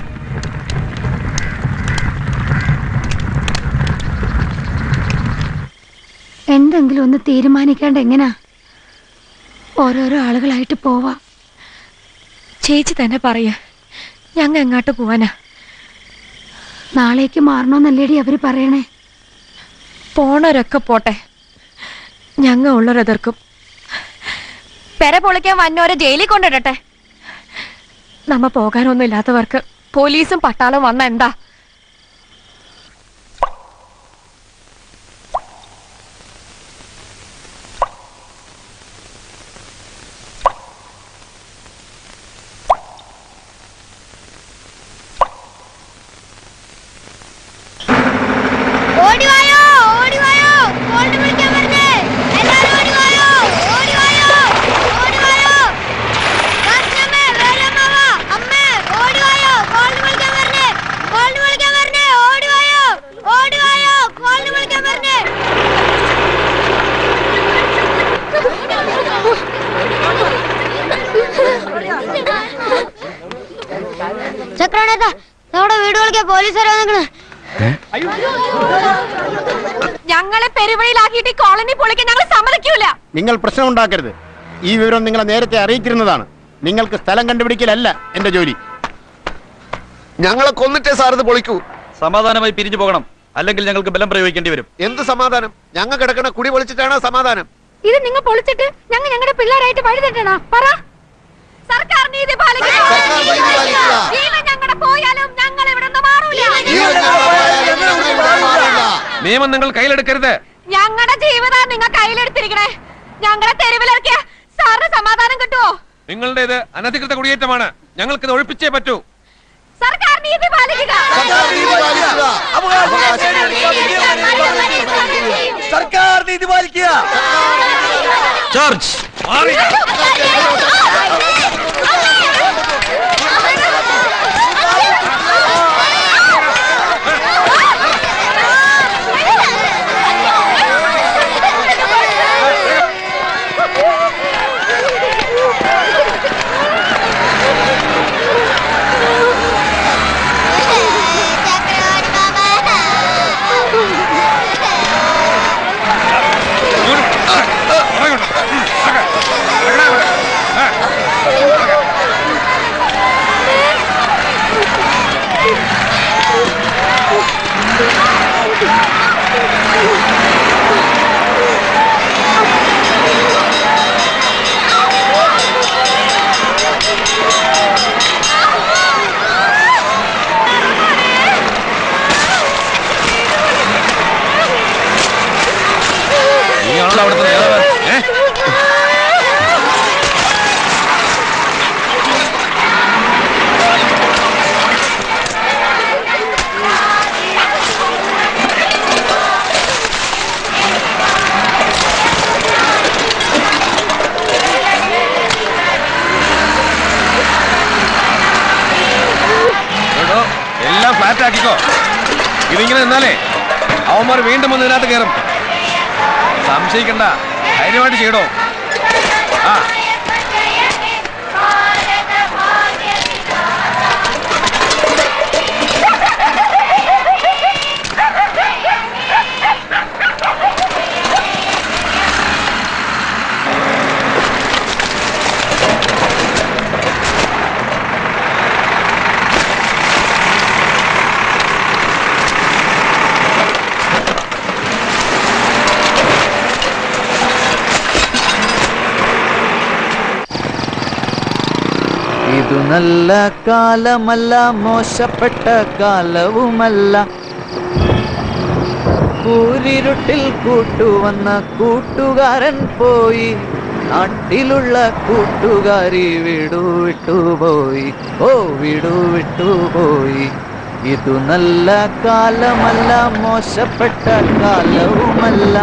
[SPEAKER 18] എന്തെങ്കിലും ഒന്ന് തീരുമാനിക്കാണ്ട് എങ്ങനാ ഓരോരോ ആളുകളായിട്ട് പോവാ ചേച്ചി തന്നെ പറയ ഞങ്ങ എങ്ങോട്ട് പോവാനാ നാളേക്ക് മാറണോന്നല്ലേടി അവര് പറയണേ പോണവരൊക്കെ പോട്ടെ ഞങ്ങ ഉള്ളവരെതിർക്കും പെര പൊളിക്കാൻ വന്നോരെ ജയിലിൽ കൊണ്ടിടട്ടെ നമ്മ പോകാനൊന്നും ഇല്ലാത്തവർക്ക് പോലീസും പട്ടാളം വന്ന എന്താ
[SPEAKER 3] ഓടി വായോ ഓടി വായോ ഗോൾഡ് വിളിക്കാൻ വരുന്നേ എല്ലാരും ഓടി വായോ ഓടി വായോ ഓടി വായോ കാച്ചമ്മേ വേലമ്മവ അമ്മേ ഓടി വായോ ഗോൾഡ് വിളിക്കാൻ വരുന്നേ ഗോൾഡ് വിളിക്കാൻ വരുന്നേ ഓടി വായോ ഓടി വായോ ഗോൾഡ് വിളിക്കാൻ വരുന്നേ ചക്രനേതാ നമ്മുടെ വീട് വിളിക്കാൻ പോലീസുകാർ വന്നിക്കണേ
[SPEAKER 18] ഞങ്ങളെ പെരുവഴിയിലാക്കിയിട്ട് ഈ കോളനി പൊളിക്കാൻ ഞങ്ങൾ സമ്മതിക്കൂല
[SPEAKER 19] നിങ്ങൾ പ്രശ്നം ഉണ്ടാക്കരുത് ഈ വിവരം നിങ്ങളെ നേരത്തെ അറിയിച്ചിരുന്നതാണ് നിങ്ങൾക്ക് സ്ഥലം കണ്ടുപിടിക്കലല്ല എന്റെ ജോലി
[SPEAKER 1] ഞങ്ങളെ കൊന്നിട്ടേ സാർ ഇത് പൊളിക്കൂ
[SPEAKER 15] സമാധാനമായി പിരിഞ്ഞു പോകണം
[SPEAKER 12] അല്ലെങ്കിൽ ഞങ്ങൾക്ക് ബലം പ്രയോഗിക്കേണ്ടി വരും
[SPEAKER 1] എന്ത് സമാധാനം ഞങ്ങൾ കിടക്കണ കുടി പൊളിച്ചിട്ടാണോ സമാധാനം
[SPEAKER 5] ഇത് നിങ്ങൾ പൊളിച്ചിട്ട് ഞങ്ങൾ ഞങ്ങളുടെ പിള്ളേരായിട്ട് വഴി തെറ്റണോ പറ സർക്കാർ നീതി പാലിക്കുക ജീവൻ ഞങ്ങളുടെ പോയാലും ഞങ്ങൾ ഇവിടെ നിന്ന് മാറൂല
[SPEAKER 21] നിയമം നിങ്ങൾ കയ്യിലെടുക്കരുത്
[SPEAKER 5] ഞങ്ങളുടെ ജീവിതം നിങ്ങൾ കയ്യിലെടുത്തിരിക്കണേ ഞങ്ങളെ തെരുവിലിറക്കിയ സാറിന് സമാധാനം കിട്ടുമോ
[SPEAKER 21] നിങ്ങളുടേത് അനധികൃത കുടിയേറ്റമാണ് ഞങ്ങൾക്ക് ഇത് ഒഴിപ്പിച്ചേ പറ്റൂ
[SPEAKER 5] സർക്കാർ നീതി പാലിക്കുക
[SPEAKER 14] സർക്കാർ നീതി പാലിക്കുക
[SPEAKER 21] ചർച്ച് നീയാണല്ലോ അവിടുത്തെ നേതാവ് ഏ എടോ, എല്ലാം ഫ്ലാറ്റ് ആക്കിക്കോ ഇതിങ്ങനെ നിന്നാലേ അവന്മാർ വീണ്ടും വന്ന് ഇതിനകത്ത് കയറും സംശയിക്കണ്ട ധൈര്യമായിട്ട് ചെയ്യടോ ആ
[SPEAKER 22] ഇതു നല്ല കാലമല്ല മോശപ്പെട്ട കാലവുമല്ല കൂരിരുട്ടിൽ കൂട്ടുവന്ന കൂട്ടുകാരൻ പോയി നാട്ടിലുള്ള കൂട്ടുകാരി വിടു വിട്ടുപോയി ഓ വിടു വിട്ടുപോയി ഇതു നല്ല കാലമല്ല മോശപ്പെട്ട കാലവുമല്ല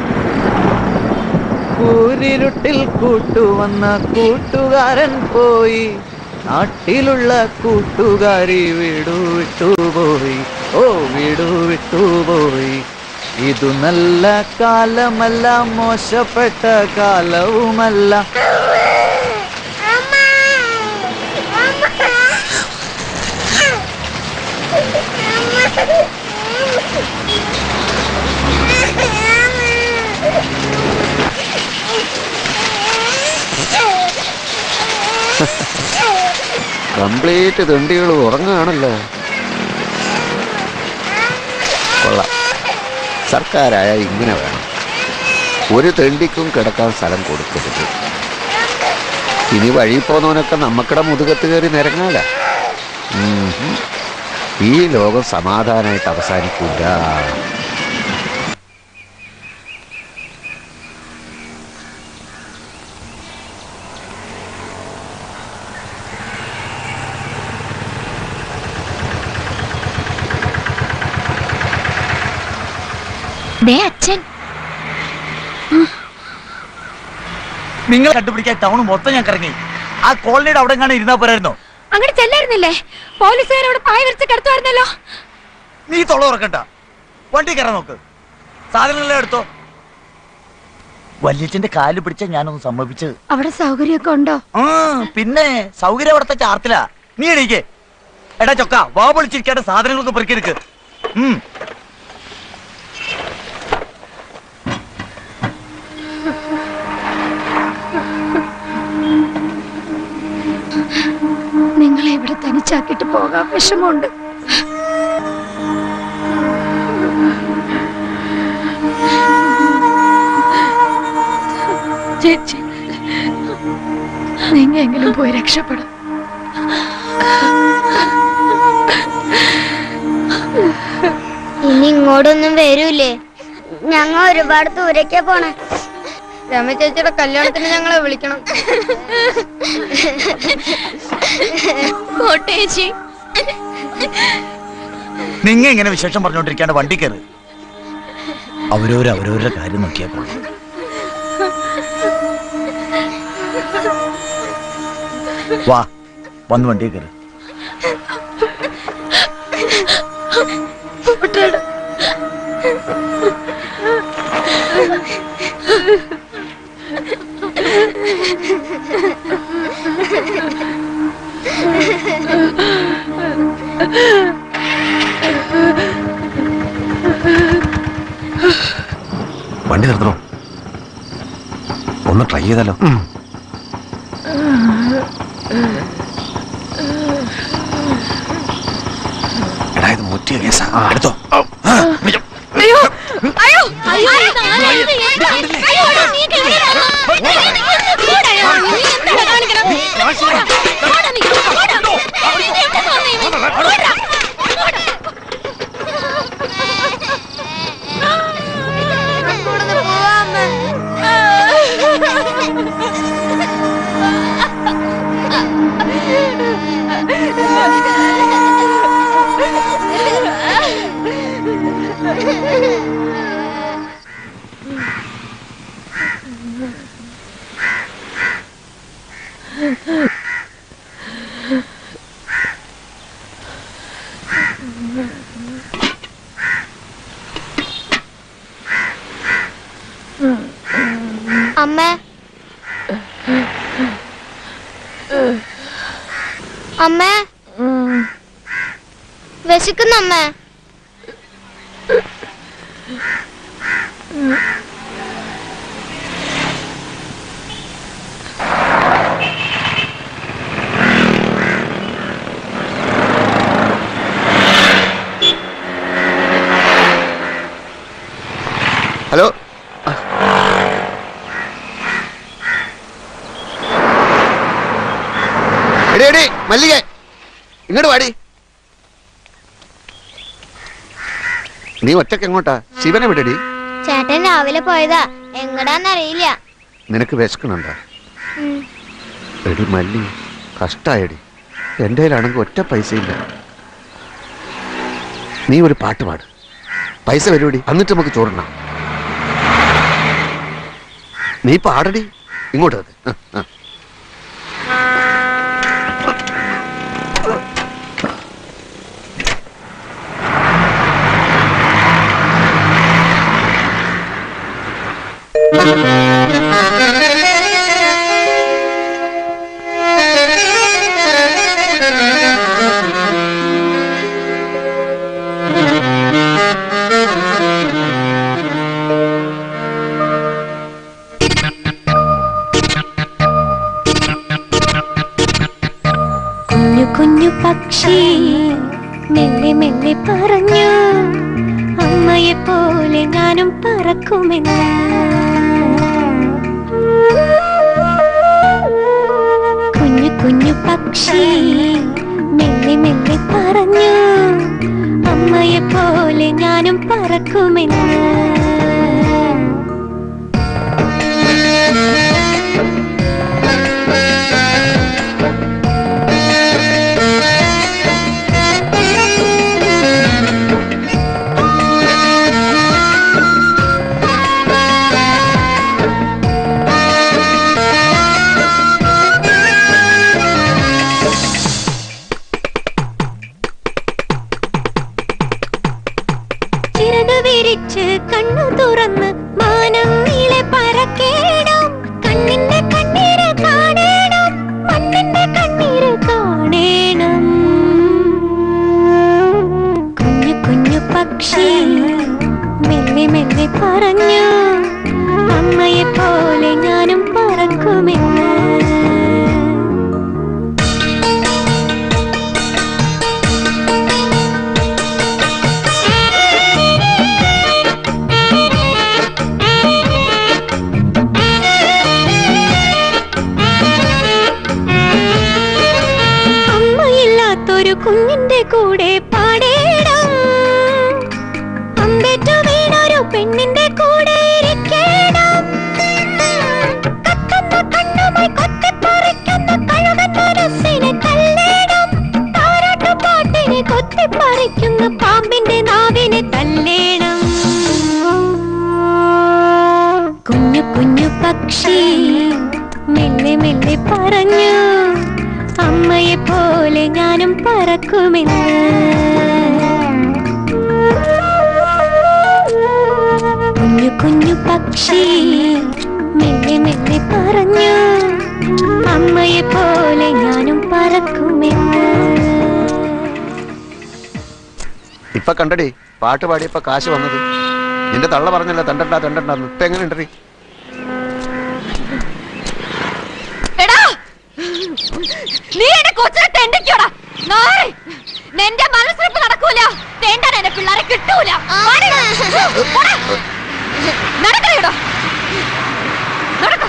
[SPEAKER 22] കൂരിരുട്ടിൽ കൂട്ടുവന്ന കൂട്ടുകാരൻ പോയി നാട്ടിലുള്ള കൂട്ടുകാരി വീടു വിട്ടുപോയി ഓ വീടു വിട്ടുപോയി ഇതു നല്ല കാലമല്ല മോശപ്പെട്ട കാലവുമല്ല
[SPEAKER 1] കംപ്ലീറ്റ് തെണ്ടികൾ ഉറങ്ങുകയാണല്ലോ കൊള്ളാം സർക്കാരായ ഇങ്ങനെ വേണം ഒരു തെണ്ടിക്കും കിടക്കാൻ സ്ഥലം കൊടുക്കരുത് ഇനി വഴി പോന്നവനൊക്കെ നമ്മക്കടെ മുതുകത്ത് കയറി നിരങ്ങാല ഉം ഹും. ഈ ലോകം സമാധാനമായിട്ട് അവസാനിക്കൂല
[SPEAKER 18] ദേ അച്ഛൻ
[SPEAKER 14] നിങ്ങൾ കണ്ടുപിടിക്കാൻ ടൗൺ മൊത്തം ഞാൻ കറങ്ങി ആ കോളനിയുടെ അവിടെ എങ്ങനെ ഇരുന്നാ പോരായിരുന്നോ
[SPEAKER 5] അങ്ങോട്ട് ചെല്ലായിരുന്നില്ലേ പോലീസുകാരോട് പായ വിരിച്ച് കിടത്തുമായിരുന്നല്ലോ
[SPEAKER 14] നീ തൊള്ള ഉറക്കണ്ട വണ്ടി കയറാൻ നോക്ക് സാധനങ്ങളെല്ലാം എടുത്തോ വല്യച്ഛന്റെ കാല് പിടിച്ച ഞാനൊന്ന് സമ്മതിച്ചത്
[SPEAKER 18] അവിടെ സൗകര്യമൊക്കെ ഉണ്ടോ
[SPEAKER 14] ആ പിന്നെ സൗകര്യം അവിടുത്തെ ചാർത്തിലാ നീ എണീക്കേ എടാ ചൊക്ക വാ പൊളിച്ചിരിക്കാത്ത സാധനങ്ങളൊക്കെ പെറുക്കിയെടുക്ക് ഉം
[SPEAKER 18] നിങ്ങളെ ഇവിടെ തനിച്ചാക്കിയിട്ട് പോകാൻ വിഷമമുണ്ട് ചേച്ചി നിങ്ങ എങ്കിലും പോയി രക്ഷപ്പെടും
[SPEAKER 3] ഇനി ഇങ്ങോട്ടൊന്നും വരൂലേ ഞങ്ങൾ ഒരുപാട് ദൂരേക്കാ പോണേ
[SPEAKER 2] രമ ചേച്ചിയുടെ കല്യാണത്തിന് ഞങ്ങളെ വിളിക്കണം
[SPEAKER 18] കോട്ടേച്ചി
[SPEAKER 14] നിങ്ങ ഇങ്ങനെ വിശേഷം പറഞ്ഞോണ്ടിരിക്കാണ്ട് വണ്ടി കയറ് അവരവര് അവരവരുടെ കാര്യം നോക്കിയാ പോലെ വാ വന്ന് വണ്ടി കയറ്
[SPEAKER 21] വണ്ടി നിർത്തണോ ഒന്ന് ട്രൈ ചെയ്താലോ എടാ ഇത് മുറ്റിയ കേസാ എടുത്തോ
[SPEAKER 18] അയ്യോ അയ്യോ അയ്യോ ഇതാരാ ഇത്? എന്താ? അയ്യോ, എടാ, നീ കേറിയടാ. നീ പോടാ, നീ എന്താടാ കാണിക്കണെ? പോടാ, പോടാ നീ, പോടാ. നീ എവിടെ പോന്നെ ഇവൻ? പോടാ, പോടാ.
[SPEAKER 3] അമ്മ അമ്മ വിശക്കുന്ന അമ്മ
[SPEAKER 1] ഹലോ എടി എടി മല്ലിക ഇങ്ങോട്ട് വാടി നീ ഒറ്റക്ക് എങ്ങോട്ടാ ശിവനെ വിടടി
[SPEAKER 3] ചേട്ടൻ രാവിലെ പോയതാ എങ്ങടാന്നറിയില്ല
[SPEAKER 1] നിനക്ക് വിശക്കണുണ്ടോ
[SPEAKER 3] ഉം.
[SPEAKER 1] എടി മല്ലി കഷ്ടായടി എൻ്റെ കയ്യിലാണെങ്കിൽ ഒറ്റ പൈസ ഇല്ല നീ ഒരു പാട്ട് പാട് പൈസ വരുവടി എന്നിട്ട് നമുക്ക് ചോറിനാം നീ പാടടി ഇങ്ങോട്ട് വന്ന്. ആ, ആ.
[SPEAKER 11] കുഞ്ഞു കുഞ്ഞു പക്ഷി മെല്ലെ മെല്ലെ പറഞ്ഞു അമ്മയെ പോലെ ഞാനും പറക്കുമെന്ന് കുഞ്ഞു കുഞ്ഞു പക്ഷി മെല്ലെ മെല്ലെ പറഞ്ഞു അമ്മയെ പോലെ ഞാനും പറക്കുമെന്ന് ചിറക് വിരിച്ച് കണ്ണു കുഞ്ഞിന്റെ കൂടെ പാടേണം അമ്പേറ്റു വീണൊരു പെണ്ണിന്റെ കൂടെ ഇരിക്കണം കത്തുന്ന കണ്ണുമായി കൊത്തിപ്പറിക്കുന്ന കഴുകൻ മനസ്സിനെ തല്ലേണം താരാട്ടുപാട്ടിനെ കൊത്തിപ്പറിക്കുന്ന പാമ്പിന്റെ നാവിനെ തല്ലേണം കുഞ്ഞു കുഞ്ഞു പക്ഷി മെല്ലെ മെല്ലെ പറഞ്ഞു അമ്മയെ പോലെ ഞാനും പറക്കുമെന്ന് കുഞ്ഞു കുഞ്ഞു പക്ഷി മെല്ലെ മെല്ലെ പറഞ്ഞു അമ്മയെ പോലെ ഞാനും പറക്കുമെന്ന്
[SPEAKER 1] ഇപ്പൊ കണ്ടടി പാട്ട് പാടിയപ്പോ കാശ് വന്നത് നിന്റെ തള്ള പറഞ്ഞല്ലോ തണ്ടണ്ട തണ്ടണ്ടെന്ന് ഇപ്പൊ എങ്ങനെയുണ്ടടി
[SPEAKER 5] എടാ നീ എന്നെ കൊച്ചിനെ തെണ്ടിക്കോടാ നായ് നിന്റെ മനസ്സിലിപ്പ് നടക്കൂല തേണ്ടാൻ എന്നെ പിള്ളേരെ കിട്ടൂല നടക്കണേടോ നടക്ക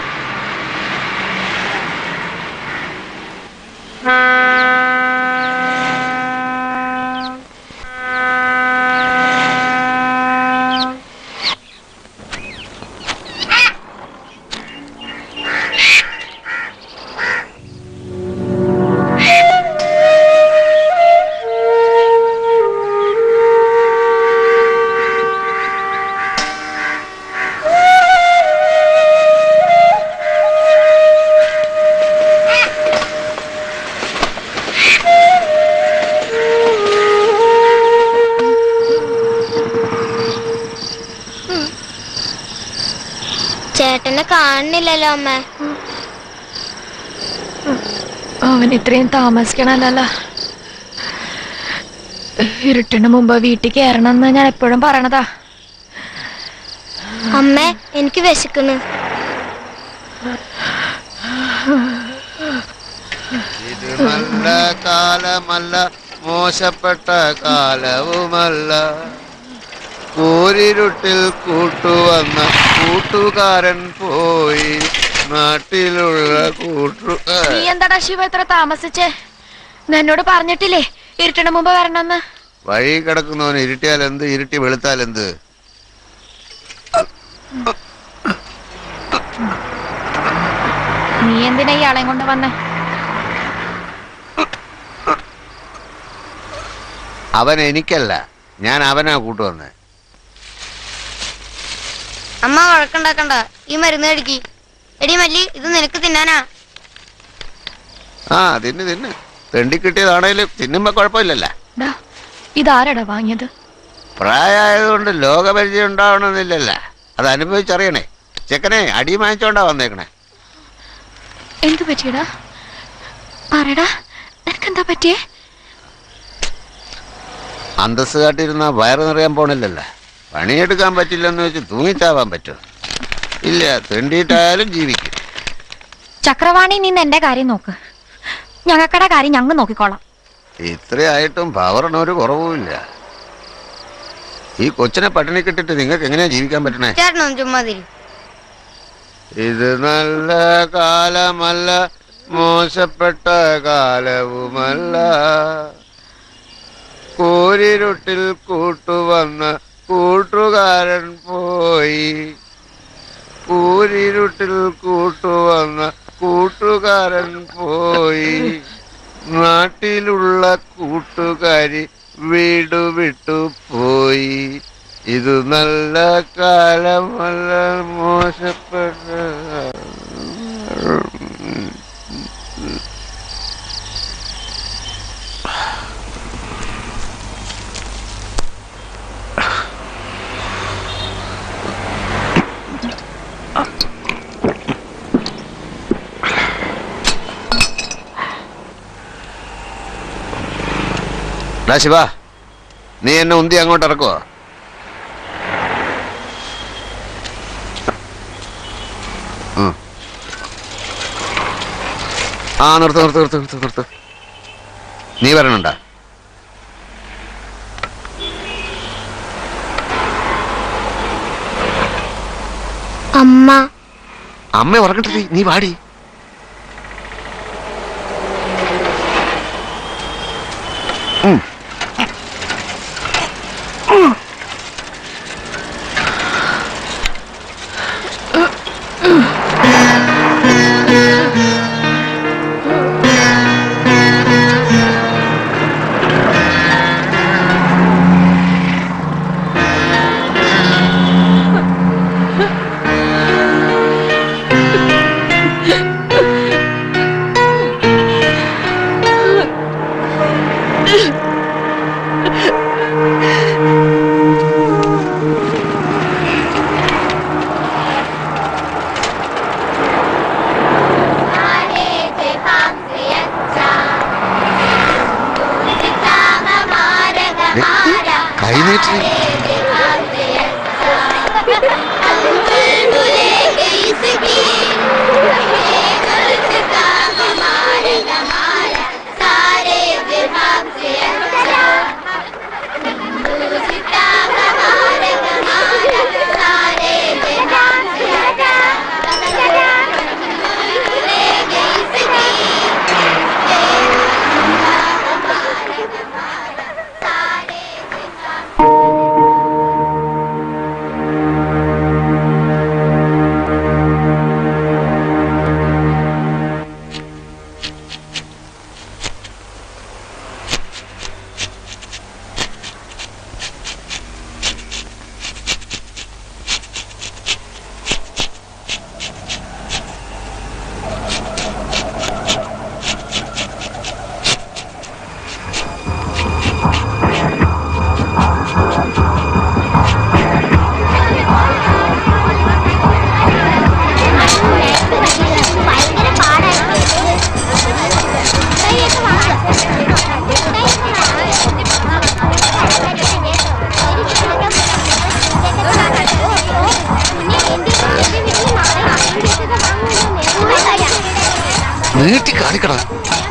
[SPEAKER 3] ചേട്ടനെ കാണുന്നില്ലല്ലോ അമ്മ
[SPEAKER 18] അവൻ ഇത്രയും താമസിക്കണല്ലോ ഇരുട്ടിന് മുമ്പ് വീട്ടിൽ കയറണമെന്ന് ഞാൻ എപ്പോഴും പറയണതാ
[SPEAKER 3] അമ്മ എനിക്ക് വിശക്കുന്നു
[SPEAKER 1] ഇത് നല്ല കാലമല്ല മോശപ്പെട്ട കാലവുമല്ല കൂരിരുട്ടിൽ കൂട്ടുവന്ന കൂട്ടുകാരൻ പോയി നാട്ടിലുള്ള കൂട്ടു ഏ.
[SPEAKER 18] നീ എന്താടാ ശിവ ഇത്ര താമസിച്ചേ എന്നോട് പറഞ്ഞിട്ടില്ലേ ഇരുട്ടിന് മുമ്പ് വരണമെന്ന്
[SPEAKER 1] വഴി കിടക്കുന്നവൻ ഇരുട്ടിയാൽ എന്ത് ഇരുട്ടി വെളുത്താൽ എന്ത്
[SPEAKER 18] നീ എന്തിനാ ഇയാളെയും കൊണ്ട് വന്നേ
[SPEAKER 1] അവൻ എനിക്കല്ല ഞാൻ അവനാ കൂട്ടുവന്നേ
[SPEAKER 2] അമ്മ വഴക്കുണ്ടാക്കണ്ട ഈ മരുന്ന് കടിക്ക് എടി മല്ലി ഇത് നിനക്ക് തിന്നാനാ
[SPEAKER 1] ആ തിന്ന് തിന്ന് തെണ്ടി കിട്ടിയതാണേലും തിന്നുമ്പോ കുഴപ്പമില്ലല്ലോ
[SPEAKER 18] ഡാ ഇതാരടാ വാങ്ങിയത്
[SPEAKER 1] പ്രായമായതുകൊണ്ട് ലോകപരിചയം ഉണ്ടാവണമെന്നില്ലല്ലോ അത് അനുഭവിച്ചറിയണേ ചെക്കനെ അടി വാങ്ങിച്ചോണ്ടാ വന്നേക്കണേ
[SPEAKER 18] എന്തു പറ്റിയടാ പറയടാ നിനക്കെന്താ പറ്റിയേ
[SPEAKER 1] അന്തസ് കാട്ടിരുന്ന വയറ് നിറയാൻ പോണില്ലല്ലോ പണിയെടുക്കാൻ പറ്റില്ലെന്ന് വെച്ച് തൂങ്ങിച്ചാവാൻ പറ്റും ഇല്ല തെണ്ടിയിട്ടായാലും ജീവിക്കും
[SPEAKER 18] ചക്രവാണി നിന്ന് എന്റെ കാര്യം നോക്ക് ഞങ്ങക്കടെ കാര്യം ഞങ്ങൾ നോക്കിക്കോളാം
[SPEAKER 1] ഇത്രയായിട്ടും പവറിനൊരു കുറവുമില്ല ഈ കൊച്ചിനെ പട്ടിണി കിട്ടിട്ട് നിങ്ങൾക്ക് എങ്ങനെയാ ജീവിക്കാൻ പറ്റണേ
[SPEAKER 2] ചേട്ടനും ചുമ്മാ തിരി
[SPEAKER 1] ഇത് നല്ല കാലമല്ല മോശപ്പെട്ട കാലവുമല്ല കൂരിരുട്ടിൽ കൂട്ടുവന്ന കൂട്ടുകാരൻ പോയി കൂരിരുട്ടിൽ കൂട്ടുവന്ന കൂട്ടുകാരൻ പോയി നാട്ടിലുള്ള കൂട്ടുകാരി വീട് വിട്ടു പോയി ഇത് നല്ല കാലമല്ല മോശപ്പെട്ട ഡാ ശിവ നീ എന്നെ ഉന്തി അങ്ങോട്ട് ഇറക്കുവോ ഉം. ആ നിർത്ത് നിർത്ത് നിർത്ത് നിർത്ത് നിർത്ത് നീ വരണണ്ട
[SPEAKER 3] അമ്മ
[SPEAKER 1] അമ്മ ഉറങ്ങട്ടെ നീ വാടി കൈനീട്ടി നീട്ടി കാണിക്കടാ